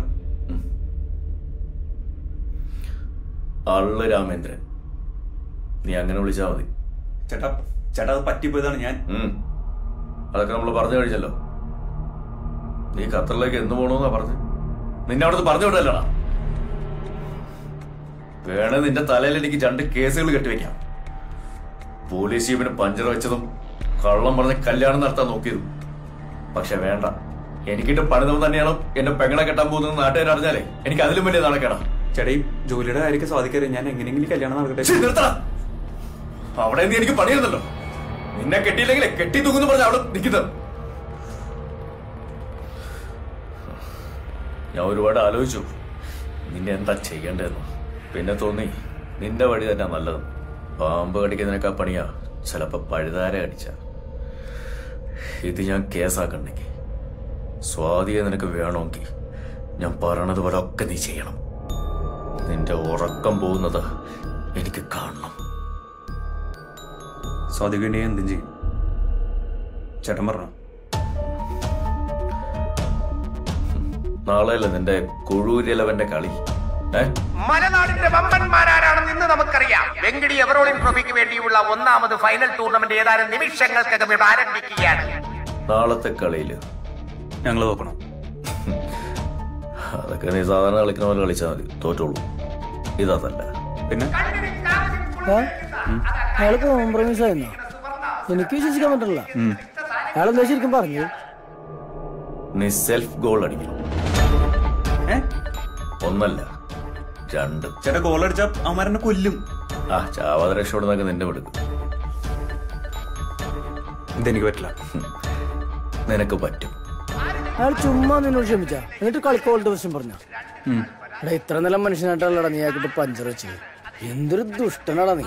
അള്ളു രാമേന്ദ്രൻ നീ അങ്ങനെ വിളിച്ചാ മതി ചേട്ടാ ചേട്ടാ അത് പറ്റിപ്പോയതാണ് ഞാൻ ഉം. അതൊക്കെ നമ്മൾ പറഞ്ഞു കഴിച്ചല്ലോ നീ ഖത്തറിലേക്ക് എന്ന് പോണോന്നാ പറഞ്ഞു നിന്നെ അവിടുന്ന് പറഞ്ഞു വിടല്ലടാ വേണേ നിന്റെ തലയിൽ എനിക്ക് രണ്ട് കേസുകൾ കെട്ടിവെക്കാം പോലീസ് ജീവന് പഞ്ചർ വെച്ചതും കള്ളം പറഞ്ഞ് കല്യാണം നടത്താൻ നോക്കിയതും പക്ഷെ വേണ്ട എനിക്കിട്ട് പണിതം തന്നെയാണ് എന്റെ പെങ്ങളെ കെട്ടാൻ പോകുന്നത് നാട്ടുകാർ അറിഞ്ഞാലേ എനിക്ക് അതിലും വലിയ നാണക്കേടാ ചേട്ടാ ഈ ജോലിയുടെ കാര്യമൊക്കെ സാധിക്കരുത് ഞാൻ എങ്ങനെയെങ്കിലും കല്യാണം നടക്കട്ടെ ശ്ശി, നിർത്തടാ. അവിടെ നീ എനിക്ക് പണിയുന്നല്ലോ നിന്നെ കെട്ടിയില്ലെങ്കിൽ കെട്ടി തൂക്കുന്നു പറഞ്ഞ അവിടെ നിൽക്കുന്നത് ഞാൻ ഒരുപാട് ആലോചിച്ചു നിന്നെ എന്താ ചെയ്യേണ്ടതെന്ന് പിന്നെ തോന്നി നിന്റെ വഴി തന്നെ നല്ലത് പാമ്പ് കടിക്കുന്നതിനൊക്കെ പണിയാ ചിലപ്പോ പഴുതാര അടിച്ച ഇത് ഞാൻ കേസാക്കണ്ടെങ്കിൽ സ്വാധീനം നിനക്ക് വേണമെങ്കിൽ ഞാൻ പറയണത് പോലെ ഒക്കെ നീ ചെയ്യണം നിന്റെ ഉറക്കം പോകുന്നത് എനിക്ക് കാണണം സ്വാധികണ്ടെ എന്തും ചെയ്യും ചേട്ടൻ പറഞ്ഞു നാളെയല്ലേ നിന്റെ കുഴൂരിലവന്റെ കളി ഏ മലനാടിന്റെ വമ്പന്മാരാണെന്ന് ഇന്ന് നമുക്കറിയാം വെങ്കടി എവറോളിൻ ട്രോഫിക്ക് വേണ്ടിയുള്ള ഒന്നാമത് ഫൈനൽ ടൂർണമെന്റ് ഏതാനും നിമിഷങ്ങൾക്കകം ഇവിടെ ആരംഭിക്കുകയാണ് നാളത്തെ കളിയില് ഞങ്ങൾ നോക്കണം അതൊക്കെ നീ സാധാരണ കളിക്കുന്ന പോലെ കളിച്ചാൽ മതി തോറ്റുള്ളൂ ഇതല്ല പിന്നെ അയാൾ കോംപ്രമൈസ് ആയിരുന്നോ എനിക്ക് വിശ്വസിക്കാൻ പറ്റില്ല അയാൾ എന്താ ശരിക്കും പറഞ്ഞു നീ സെൽഫ് ഗോൾ അടിക്കണം ഒന്നല്ല രണ്ട് ചേട്ടാ ഗോൾ അടിച്ച അമരനെ കൊല്ലും ആ ചാവാത രക്ഷപ്പെടുന്നൊക്കെ നിന്റെ എടുക്കും ഇതെനിക്ക് പറ്റില്ല നിനക്ക് പറ്റും അയാൾ ചുമ്മാ നിന്നോട് ക്ഷമിച്ച എന്നിട്ട് കളിക്കോളുടെ പ്രശ്നം പറഞ്ഞ എടാ ഇത്ര നല്ല മനുഷ്യനായിട്ടുള്ളടാ നീ ആക്കിട്ട് പഞ്ചർ വെച്ച് എന്തൊരു ദുഷ്ടനാടാ നീ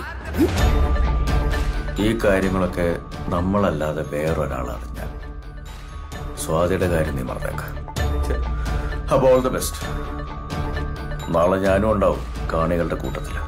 ഈ കാര്യങ്ങളൊക്കെ നമ്മളല്ലാതെ വേറൊരാൾ അറിഞ്ഞാൽ സ്വാതിയുടെ കാര്യം നീ മറന്നേക്ക അപ്പൊ ഓൾ ദ ബെസ്റ്റ് നാളെ ഞാനും ഉണ്ടാവും കാണികളുടെ കൂട്ടത്തില്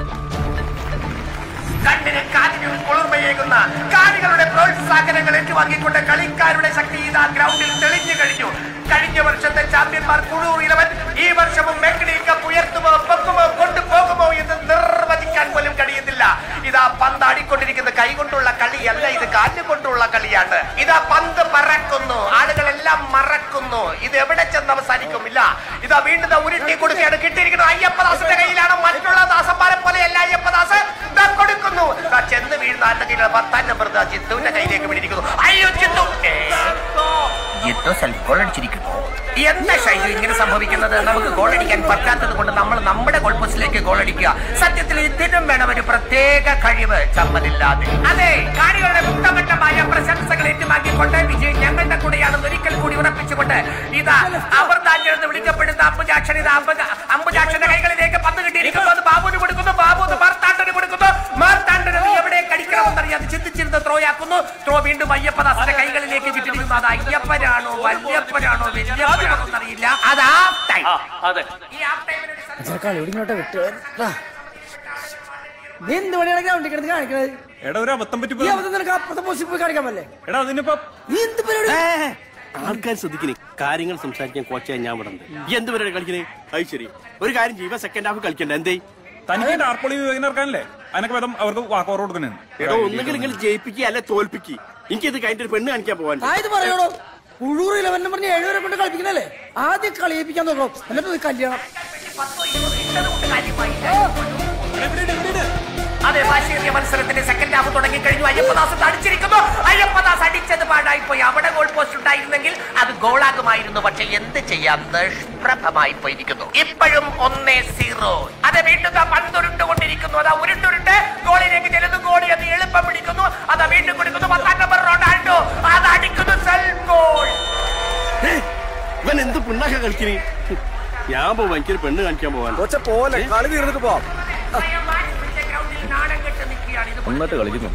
കണ്ണിന് കാറ്റിനും കുളിർമയേകുന്ന കാണികളുടെ പ്രോത്സാഹനങ്ങൾ ഏറ്റുവാങ്ങിക്കൊണ്ട് കളിക്കാരുടെ ശക്തി ഇതാ ഗ്രൗണ്ടിൽ തെളിഞ്ഞു കഴിഞ്ഞു കഴിഞ്ഞ വർഷത്തെ ചാമ്പ്യന്മാർ കുഴൂർ ഇലവൻ ഈ വർഷവും മെഗ്ഡി കപ്പ് ഉയർത്തുമോ പൊക്കുമോ കൊണ്ടുപോകുമോ എന്ന് നിർവചിക്കാൻ പോലും കഴിയുന്നില്ല ഇതാ പന്ത് ആടിക്കൊണ്ടിരിക്കുന്ന കൈകൊണ്ടുള്ള കളിയല്ല ഇത് കാറ്റുകൊണ്ടുള്ള കളിയാണ് ഇതാ പന്ത് പറക്കുന്നു ആളുകളെല്ലാം മറക്കുന്നു കാണുന്നു ഇത് എവിടെ ചെന്ന് അവസാനിക്കും ഇല്ല ഇതാ വീണ്ടും ദാ ഉരുട്ടി കൊടുക്കുകയാണ് കിട്ടിയിരിക്കുന്നത് അയ്യപ്പദാസിന്റെ കയ്യിലാണ് മറ്റുള്ള ദാസന്മാരെ പോലെയല്ല അയ്യപ്പദാസ് ദാ കൊടുക്കുന്നു ദാ ചെന്ന് വീഴുന്ന ആരുടെ കയ്യിലാണ് പത്താം നമ്പർ ദാ ജിത്തുവിന്റെ കയ്യിലേക്ക് വീണിരിക്കുന്നു അയ്യോ ജിത്തു ഏ, ജിത്തു സെൽഫ് ഗോൾ അടിച്ചിരിക്കുന്നു എന്താ ഷൈജു ഇങ്ങനെ സംഭവിക്കുന്നത് നമുക്ക് ഗോൾ അടിക്കാൻ പറ്റാത്തത് കൊണ്ട് നമ്മൾ നമ്മുടെ ഗോൾ പോസ്റ്റിലേക്ക് ഗോൾ അടിക്കുക സത്യത്തിൽ ഇതിനും വേണം ഒരു പ്രത്യേക കഴിവ് ചമ്മലില്ലാതെ അതെ കാണികളുടെ മുക്തമട്ടമായ പ്രശംസകൾ ഏറ്റുമാക്കിക്കൊണ്ട് വിജയ് ഞങ്ങളുടെ കൂടെയാണെന്ന് ഒരിക്കൽ കൂടി ഉറപ്പിച്ചുകൊണ്ട് ഇതാ അമൃതാഞ്ജൽ എന്ന് വിളിക്കപ്പെടുന്ന അമ്പുജാക്ഷൻ ഇത് അമ്പുജ അമ്പുജാക്ഷന്റെ കൈകളിലേക്ക് പന്ത് കിട്ടിയിരിക്കുന്നു അത് ബാബുവിന് കൊടുക്കുന്നു ബാബു അത് മാർത്താണ്ഡന് കൊടുക്കുന്നു മാർത്താണ്ഡന് നീ എവിടെ കടിക്കണമെന്നറിയാതെ ചിന്തിച്ചിരുന്ന് ത്രോ ആക്കുന്നു ത്രോ വീണ്ടും അയ്യപ്പദാസിന്റെ കൈകളിലേക്ക് കിട്ടിയിരിക്കുന്നു അത് അയ്യപ്പനാണോ വല്യപ്പനാണോ വല്യപ്പനാണോ എന്നറിയില്ല അത് ആ ടൈം അതെ കളി ഇങ്ങോട്ട് വിട്ടു നീ എന്ത് പണിയാണ് ഗ്രൗണ്ടിൽ കിടന്ന് കാണിക്കണത് എടാ ഒരു അബദ്ധം പറ്റി ഈ അബദ്ധം നിനക്ക് അപ്പുറത്തെ പോസ്റ്റ് പോയി കാണിക്കാൻ പറ്റേ എടാ അതിനിപ്പോ നീ എന്ത് പരിപാടി ആൾക്കാർ ശ്രദ്ധിക്കണേ കാര്യങ്ങൾ സംസാരിക്കാൻ കോച്ചായി ഞാൻ ഇവിടെ ഉണ്ട് ഈ എന്ത് പരിപാടി കളിക്കണേ അത് ശരി ഒരു കാര്യം ചെയ്യുക സെക്കൻഡ് ഹാഫ് കളിക്കണ്ട എന്തേ തനിക്ക് ടാർപ്പൊളി ഇറക്കാനല്ലേ അതിനൊക്കെ വേദം അവർക്ക് വാക്കോറ് കൊടുക്കണേ എടോ ഒന്നുകിൽ നിങ്ങൾ ജയിപ്പിക്കുക അല്ലെ തോൽപ്പിക്കുക എനിക്കിത് കഴിഞ്ഞിട്ട് ഒരു പെണ്ണ് കാണിക്കാൻ പോവാൻ ആ ഇത് പറയണോ ഉള്ളൂർ ഇലവൻ പറഞ്ഞ് ഏഴുപേരെ കൊണ്ട് കളിപ്പിക്കുന്നല്ലേ ആദ്യം കളിയിപ്പിക്കാൻ നോക്കണം എന്നിട്ട് ഇത് കല്യാണം അതെ വാശിയേറിയ മത്സരത്തിന്റെ സെക്കൻഡ് ഹാഫ് തുടങ്ങി കഴിഞ്ഞു അയ്യപ്പദാസ് അടിച്ചിരിക്കുന്നു അയ്യപ്പദാസ് അടിച്ചത് പാടായി പോയി അവിടെ ഗോൾ പോസ്റ്റ് ഉണ്ടായിരുന്നെങ്കിൽ അത് ഗോളാകുമായിരുന്നു പക്ഷെ എന്ത് ചെയ്യാം നിഷ്പ്രഭമായി പോയിരിക്കുന്നു ഇപ്പോഴും ഒന്നേ സീറോ അതെ വീണ്ടും ദാ പന്തുരുണ്ടുകൊണ്ടിരിക്കുന്നു അതാ ഉരുണ്ടുരുണ്ട് ഗോളിലേക്ക് ചെല്ലുന്നു ഗോളി അത് എളുപ്പം പിടിക്കുന്നു അതാ വീണ്ടും കൊടുക്കുന്നു പത്താം നമ്പർ റൊണാൾഡോ അത് അടിക്കുന്നു സെൽഫ് ഗോൾ ഇവൻ എന്ത് പിണ്ണാക്ക കളിക്കണേ ഞാൻ പോവാ എനിക്കൊരു പെണ്ണ് കാണിക്കാൻ പോവാൻ പോലെ കളി തീർന്നിട്ട് പോവാം നാണം കെട്ട് നിൽക്കുകയാണ് ഇത് നന്നായിട്ട് കളിക്കുന്നു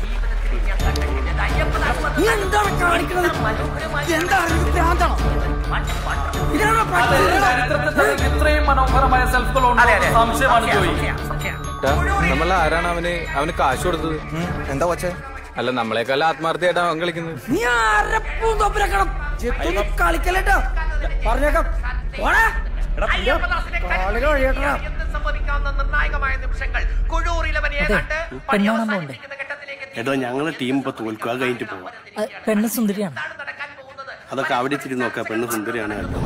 നീ എന്താണ് കാണിക്കുന്നത് എന്താ ഇത് ഭ്രാന്താണോ ഇതാണോ പഠിച്ചത്? ഇത്രയും മനോഹരമായ സെൽഫ് ഗോൾ അതെ, അതെ. സംശയമാണ് സംശയം, ജോയി സംശയം, സംശയം. നമ്മൾ ആരാണ് അവന് അവന് കാശ് കൊടുത്തത് എന്താ വച്ചേ അല്ല നമ്മളെക്കാൾ ആത്മാർത്ഥയായിട്ടാ അവൻ കളിക്കുന്നത് നീ ആരപ്പൂം തൊപ്പിരക്കണം ജെത്തൊന്നും കളിക്കല്ലേട്ടോ പറഞ്ഞേക്കാം പോടാ കളി കഴിയട്ടാ എന്ത് സംഭവിക്കാവുന്ന നിർണായകമായ നിമിഷങ്ങൾ കുഴൂർ ഇലവനെ കണ്ട് പെണ്ണാണാൻ പോണ്ടേ എടോ ഞങ്ങളെ ടീം ഇപ്പൊ തോൽക്കുക അത് കഴിഞ്ഞിട്ട് പോവാം പെണ്ണ് സുന്ദരിയാണ് അതൊക്കെ അവിടെ ഇത്തിരി നോക്കാം പെണ്ണ് സുന്ദരിയാണ് കണ്ടത്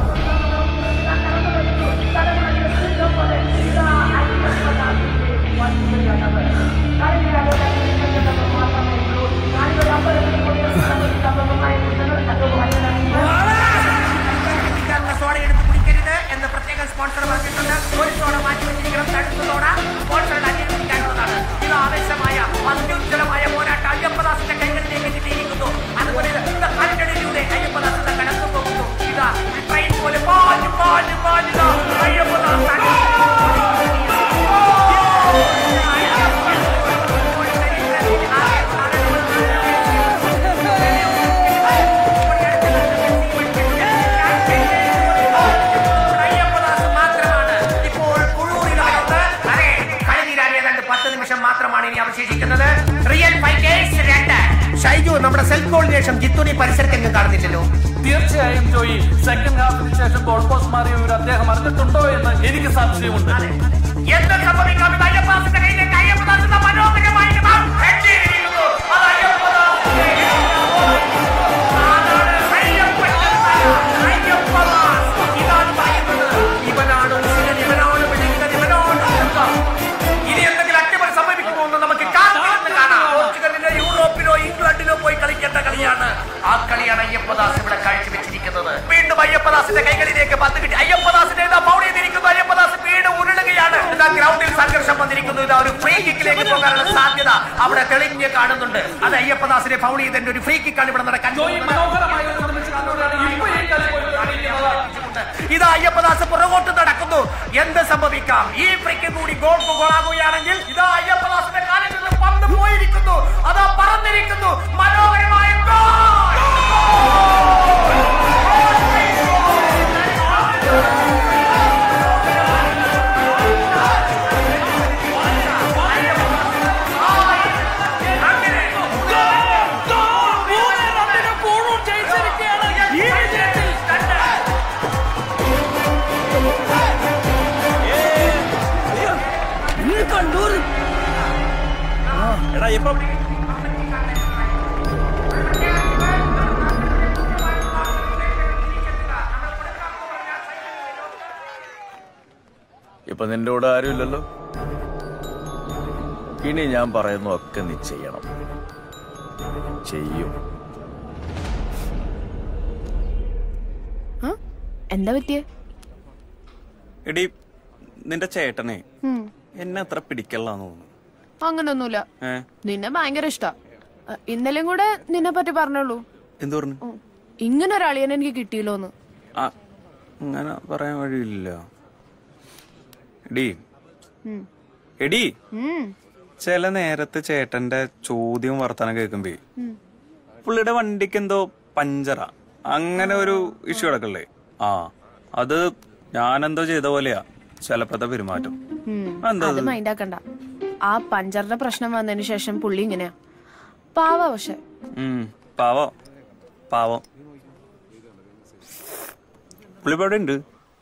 കുടിക്കാനുള്ള സോഡ എടുത്ത് കുടിക്കരുത് എന്ന് പ്രത്യേക സ്പോൺസർ പറഞ്ഞിട്ടുണ്ട് ഒരു സോഡ മാറ്റി വെച്ചിരിക്കണം തടുത്ത സോഡ സ്പോൺസറുടെ അന്വേഷിക്കാനുള്ളതാണ് ഇത് ആവേശമായ അത്യുജ്വലമായ പോരാട്ടം അയ്യപ്പദാസിന്റെ കൈകളിലേക്ക് കിട്ടിയിരിക്കുന്നു അതുപോലെ ഇത് കല്ലിടലിലൂടെ അയ്യപ്പദാസ് ഇതാ കടന്നു പോകുന്നു ഇതാ ട്രെയിൻ പോലെ പാഞ്ഞു പാഞ്ഞു പാഞ്ഞു അയ്യപ്പദാസ് അയ്യപ്പദാസ് മാത്രമാണ് ഇപ്പോൾ കുഴൂരിലുള്ളത് അതെ കളി തീരാൻ ഏതാണ്ട് പത്ത് നിമിഷം മാത്രമാണ് ഇനി അവശേഷിക്കുന്നത് റിയൽ ഫൈറ്റേഴ്സ് രണ്ട് ഷൈജു നമ്മുടെ സെൽഫ് ഗോളിന് ശേഷം ജിത്തുനി പരിസരത്തെങ്ങും കാണുന്നില്ലല്ലോ തീർച്ചയായും ജോയി സെക്കൻഡ് ഹാഫിന് ശേഷം ഗോൾ പോസ്റ്റ് മാറിയ ഒരു അദ്ദേഹം അറിഞ്ഞിട്ടുണ്ടോ എന്ന് എനിക്ക് സംശയമുണ്ട് എന്ത് സംഭവിക്കാം ഇത് അയ്യപ്പദാസിന്റെ കയ്യിലേക്ക് അയ്യപ്പദാസിന്റെ മനോഹരമായിട്ട് നാം എത്തിയിരിക്കുന്നു. അത് അയ്യപ്പദാസിന്റെ അതാണ് അയ്യപ്പൻ അയ്യപ്പദാസ്. ഇതാണ് പറയുന്നത്. ഇവനാണ് ഉസിരൻ, ഇവനാണ് വിളിക്കുന്നത്, ഇവനാണ് ഉത്തം. ഇനി എന്തെങ്കിലും അട്ടിമറി സംഭവിക്കുമോ എന്ന് നമുക്ക് കാത്തിരുന്ന് കാണാം പോർച്ചുഗലിന്റെ യൂറോപ്പിലോ ഇംഗ്ലണ്ടിലോ പോയി കളിക്കേണ്ട കളിയാണ് ആ കളിയാണ് അയ്യപ്പദാസ് ഇവിടെ കാഴ്ചവെച്ചിരിക്കുന്നത് വീണ്ടും അയ്യപ്പദാസിന്റെ കൈകളിലേക്ക് പന്ത് കിട്ടി അയ്യപ്പദാസിന്റെ ഇതാ ഫൗൾ ചെയ്തിരിക്കുന്നു അയ്യപ്പദാസ് വീട് ഉരുളുകയാണ് ഇതാ ഗ്രൗണ്ടിൽ സംഘർഷം വന്നിരിക്കുന്നു ഇതാ ഒരു ഫ്രീ കിക്കിലേക്ക് പോകാനുള്ള സാധ്യത അവിടെ തെളിഞ്ഞ് കാണുന്നുണ്ട് അത് അയ്യപ്പദാസിനെ ഫൗൾ ചെയ്തതിന്റെ ഒരു ഫ്രീ കിക്കാണ് ഇവിടെ നടക്കാൻ ഇത് അയ്യപ്പദാസ് പുറകോട്ട് നടക്കുന്നു എന്ത് സംഭവിക്കാം ഈ ഫ്രീക്ക് കൂടി ഗോൾ ഗോളാകുകയാണെങ്കിൽ ഇതാ അയ്യപ്പദാസിന്റെ കാലിൽ നിന്ന് പന്ത് പോയിരിക്കുന്നു അതാ പറന്നിരിക്കുന്നു മനോഹരമായ ഗോൾ കണ്ടൂർ എടാ ഇപ്പം ഇന്നിപ്പോ നിന്റെ കൂടെ ആരുമില്ലല്ലോ ഇനി ഞാൻ പറയുന്നതൊക്കെ നീ ചെയ്യണം ചെയ്യും എന്താ പറ്റിയേ എടി നിന്റെ ചേട്ടനെ ഉം. എന്നെ അത്ര പിടിക്കലാന്ന് തോന്നുന്നു അങ്ങനൊന്നുമില്ല ഏ നിന്നെ ഭയങ്കര ഇഷ്ടാ അ, ഇന്നലെയും കൂടെ നിന്നെ പറ്റി പറഞ്ഞോളൂ എന്തു പറഞ്ഞു ഇങ്ങനെ ഒരു അളിയനെ എനിക്ക് കിട്ടിയില്ലോന്ന് ആ അങ്ങനെ പറയാൻ വഴിയില്ല എടി ഉം. എടി ഉം. ചില നേരത്ത് ചേട്ടന്റെ ചോദ്യവും വർത്തമാനം കേൾക്കുമ്പേ ഉം. പുള്ളിയുടെ വണ്ടിക്ക് എന്തോ പഞ്ചറാ അങ്ങനെ ഒരു ഇഷ്യൂ കിടക്കല്ലേ ആ അത് ഞാനെന്തോ ചെയ്ത പോലെയാ ചിലപ്പോഴത്തെ പെരുമാറ്റം ഉം. എന്താ അത് അത്? മൈൻഡാക്കണ്ട ആ പഞ്ചറിന്റെ പ്രശ്നം വന്നതിന് ശേഷം പുള്ളി ഇങ്ങനെയാ പാവ പക്ഷെ ഉം, പാവം പാവം പുള്ളി ഇപ്പൊ എവിടെ ഉണ്ട്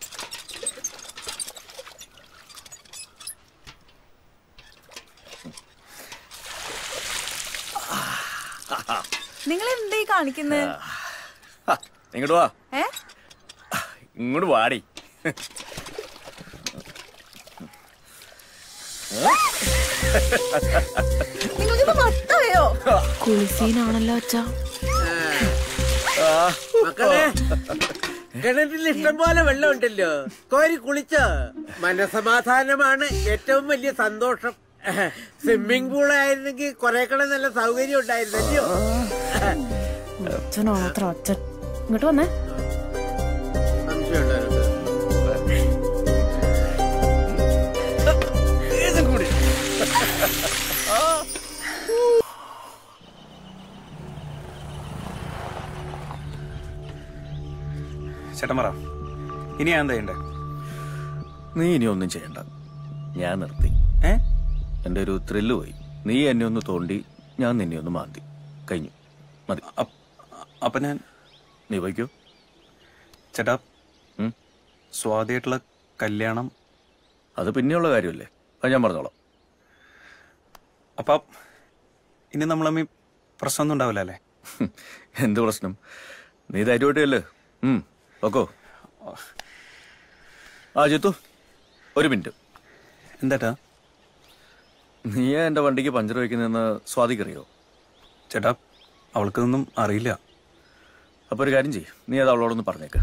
നിങ്ങൾ എന്തായി കാണിക്കുന്നത് ഇങ്ങോട്ട് വാ ഏ ഇങ്ങോട്ട് വാടി നിങ്ങൾക്ക് മട്ടയോ കുളിസീനാണല്ലോ അച്ഛാ മക്കളെ കിണറ്റിൽ ഇഷ്ടം പോലെ വെള്ളം ഉണ്ടല്ലോ കോരി കുളിച്ചോ മനസമാധാനമാണ് ഏറ്റവും വലിയ സന്തോഷം സ്വിമ്മിംഗ് പൂൾ ആയിരുന്നെങ്കിൽ കുറെ കൂടെ നല്ല സൗകര്യം ഉണ്ടായിരുന്നല്ലോ അച്ഛനാണോ അത്ര അച്ഛൻ ഇങ്ങോട്ട് വന്നേ ചേട്ടൻ പറ ഇനി ഞാൻ എന്താ ചെയ്യണ്ടേ നീ ഇനി ഒന്നും ചെയ്യണ്ട ഞാൻ നിർത്തി ഏ എന്റെ ഒരു ത്രില്ല് പോയി നീ എന്നെ ഒന്ന് തോണ്ടി ഞാൻ നിന്നെ ഒന്ന് മാന്തി കഴിഞ്ഞു മതി അപ്പൊ ഞാൻ നീ വയ്ക്കോ ചേട്ടാ സ്വാതിയായിട്ടുള്ള കല്യാണം അത് പിന്നെയുള്ള കാര്യമല്ലേ അത് ഞാൻ പറഞ്ഞോളാം അപ്പൊ ഇനി നമ്മൾ തമ്മിൽ പ്രശ്നമൊന്നും ഉണ്ടാവില്ല അല്ലേ എന്ത് പ്രശ്നം നീ ധൈര്യമായിട്ടല്ലേ ഉം ഓക്കോ ആ ജിത്തു ഒരു മിനിറ്റ് എന്താട്ടാ നീ എന്റെ വണ്ടിക്ക് പഞ്ചർ വയ്ക്കുന്നതെന്ന് സ്വാതിക്കറിയോ ചേട്ടാ അവൾക്കൊന്നും അറിയില്ല അപ്പൊ ഒരു കാര്യം ചെയ്യും നീ അത് അവളോടൊന്ന് പറഞ്ഞേക്ക്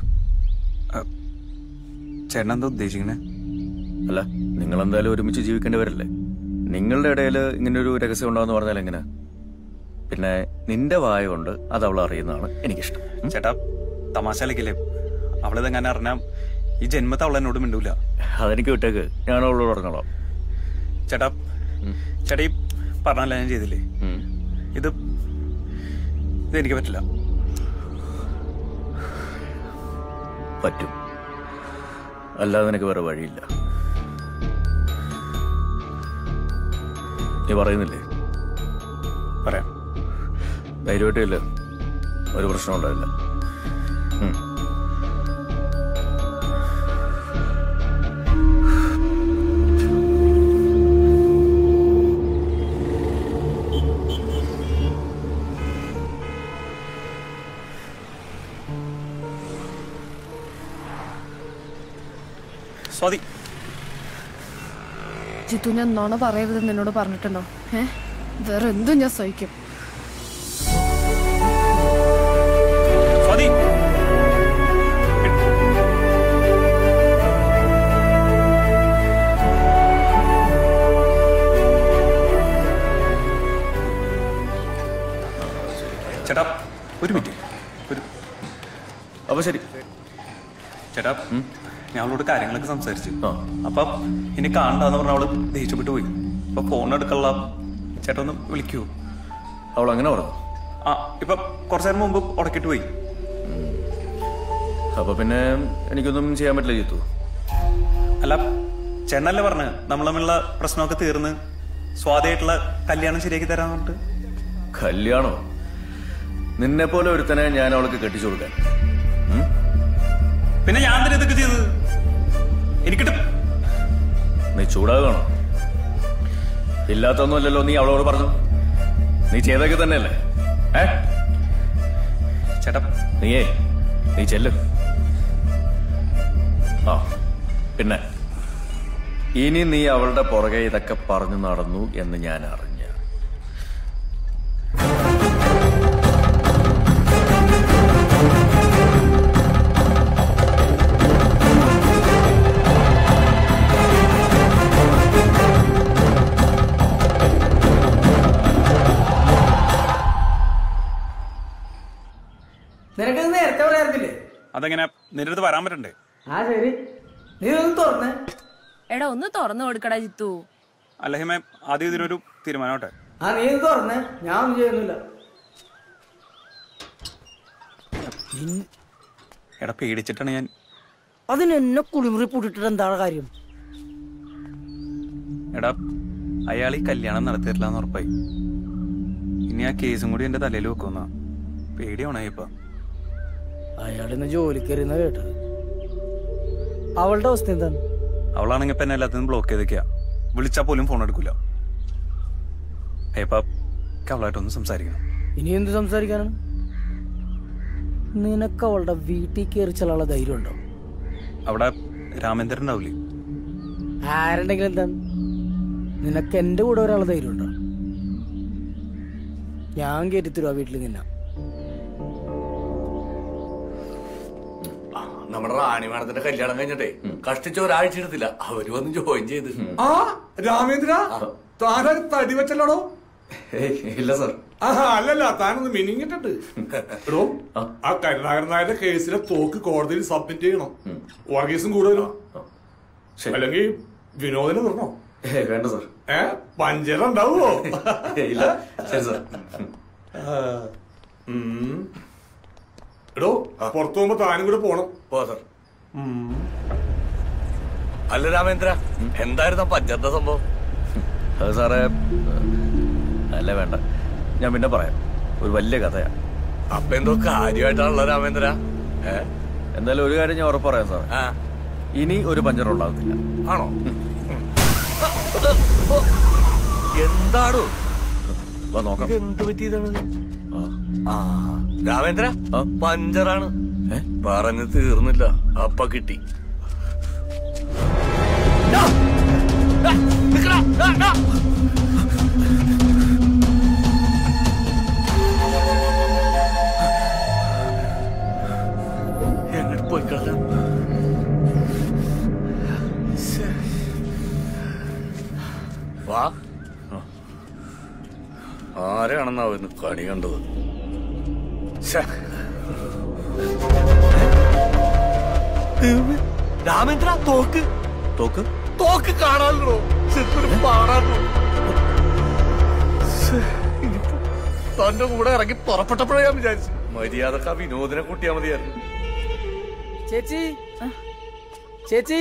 ചേട്ടൻ എന്താ ഉദ്ദേശിക്കണേ അല്ല നിങ്ങൾ എന്തായാലും ഒരുമിച്ച് ജീവിക്കേണ്ടവരല്ലേ നിങ്ങളുടെ ഇടയിൽ ഇങ്ങനെ ഒരു രഹസ്യം ഉണ്ടാവെന്ന് പറഞ്ഞാൽ എങ്ങനെ പിന്നെ നിന്റെ വായ കൊണ്ട് അത് അവൾ അറിയുന്നതാണ് എനിക്കിഷ്ടം ചേട്ടാ തമാശ കളിക്കില്ലേ അവളിതെങ്ങനെ അറിഞ്ഞാ ഈ ജന്മത്തെ അവൾ എന്നോട് മിണ്ടൂല അതെനിക്ക് വിട്ടേക്ക് ഞാൻ അവളോട് പറഞ്ഞോളാം ചേട്ടാ ചേട്ടാ ഈ പറഞ്ഞല്ല ഞാൻ ചെയ്തില്ലേ ഇത് ഇതെനിക്ക് പറ്റില്ല പറ്റും അല്ലാതെ നിനക്ക് വേറെ വഴിയില്ല നീ പറയുന്നില്ലേ പറയാം ധൈര്യമായിട്ടില്ല ഒരു പ്രശ്നം ഉണ്ടാവില്ല ഉം. സ്വാതി ജിത്തു ഞാൻ നോണ പറയരുതെന്ന് എന്നോട് പറഞ്ഞിട്ടുണ്ടോ ഏ വേറെ എന്തും ഞാൻ സഹിക്കും സ്വാതി ചേട്ടാ ഒരു മിനിറ്റ് ഒരു അപ്പൊ ശരി ചേട്ടാ ഞാൻ അവളോട് കാര്യങ്ങളൊക്കെ സംസാരിച്ചു അപ്പൊ ഇനി കാണണ്ടെന്ന് പറഞ്ഞ അവള് ദേഷ്യപ്പെട്ടു പോയി അപ്പൊ ഫോൺ എടുക്കാനുള്ള ചേട്ടാ ഒന്ന് വിളിക്കൂ അവൾ അങ്ങനെ പറഞ്ഞു ആ ഇപ്പൊ കുറച്ചു നേരം മുമ്പ് ഉടക്കിട്ട് പോയി അപ്പൊ പിന്നെ എനിക്കൊന്നും ചെയ്യാൻ പറ്റില്ല ജിത്തു അല്ല ചേട്ടനല്ലേ പറഞ്ഞ് നമ്മൾ തമ്മിലുള്ള പ്രശ്നമൊക്കെ തീർന്ന് സ്വാതിയായിട്ടുള്ള കല്യാണം ശരിയാക്കി തരാൻ പറഞ്ഞിട്ട് കല്യാണോ നിന്നെ പോലെ ഒരുത്തനെ ഞാൻ അവൾക്ക് കെട്ടിച്ചു കൊടുക്കാൻ പിന്നെ ഞാൻ തന്നെ ഇതൊക്കെ ചെയ്തത് എനിക്കിട്ട് നീ ചൂടാകണോ ഇല്ലാത്തൊന്നുമല്ലല്ലോ നീ അവളോട് പറഞ്ഞു നീ ചെയ്തൊക്കെ തന്നെയല്ലേ ഏ ചേട്ടാ നീയേ നീ ചെല്ല് ആ പിന്നെ ഇനി നീ അവളുടെ പുറകെ ഇതൊക്കെ പറഞ്ഞു നടന്നു എന്ന് ഞാൻ അറിഞ്ഞ നിനക്ക് നേരത്തെ പറയാറില്ലേ അതെങ്ങനെ നിന്റെ അടുത്ത് വരാൻ പറ്റണ്ടേ ആ ശരി നീ ഒന്ന് തുറന്നേ എടാ ഒന്ന് തുറന്നു കൊടുക്കടാ ജിത്തു അല്ല ഹിമേ ആദ്യം ഇതിനൊരു തീരുമാനമാട്ടെ ആ നീ ഒന്ന് തുറന്നേ ഞാൻ ഒന്നും ചെയ്യുന്നില്ല എടാ പേടിച്ചിട്ടാണ് ഞാൻ അതിന് എന്നെ കുളിമുറി പൂട്ടിട്ടിട്ട് എന്താണ് കാര്യം എടാ അയാൾ ഈ കല്യാണം നടത്തിയിട്ടില്ല എന്ന് ഉറപ്പായി ഇനി ആ കേസും കൂടി എന്റെ തലയിൽ വെക്കുന്ന പേടിയാണോ ഇപ്പൊ അയാളിന്ന് ജോലിക്കറിയുന്ന കേട്ടത് അവളുടെ അവസ്ഥ എന്താണ് അവളാണെങ്കിൽ ഇപ്പൊ എന്നെ എല്ലാത്തിനും ബ്ലോക്ക് ചെയ്തേക്കാ വിളിച്ചാ പോലും ഫോൺ എടുക്കൂല ഏപ്പാ അവളായിട്ടൊന്ന് സംസാരിക്കണം ഇനി എന്ത് സംസാരിക്കാനാണ് നിനക്ക് അവളുടെ വീട്ടിൽ കയറി ചെല്ലാനുള്ള ധൈര്യം ഉണ്ടോ അവിടെ രാമേന്ദ്രൻ ഉണ്ടാവില്ലേ ആരുണ്ടെങ്കിലും എന്താണ് നിനക്ക് എന്റെ കൂടെ ഒരാളെ ധൈര്യം ഉണ്ടോ ഞാൻ കയറ്റിത്തരും ആ വീട്ടിൽ നിന്ന നമ്മുടെ റാണി മാഡത്തിന്റെ കല്യാണം കഴിഞ്ഞിട്ടേ കഷ്ടിച്ച ഒരാഴ്ച എടുത്തില്ല അവര് വന്ന് ജോയിൻ ചെയ്ത് ആ രാമേന്ദ്ര താനാ തടി വെച്ചല്ലോടോ ഇല്ല സർ ആ അല്ലല്ല താനൊന്ന് മിനിങ്ങിട്ടുണ്ട് എടോ ആ കരുണാകരൻ നായരുടെ കേസിലെ തോക്ക് കോടതിയിൽ സബ്മിറ്റ് ചെയ്യണം വകീസും കൂടുതലും അല്ലെങ്കിൽ വിനോദിനെ നിർണോ വേണ്ട സർ ഏ പഞ്ചര ഉണ്ടാവോ ഇല്ല ശരി സർ ഉം. എടോ പുറത്തു പോകുമ്പോ താനും കൂടെ പോണം പോ സർ അല്ല രാമേന്ദ്ര എന്തായിരുന്നു ആ പഞ്ചറിന്റെ സംഭവം അത് സാറേ അല്ല വേണ്ട ഞാൻ പിന്നെ പറയാം ഒരു വലിയ കഥയാ അപ്പൊ എന്തോ കാര്യമായിട്ടാണല്ലോ രാമേന്ദ്ര ഏ എന്തായാലും ഒരു കാര്യം ഞാൻ ഉറപ്പ് പറയാം സാറേ ഇനി ഒരു പഞ്ചർ ഉണ്ടാകത്തില്ല ആണോ എന്താടോ വാ നോക്കാം എന്ത് പറ്റിയതാണ് ആ രാമേന്ദ്ര പഞ്ചറാണ് പറഞ്ഞു തീർന്നില്ല അപ്പ കിട്ടി ഡാ, ഡാ, നിക്കടാ, ഡാ, ഡാ. എങ്ങോട്ട് പോയി കളയാം വാ ആരാണെന്നാവുന്നു കണി കണ്ടത് ശ്ശെ. ദൈവമേ, രാമേന്ദ്ര തോക്ക് തോക്ക് തോക്ക് കാണാമല്ലോ ശരിക്കും പാടാണോ ശ്ശെ, ഇനിയിപ്പോ തന്റെ കൂടെ ഇറങ്ങി പുറപ്പെട്ടപ്പോഴേ ഞാൻ വിചാരിച്ചു മര്യാദക്ക് ആ വിനോദിനെ കൂട്ടിയാ മതിയായിരുന്നു ചേച്ചി ചേച്ചി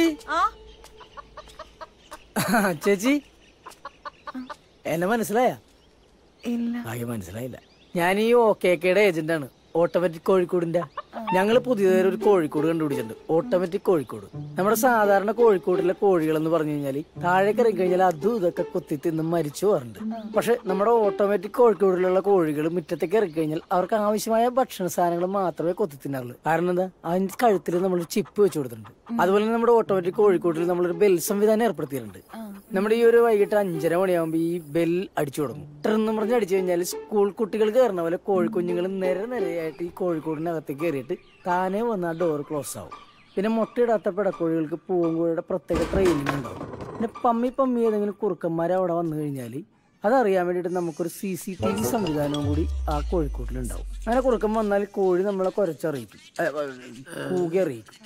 ചേച്ചി എന്നെ മനസ്സിലായ ഇല്ല ആകെ മനസ്സിലായില്ല ഞാൻ ഈ ഓക്കേക്കയുടെ ഏജന്റാണ് ഓട്ടോമാറ്റിക് കോഴിക്കോടിന്റെ ഞങ്ങൾ പുതിയതായി ഒരു കോഴിക്കോട് കണ്ടുപിടിച്ചിട്ടുണ്ട് ഓട്ടോമാറ്റിക് കോഴിക്കോട് നമ്മുടെ സാധാരണ കോഴിക്കോടിലെ കോഴികൾ എന്ന് പറഞ്ഞു കഴിഞ്ഞാൽ താഴേക്ക് ഇറങ്ങി കഴിഞ്ഞാൽ അതും ഇതൊക്കെ കുത്തി തിന്ന് മരിച്ചു പോകാറുണ്ട് പക്ഷെ നമ്മുടെ ഓട്ടോമാറ്റിക് കോഴിക്കോടിലുള്ള കോഴികൾ മുറ്റത്തേക്ക് ഇറങ്ങി കഴിഞ്ഞാൽ അവർക്ക് ആവശ്യമായ ഭക്ഷണ സാധനങ്ങൾ മാത്രമേ കൊത്തി തിന്നാറുള്ളൂ കാരണം എന്താ അതിന്റെ കഴുത്തിൽ നമ്മൾ ചിപ്പ് വെച്ച് കൊടുത്തിട്ടുണ്ട് അതുപോലെ തന്നെ നമ്മുടെ ഓട്ടോമാറ്റിക് കോഴിക്കോട്ടിൽ നമ്മളൊരു ബെൽ സംവിധാനം ഏർപ്പെടുത്തിയിട്ടുണ്ട് നമ്മുടെ ഈ ഒരു വൈകിട്ട് അഞ്ചര മണിയാകുമ്പോൾ ഈ ബെൽ അടിച്ചു തുടങ്ങും ട്രെന്ന് പറഞ്ഞ് അടിച്ചു കഴിഞ്ഞാൽ സ്കൂൾ കുട്ടികൾ കയറുന്ന പോലെ കോഴിക്കുഞ്ഞുങ്ങൾ നിര നിരയായിട്ട് ഈ കോഴിക്കോടിനകത്തേക്ക് കയറിയിട്ട് താനേ വന്ന് ആ ഡോർ ക്ലോസ് ആവും പിന്നെ മുട്ടയിടാത്ത പിടക്കോഴികൾക്ക് പൂവൻകോഴിയുടെ പ്രത്യേക ട്രെയിനിങ് ഉണ്ടാവും പിന്നെ പമ്മി പമ്മി ഏതെങ്കിലും കുറുക്കന്മാർ അവിടെ വന്നു കഴിഞ്ഞാൽ അതറിയാൻ വേണ്ടിയിട്ട് നമുക്കൊരു സി സി ടി വി സംവിധാനവും കൂടി ആ കോഴിക്കോട്ടിലുണ്ടാവും അങ്ങനെ കുറുക്കം വന്നാൽ കോഴി നമ്മളെ കുരച്ചറിയിക്കും ഏ, ഏ, കൂകി അറിയിക്കും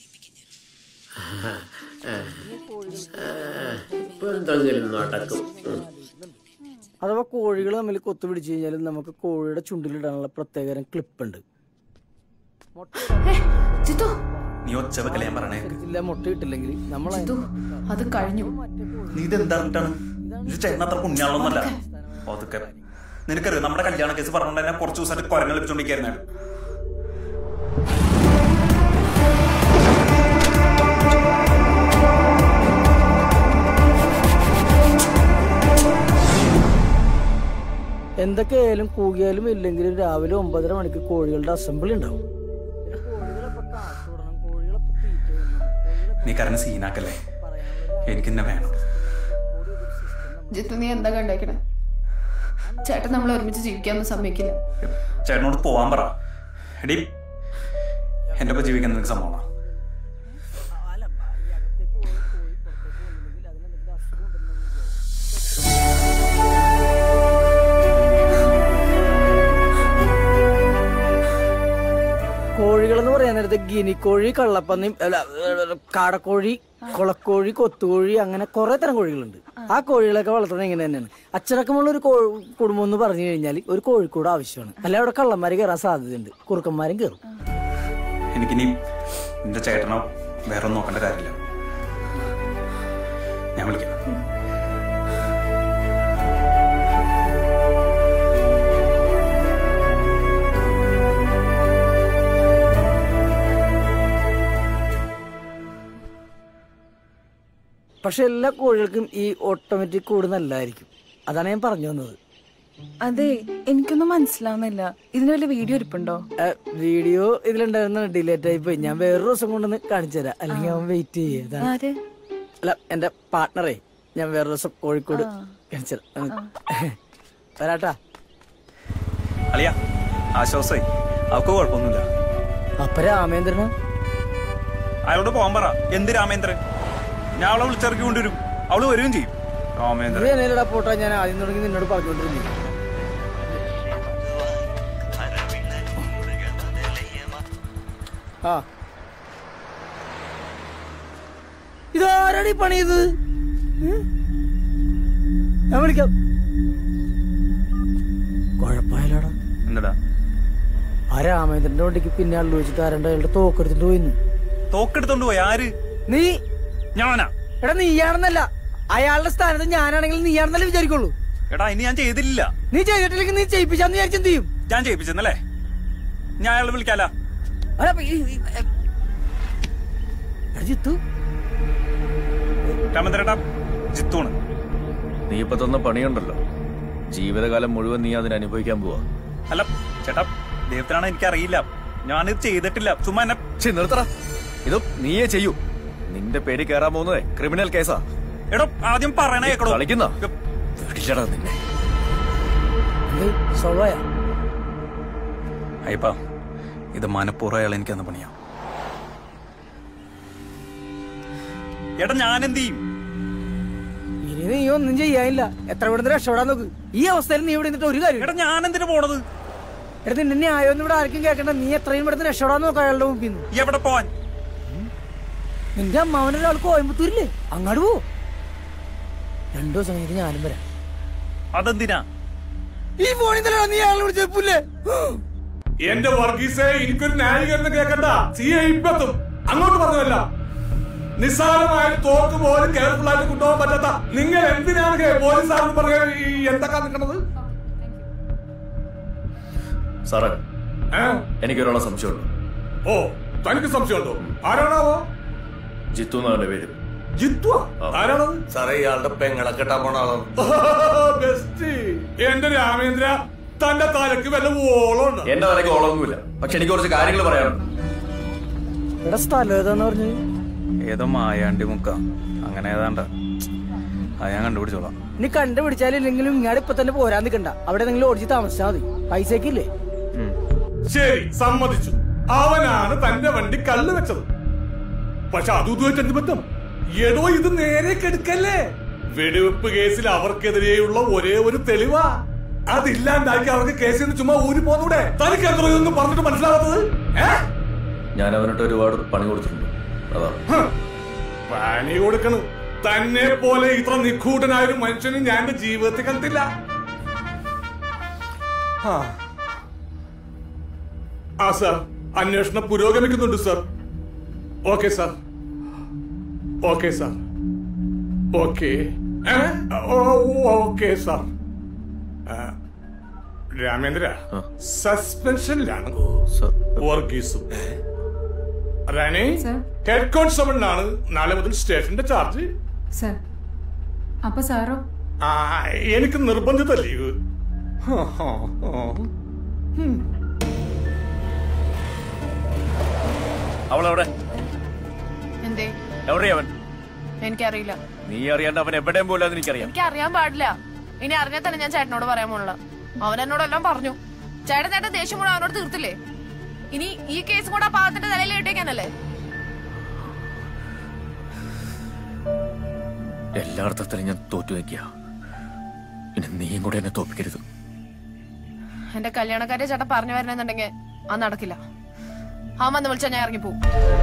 ഇപ്പൊ എന്തെങ്കിലും നടക്കും ഉം. അഥവാ കോഴികൾ തമ്മിൽ കൊത്തു പിടിച്ചു കഴിഞ്ഞാൽ നമുക്ക് കോഴിയുടെ ചുണ്ടിലിടാനുള്ള പ്രത്യേകതരം ക്ലിപ്പ് ഉണ്ട് നീ ഒച്ച വെക്കല ഞാൻ പറഞ്ഞേ ഇല്ല മുട്ട ഇട്ടില്ലെങ്കിൽ നമ്മൾ അത് കഴിഞ്ഞു നീ ഇത് എന്താറിട്ടാണ് ഇത് ചേട്ടൻ അത്ര പുണ്യാളൊന്നല്ല അതൊക്കെ നിനക്കറിയോ നമ്മുടെ കല്യാണ കേസ് പറഞ്ഞുകൊണ്ട് തന്നെ കുറച്ച് ദിവസമായിട്ട് കുരങ്ങൾ വെച്ചോണ്ടിരിക്കായിരുന്നു എന്തൊക്കെയായാലും കൂകിയാലും ഇല്ലെങ്കിലും രാവിലെ ഒമ്പതര മണിക്ക് കോഴികളുടെ അസംബ്ലി ഉണ്ടാവും നീ കാരണം സീനാക്കല്ലേ എനിക്കെന്നെ വേണം ജിത്തു നീ എന്താ കണ്ടേക്കണേ ചേട്ടൻ നമ്മൾ ഒരുമിച്ച് ജീവിക്കാമെന്ന് സമ്മതിക്കില്ല ചേട്ടനോട് പോവാൻ പറ എടി എന്റെ ഒപ്പം ജീവിക്കാൻ നിനക്ക് സമ്മതമാണോ കോഴികൾ എന്ന് പറയാൻ നേരത്തെ ഗിനിക്കോഴി കള്ളപ്പന്നി അല്ല, ഏ, കാടക്കോഴി കുളക്കോഴി കൊത്തുകോഴി അങ്ങനെ കുറെ തരം കോഴികളുണ്ട് ആ കോഴികളൊക്കെ വളർത്തുന്നത് ഇങ്ങനെ തന്നെയാണ് അച്ചടക്കമുള്ള ഒരു കോ- കുടുംബം എന്ന് പറഞ്ഞു കഴിഞ്ഞാൽ ഒരു കോഴിക്കൂട് ആവശ്യമാണ് അല്ല അവിടെ കള്ളന്മാര് കയറാൻ സാധ്യതയുണ്ട് കുറുക്കന്മാരും കയറും എനിക്കിനി നിന്റെ ചേട്ടനോ വേറെ ഒന്നും നോക്കേണ്ട കാര്യമില്ല ഞാൻ വിളിക്കാം പക്ഷെ എല്ലാ കോഴികൾക്കും ഈ ഓട്ടോമാറ്റിക് കൂട് നല്ലതായിരിക്കും അതാണ് ഞാൻ പറഞ്ഞു വന്നത് അതെ എനിക്കൊന്നും മനസ്സിലാവുന്നില്ല ഇതിന് വല്ല വീഡിയോ ഇരിപ്പുണ്ടോ വീഡിയോ ഇതിലുണ്ടായിരുന്ന ഡിലേറ്റ് ആയി പോയി ഞാൻ വേറൊരു ദിവസം കൊണ്ടൊന്ന് കാണിച്ചു തരാം അല്ലെങ്കിൽ അവൻ വെയിറ്റ് ചെയ്യേ ആര് അല്ല എന്റെ പാർട്ട്ണറെ ഞാൻ വേറൊരു ദിവസം കോഴിക്കോട് കാണിച്ചു തരാം വരാട്ടാ അളിയ ആശ്വാസമായി അവർക്ക് കുഴപ്പമൊന്നുമില്ല അപ്പൊ രാമേന്ദ്രനോ അയാളോട് പോകാൻ പറ എന്ത് രാമേന്ദ്രൻ ഞാൻ അവളെ വിളിച്ചിറക്കി കൊണ്ടുവരും അവള് വരികയും ചെയ്യും രാമേന്ദ്രൻ നീ എന്നേടാ പോട്ടാ ഞാൻ ആദ്യം തുടങ്ങി നിന്നോട് പറഞ്ഞോണ്ടിരുന്നു ആ ഇതാരാണ് ഈ പണി ചെയ്തത് ഏ? ഞാൻ വിളിക്കാം കുഴപ്പമില്ലടാ എന്താടാ ആ രാമേന്ദ്രന്റെ വണ്ടിക്ക് പിന്നെ ആള് വെച്ചിട്ട് ആരണ്ട അയാളുടെ തോക്കെടുത്തിട്ട് പോയിന്ന് തോക്കെടുത്തോണ്ട് പോയി ആര് നീ ഞാനാ എടാ നീയാണെന്നല്ല അയാളുടെ സ്ഥാനത്ത് ഞാനാണെങ്കിൽ നീയാണെന്നല്ലേ വിചാരിക്കുള്ളൂ എടാ ഇനി ഞാൻ ചെയ്തില്ല നീ ചെയ്തിട്ടില്ലെങ്കിൽ നീ ചെയ്യിപ്പിച്ചാന്ന് വിചാരിച്ചെന്ത് ചെയ്യും ഞാൻ ചെയ്യിപ്പിച്ചെന്നല്ലേ ഞാൻ അയാളെ വിളിക്കാല അല്ല, അപ്പൊ ഈ- ഈ- എ- എടാ ജിത്തു രാമേന്ദ്രേട്ടാ ജിത്തുണ് നീ ഇപ്പൊ തന്ന പണിയുണ്ടല്ലോ ജീവിതകാലം മുഴുവൻ നീ അതിന് അനുഭവിക്കാൻ പോവാ അല്ല ചേട്ടാ ദൈവത്തിനാണ് എനിക്കറിയില്ല ഞാനിത് ചെയ്തിട്ടില്ല ചുമ്മാ എന്നെ ശരി നിർത്തടാ ഇത് നീയേ ചെയ്യൂ നിന്റെ പേര് കേറാൻ പോകുന്നതേ ക്രിമിനൽ കേസാ എടോ ആദ്യം പറയണേ കേക്കടോ കളിക്കുന്ന വിടില്ലടാ നിന്നെ സോളോയാ അയ്യപ്പാ ഇത് മനഃപൂർവ്വം അയാൾ എനിക്ക് തന്ന പണിയാ എടാ ഞാൻ എന്ത് ചെയ്യും ഇനി നീ ഒന്നും ചെയ്യാനില്ല എത്ര ഇവിടുന്ന് രക്ഷപ്പെടാൻ നോക്ക് ഈ അവസ്ഥയിൽ നീ ഇവിടെ നിന്നിട്ട് ഒരു കാര്യം എടാ ഞാൻ എന്തിനു പോണത് എടാ നിന്നെ ന്യായമൊന്നും ഇവിടെ ആർക്കും കേൾക്കണ്ട നീ എത്രയും ഇവിടുന്ന് രക്ഷപ്പെടാൻ നോക്ക അയാളുടെ മുമ്പിൽ നിന്ന് എവിടെ പോവാൻ നിന്റെ അമ്മാവന്റെ ഒരാൾ കോയമ്പത്തൂരില്ലേ അങ്ങോട്ട് പോ രണ്ടു ദിവസം കഴിഞ്ഞിട്ട് ഞാനും വരാം അതെന്തിനാ ഈ ഫോണിൽ തന്നെ നീ അയാളെ വിളിച്ചേപ്പില്ലേ എന്റെ വർഗീസെ എനിക്കൊരു ന്യായീകരണം കേൾക്കണ്ട സി ഐ ഇപ്പത്തും അങ്ങോട്ട് പറഞ്ഞതല്ല നിസ്സാരമായ ഒരു തോക്ക് പോലും കെയർഫുൾ ആയിട്ട് കൊണ്ടുപോകാൻ പറ്റാത്ത നിങ്ങൾ എന്തിനാണ് കേ- പോലീസുകാരെന്ന് പറയാൻ ഈ എന്തൊക്കെ നിൽക്കണത് സാറേ എനിക്കൊരാളെ സംശയമുണ്ട് ഓ തനിക്ക് സംശയമുണ്ടോ ആരാണാവോ ജിത്തു എന്നാണ് പേര് ജിത്തു ആരാണത് സാറേ ഇയാളുടെ പെങ്ങളെ കെട്ടാൻ പോണ ആളാണ് ബെസ്റ്റ് എന്റെ രാമേന്ദ്ര തന്റെ തലക്ക് വല്ല ഓളമുണ്ടോ എന്റെ തലയ്ക്ക് ഓളമൊന്നുമില്ല പക്ഷെ എനിക്ക് കുറച്ച് കാര്യങ്ങൾ പറയാനുണ്ട് ഇവിടെ സ്ഥലം ഏതാന്ന് പറഞ്ഞു ഏതോ മായാണ്ടി മുക്ക അങ്ങനെ ഏതാണ്ട അത് ഞാൻ കണ്ടുപിടിച്ചോളാം നീ കണ്ടുപിടിച്ചാലില്ലെങ്കിലും ഇങ്ങാട് ഇപ്പൊ തന്നെ പോരാൻ നിൽക്കണ്ട അവിടെ എന്തെങ്കിലും ഓടിച്ച് താമസിച്ചാൽ മതി പൈസക്കില്ലേ ശരി സമ്മതിച്ചു അവനാണ് തന്റെ വണ്ടി കല്ല് വെച്ചത് പക്ഷെ അതും ഇതുമായിട്ട് എന്ത് ബന്ധം എടോ ഇത് നേരെ കെടുക്കല്ലേ വെടിവെപ്പ് കേസിൽ അവർക്കെതിരെയുള്ള ഒരേ ഒരു തെളിവാ അതില്ലാണ്ടാക്കി അവർക്ക് കേസിൽ നിന്ന് ചുമ്മാ ഊരി പോന്നൂടെ തനിക്ക് എത്ര ഇതൊന്നും പറഞ്ഞിട്ട് മനസ്സിലാവാത്തത് ഏ ഞാൻ അവനിട്ട് ഒരുപാട് പണി കൊടുത്തിട്ടുണ്ട് അതാണ് ഹ്. പണി കൊടുക്കണം തന്നെ പോലെ ഇത്ര നിഗൂഢനായ ഒരു മനുഷ്യന് ഞാൻ എന്റെ ജീവിതത്തിൽ കണ്ടില്ല ആ. ആ സാർ അന്വേഷണം പുരോഗമിക്കുന്നുണ്ട് sir okay sir okay sir okay ഏ? ഓ, ഓക്കെ സാർ ആ, രാമേന്ദ്ര സസ്പെൻഷനിലാണ് വർഗീസും റാണി ഹെഡ് കോൺസ്റ്റബിളിനാണ് നാളെ മുതൽ സ്റ്റേഷന്റെ ചാർജ് സർ അപ്പൊ സാറോ ആ എനിക്ക് നിർബന്ധിത ലീവ് ഹ, ഹ, ഹ. ഉം. അവളെവിടെ എന്തേ എവിടെയാ അവൻ എനിക്കറിയില്ല നീ അറിയാണ്ട് അവൻ എവിടെയും പോലെന്ന് എനിക്കറിയാം എനിക്ക് അറിയാൻ പാടില്ല ഇനി അറിഞ്ഞാൽ തന്നെ ഞാൻ ചേട്ടനോട് പറയാൻ പോണില്ല അവൻ എന്നോടെല്ലാം പറഞ്ഞു ചേട്ടൻ ചേട്ടൻ ദേഷ്യം കൂടെ അവനോട് തീർത്തില്ലേ ഇനി ഈ കേസ് കൂടെ ആ പാവത്തിന്റെ തലയിൽ ഇട്ടേക്കാനല്ലേ എല്ലാ അർത്ഥത്തിലും ഞാൻ തോറ്റു വയ്ക്കുക ഇനി നീയും കൂടെ എന്നെ തോപ്പിക്കരുത് എന്റെ കല്യാണക്കാരെ ചേട്ടൻ പറഞ്ഞു വരണമെന്നുണ്ടെങ്കിൽ അത് നടക്കില്ല അവൻ വന്ന് വിളിച്ചാൽ ഞാൻ ഇറങ്ങിപ്പോവും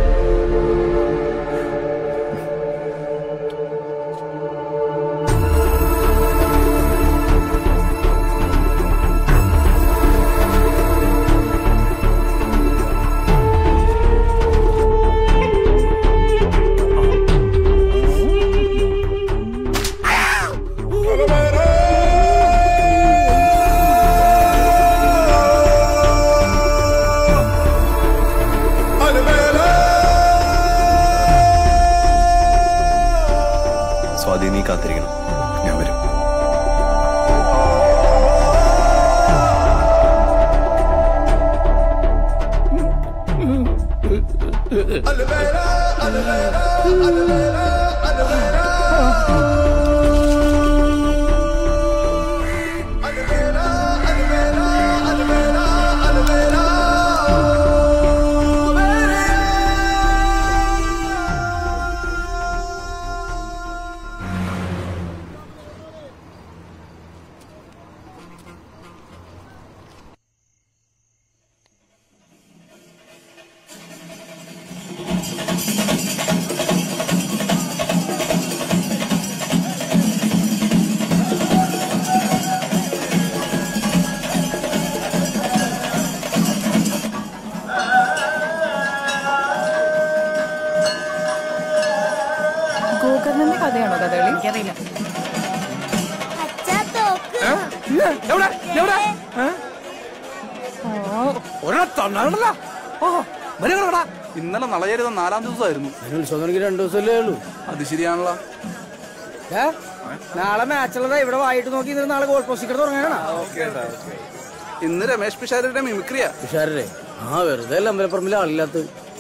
സ്വാതി നീ കാത്തിരിക്കണം ഞാൻ വരും ഗോകർണന്റെ കഥയാണോ കഥകളി എനിക്കറിയില്ല ഇന്നലെ നള ചെയ്ത നാലാം ദിവസമായിരുന്നു രണ്ടു ദിവസമല്ലേ ഉള്ളൂ അത് ശരിയാണല്ലോ ഏ? നാളെ മാച്ചുള്ളതാ ഇവിടെ വായിട്ട് നോക്കി ഇന്നലെ നാളെ ഗോൾ പോസ്റ്റ് തുടങ്ങാനാണ് ഇന്ന് രമേശ് പിഷാരുടെ മിമിക്രിയാ ഉഷാരേ ആ വെറുതെ അല്ല അമ്പലപ്പറമ്പിൽ ആളില്ലാത്ത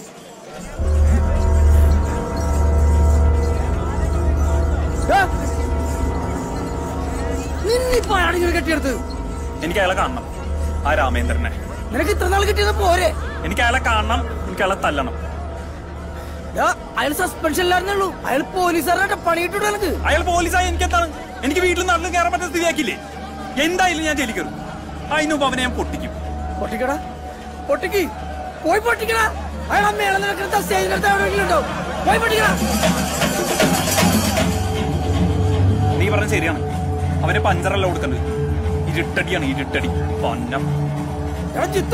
നിന്നിപ്പോഴാണ് ഇങ്ങനെ കെട്ടിയെടുത്ത് എനിക്ക് അയാളെ കാണണം ആ രാമേന്ദ്രനെ നിനക്ക് ഇത്ര നാൾ കിട്ടിയത് പോരെ എനിക്ക് അയാളെ കാണണം എനിക്ക് അയാളെ തല്ലണം ദാ, അയാൾ സസ്പെൻഷനിലായിരുന്നുള്ളൂ അയാൾ പോലീസുകാരുടെ പണിയിട്ടുണ്ടോ എനിക്ക് അയാൾ പോലീസായി എനിക്ക് എന്താണ് എനിക്ക് വീട്ടിൽ നടന്നു കയറാൻ പറ്റുന്ന സ്ഥിതിയാക്കില്ലേ എന്തായാലും ഞാൻ ജയിലിൽ കയറും അതിന് മുമ്പ് അവനെ ഞാൻ പൊട്ടിക്കും പൊട്ടിക്കടാ പൊട്ടിക്ക് പോയി പൊട്ടിക്കടാ അയാൾ അമ്മയാണ് നിനക്ക് സ്റ്റേജിനടുത്ത് എവിടെയെങ്കിലും ഉണ്ടോ പോയി പൊട്ടിക്കടാ നീ പറഞ്ഞ ശരിയാണ് അവന് പഞ്ചറല്ല കൊടുക്കണ്ടത് ഇരുട്ടടിയാണ് ഇരുട്ടടി പൊന്നം എടാ ചിത്തു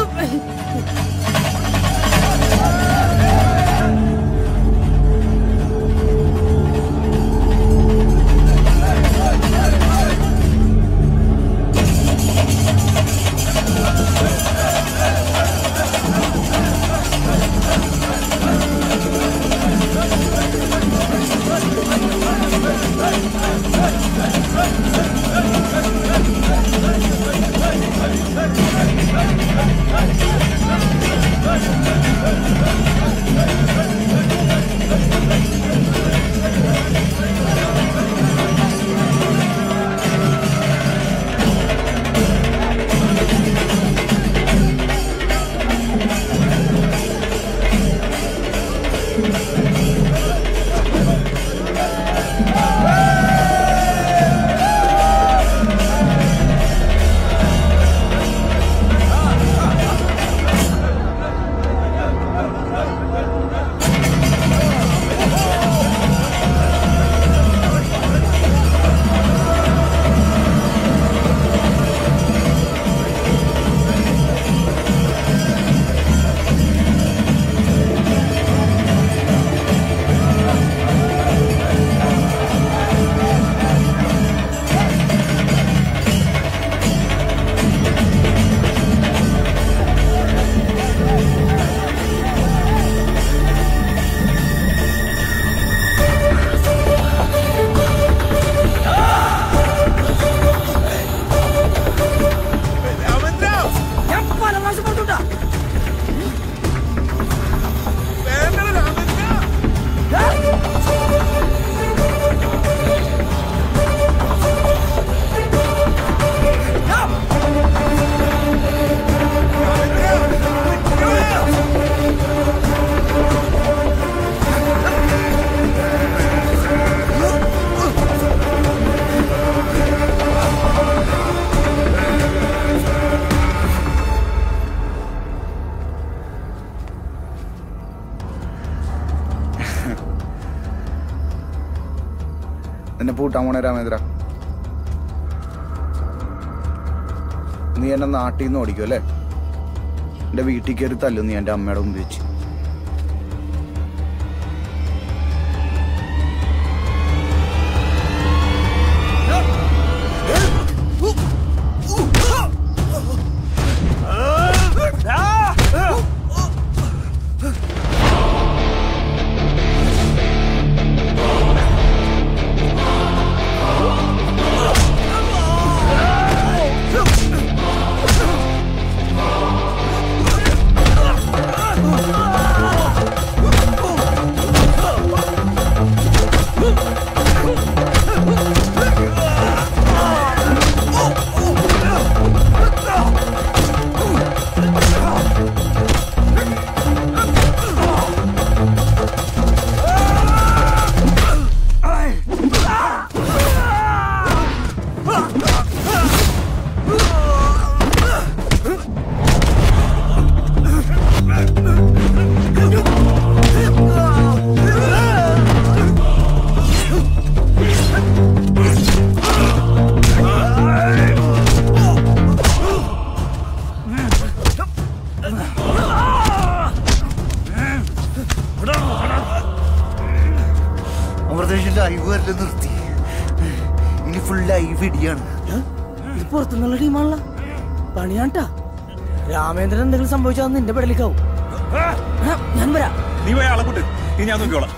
എന്നെ പൂട്ടാൻ പോണേ രാമേന്ദ്ര നീ എന്നെ നാട്ടിൽ നിന്ന് ഓടിക്കും അല്ലേ എന്റെ വീട്ടിൽ കയറി തല്ലും നീ എന്റെ അമ്മയുടെ മുമ്പ് വെച്ച് അമൃതേഷ് ലൈവ് വരല് നിർത്തി ഇനി ഫുൾ ലൈവ് ഇടിയാണ് ഇത് പുറത്തുനിന്നുള്ള ടീമാണല്ലോ പണിയാണ്ടാ രാമേന്ദ്രൻ എന്തെങ്കിലും സംഭവിച്ചാൽ നിന്റെ പെടലിക്കാവും ഞാൻ വരാം നീ പോയ ആളെ കൂട്ട് നീ ഞാൻ നോക്കിക്കോളാം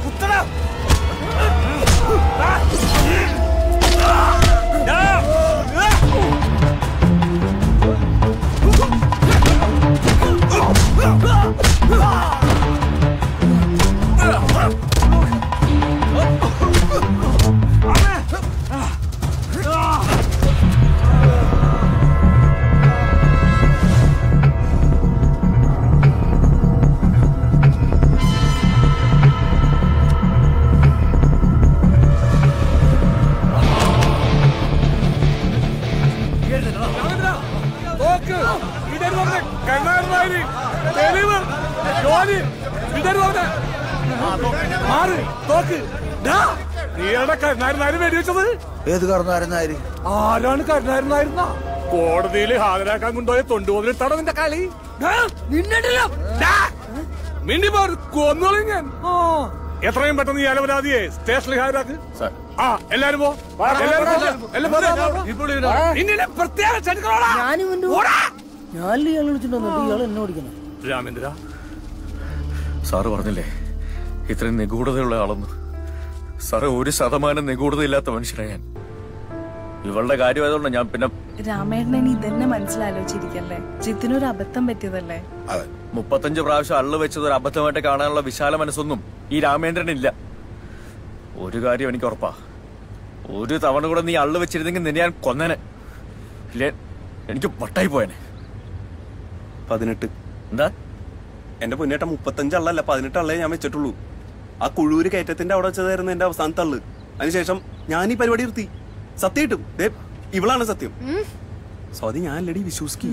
തോക്ക് ഇടരുവവനെ കണ്ണാടിനായി തെളിവ് ജോലി ഇടരുവവനെ മാറ് തോക്ക് ഡാ, നീയാണ് കരുണായിരുന്നാര് വെടിവെച്ചത് ഏത് കറന്നായിരുന്നാര് ആരാണ് കരുണായിരുന്നായിരുന്ന കോടതിയിൽ ഹാജരാക്കാൻ കൊണ്ടുപോയ തൊണ്ടുപോതിലിട്ടാണോ നിന്റെ കളി ഡാ, നിന്നെടല്ലോ. ഡാ, മിണ്ടി പോർ കൊന്നോളും ഞാൻ എത്രയും പെട്ടെന്ന് ഈ അലവരാതിയെ സ്റ്റേഷനിൽ ഹാജരാക്ക് ആ എല്ലാരും പോ എല്ലാരും പോ. എല്ലാം പോ. ഇനി എന്നെ പ്രത്യേക ക്ഷണിക്കണോടാ. ഓടാ. ഞാൻ ഇയാൾ വിളിച്ചിട്ടുണ്ടോ ഇയാൾ എന്നെ ഓടിക്കണം രാമേന്ദ്ര സാറ് പറഞ്ഞില്ലേ ഇത്രയും നിഗൂഢതയുള്ള ആളെന്ന് സാറ് ഒരു ശതമാനം നിഗൂഢതയില്ലാത്ത മനുഷ്യനാണ് ഞാൻ ഇവളുടെ കാര്യമായതുകൊണ്ടാണ് ഞാൻ പിന്നെ രാമേട്ടൻ ഇതന്നെ മനസ്സിലാലോചിച്ചിരിക്കല്ലേ ജിത്തിനൊരു അബദ്ധം പറ്റിയതല്ലേ മുപ്പത്തഞ്ച് പ്രാവശ്യം അള്ളു വെച്ചത് ഒരു അബദ്ധമായിട്ട് കാണാനുള്ള വിശാല മനസ്സൊന്നും ഈ രാമേന്ദ്രനില്ല ഒരു കാര്യം എനിക്ക് ഉറപ്പാ ഒരു തവണ കൂടെ നീ അള്ളു വെച്ചിരുന്നെങ്കിൽ നിന്നെ ഞാൻ കൊന്നേനെ ഇല്ലേ എനിക്ക് വട്ടായി പോയനെ പതിനെട്ട് എന്താ എന്റെ പൊന്നേട്ട മുപ്പത്തഞ്ച് അള്ളല്ല പതിനെട്ട് അള്ളേ ഞാൻ വെച്ചിട്ടുള്ളൂ ആ കുഴൂര് കയറ്റത്തിന്റെ അവിടെ വെച്ചതായിരുന്നു എന്റെ അവസാനത്തെ അള്ള് അതിനുശേഷം ഞാൻ ഈ പരിപാടി നിർത്തി സത്യമായിട്ടും ദേ ഇവളാണ് സത്യം സ്വാതി ഞാൻ അല്ലടി വിശ്വസിക്കി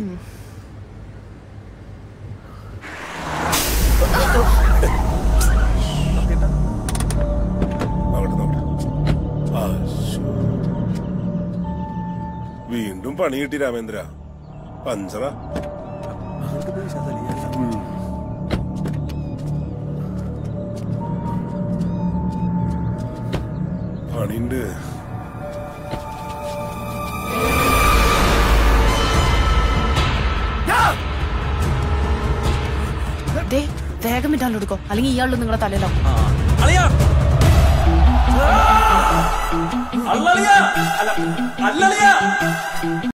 അവിടെ നോട്ടെ ആ, ശ്ശോ. വീണ്ടും പണി കിട്ടി രാമേന്ദ്ര പഞ്ചറ ഉം. പണിണ്ട് ദേ, വേഗം ഇട്ടാലും എടുക്കോ അല്ലെങ്കിൽ ഇയാളും നിങ്ങളെ തലയിലോ അളിയാ അല്ലളിയാ അല്ല അല്ലളിയാ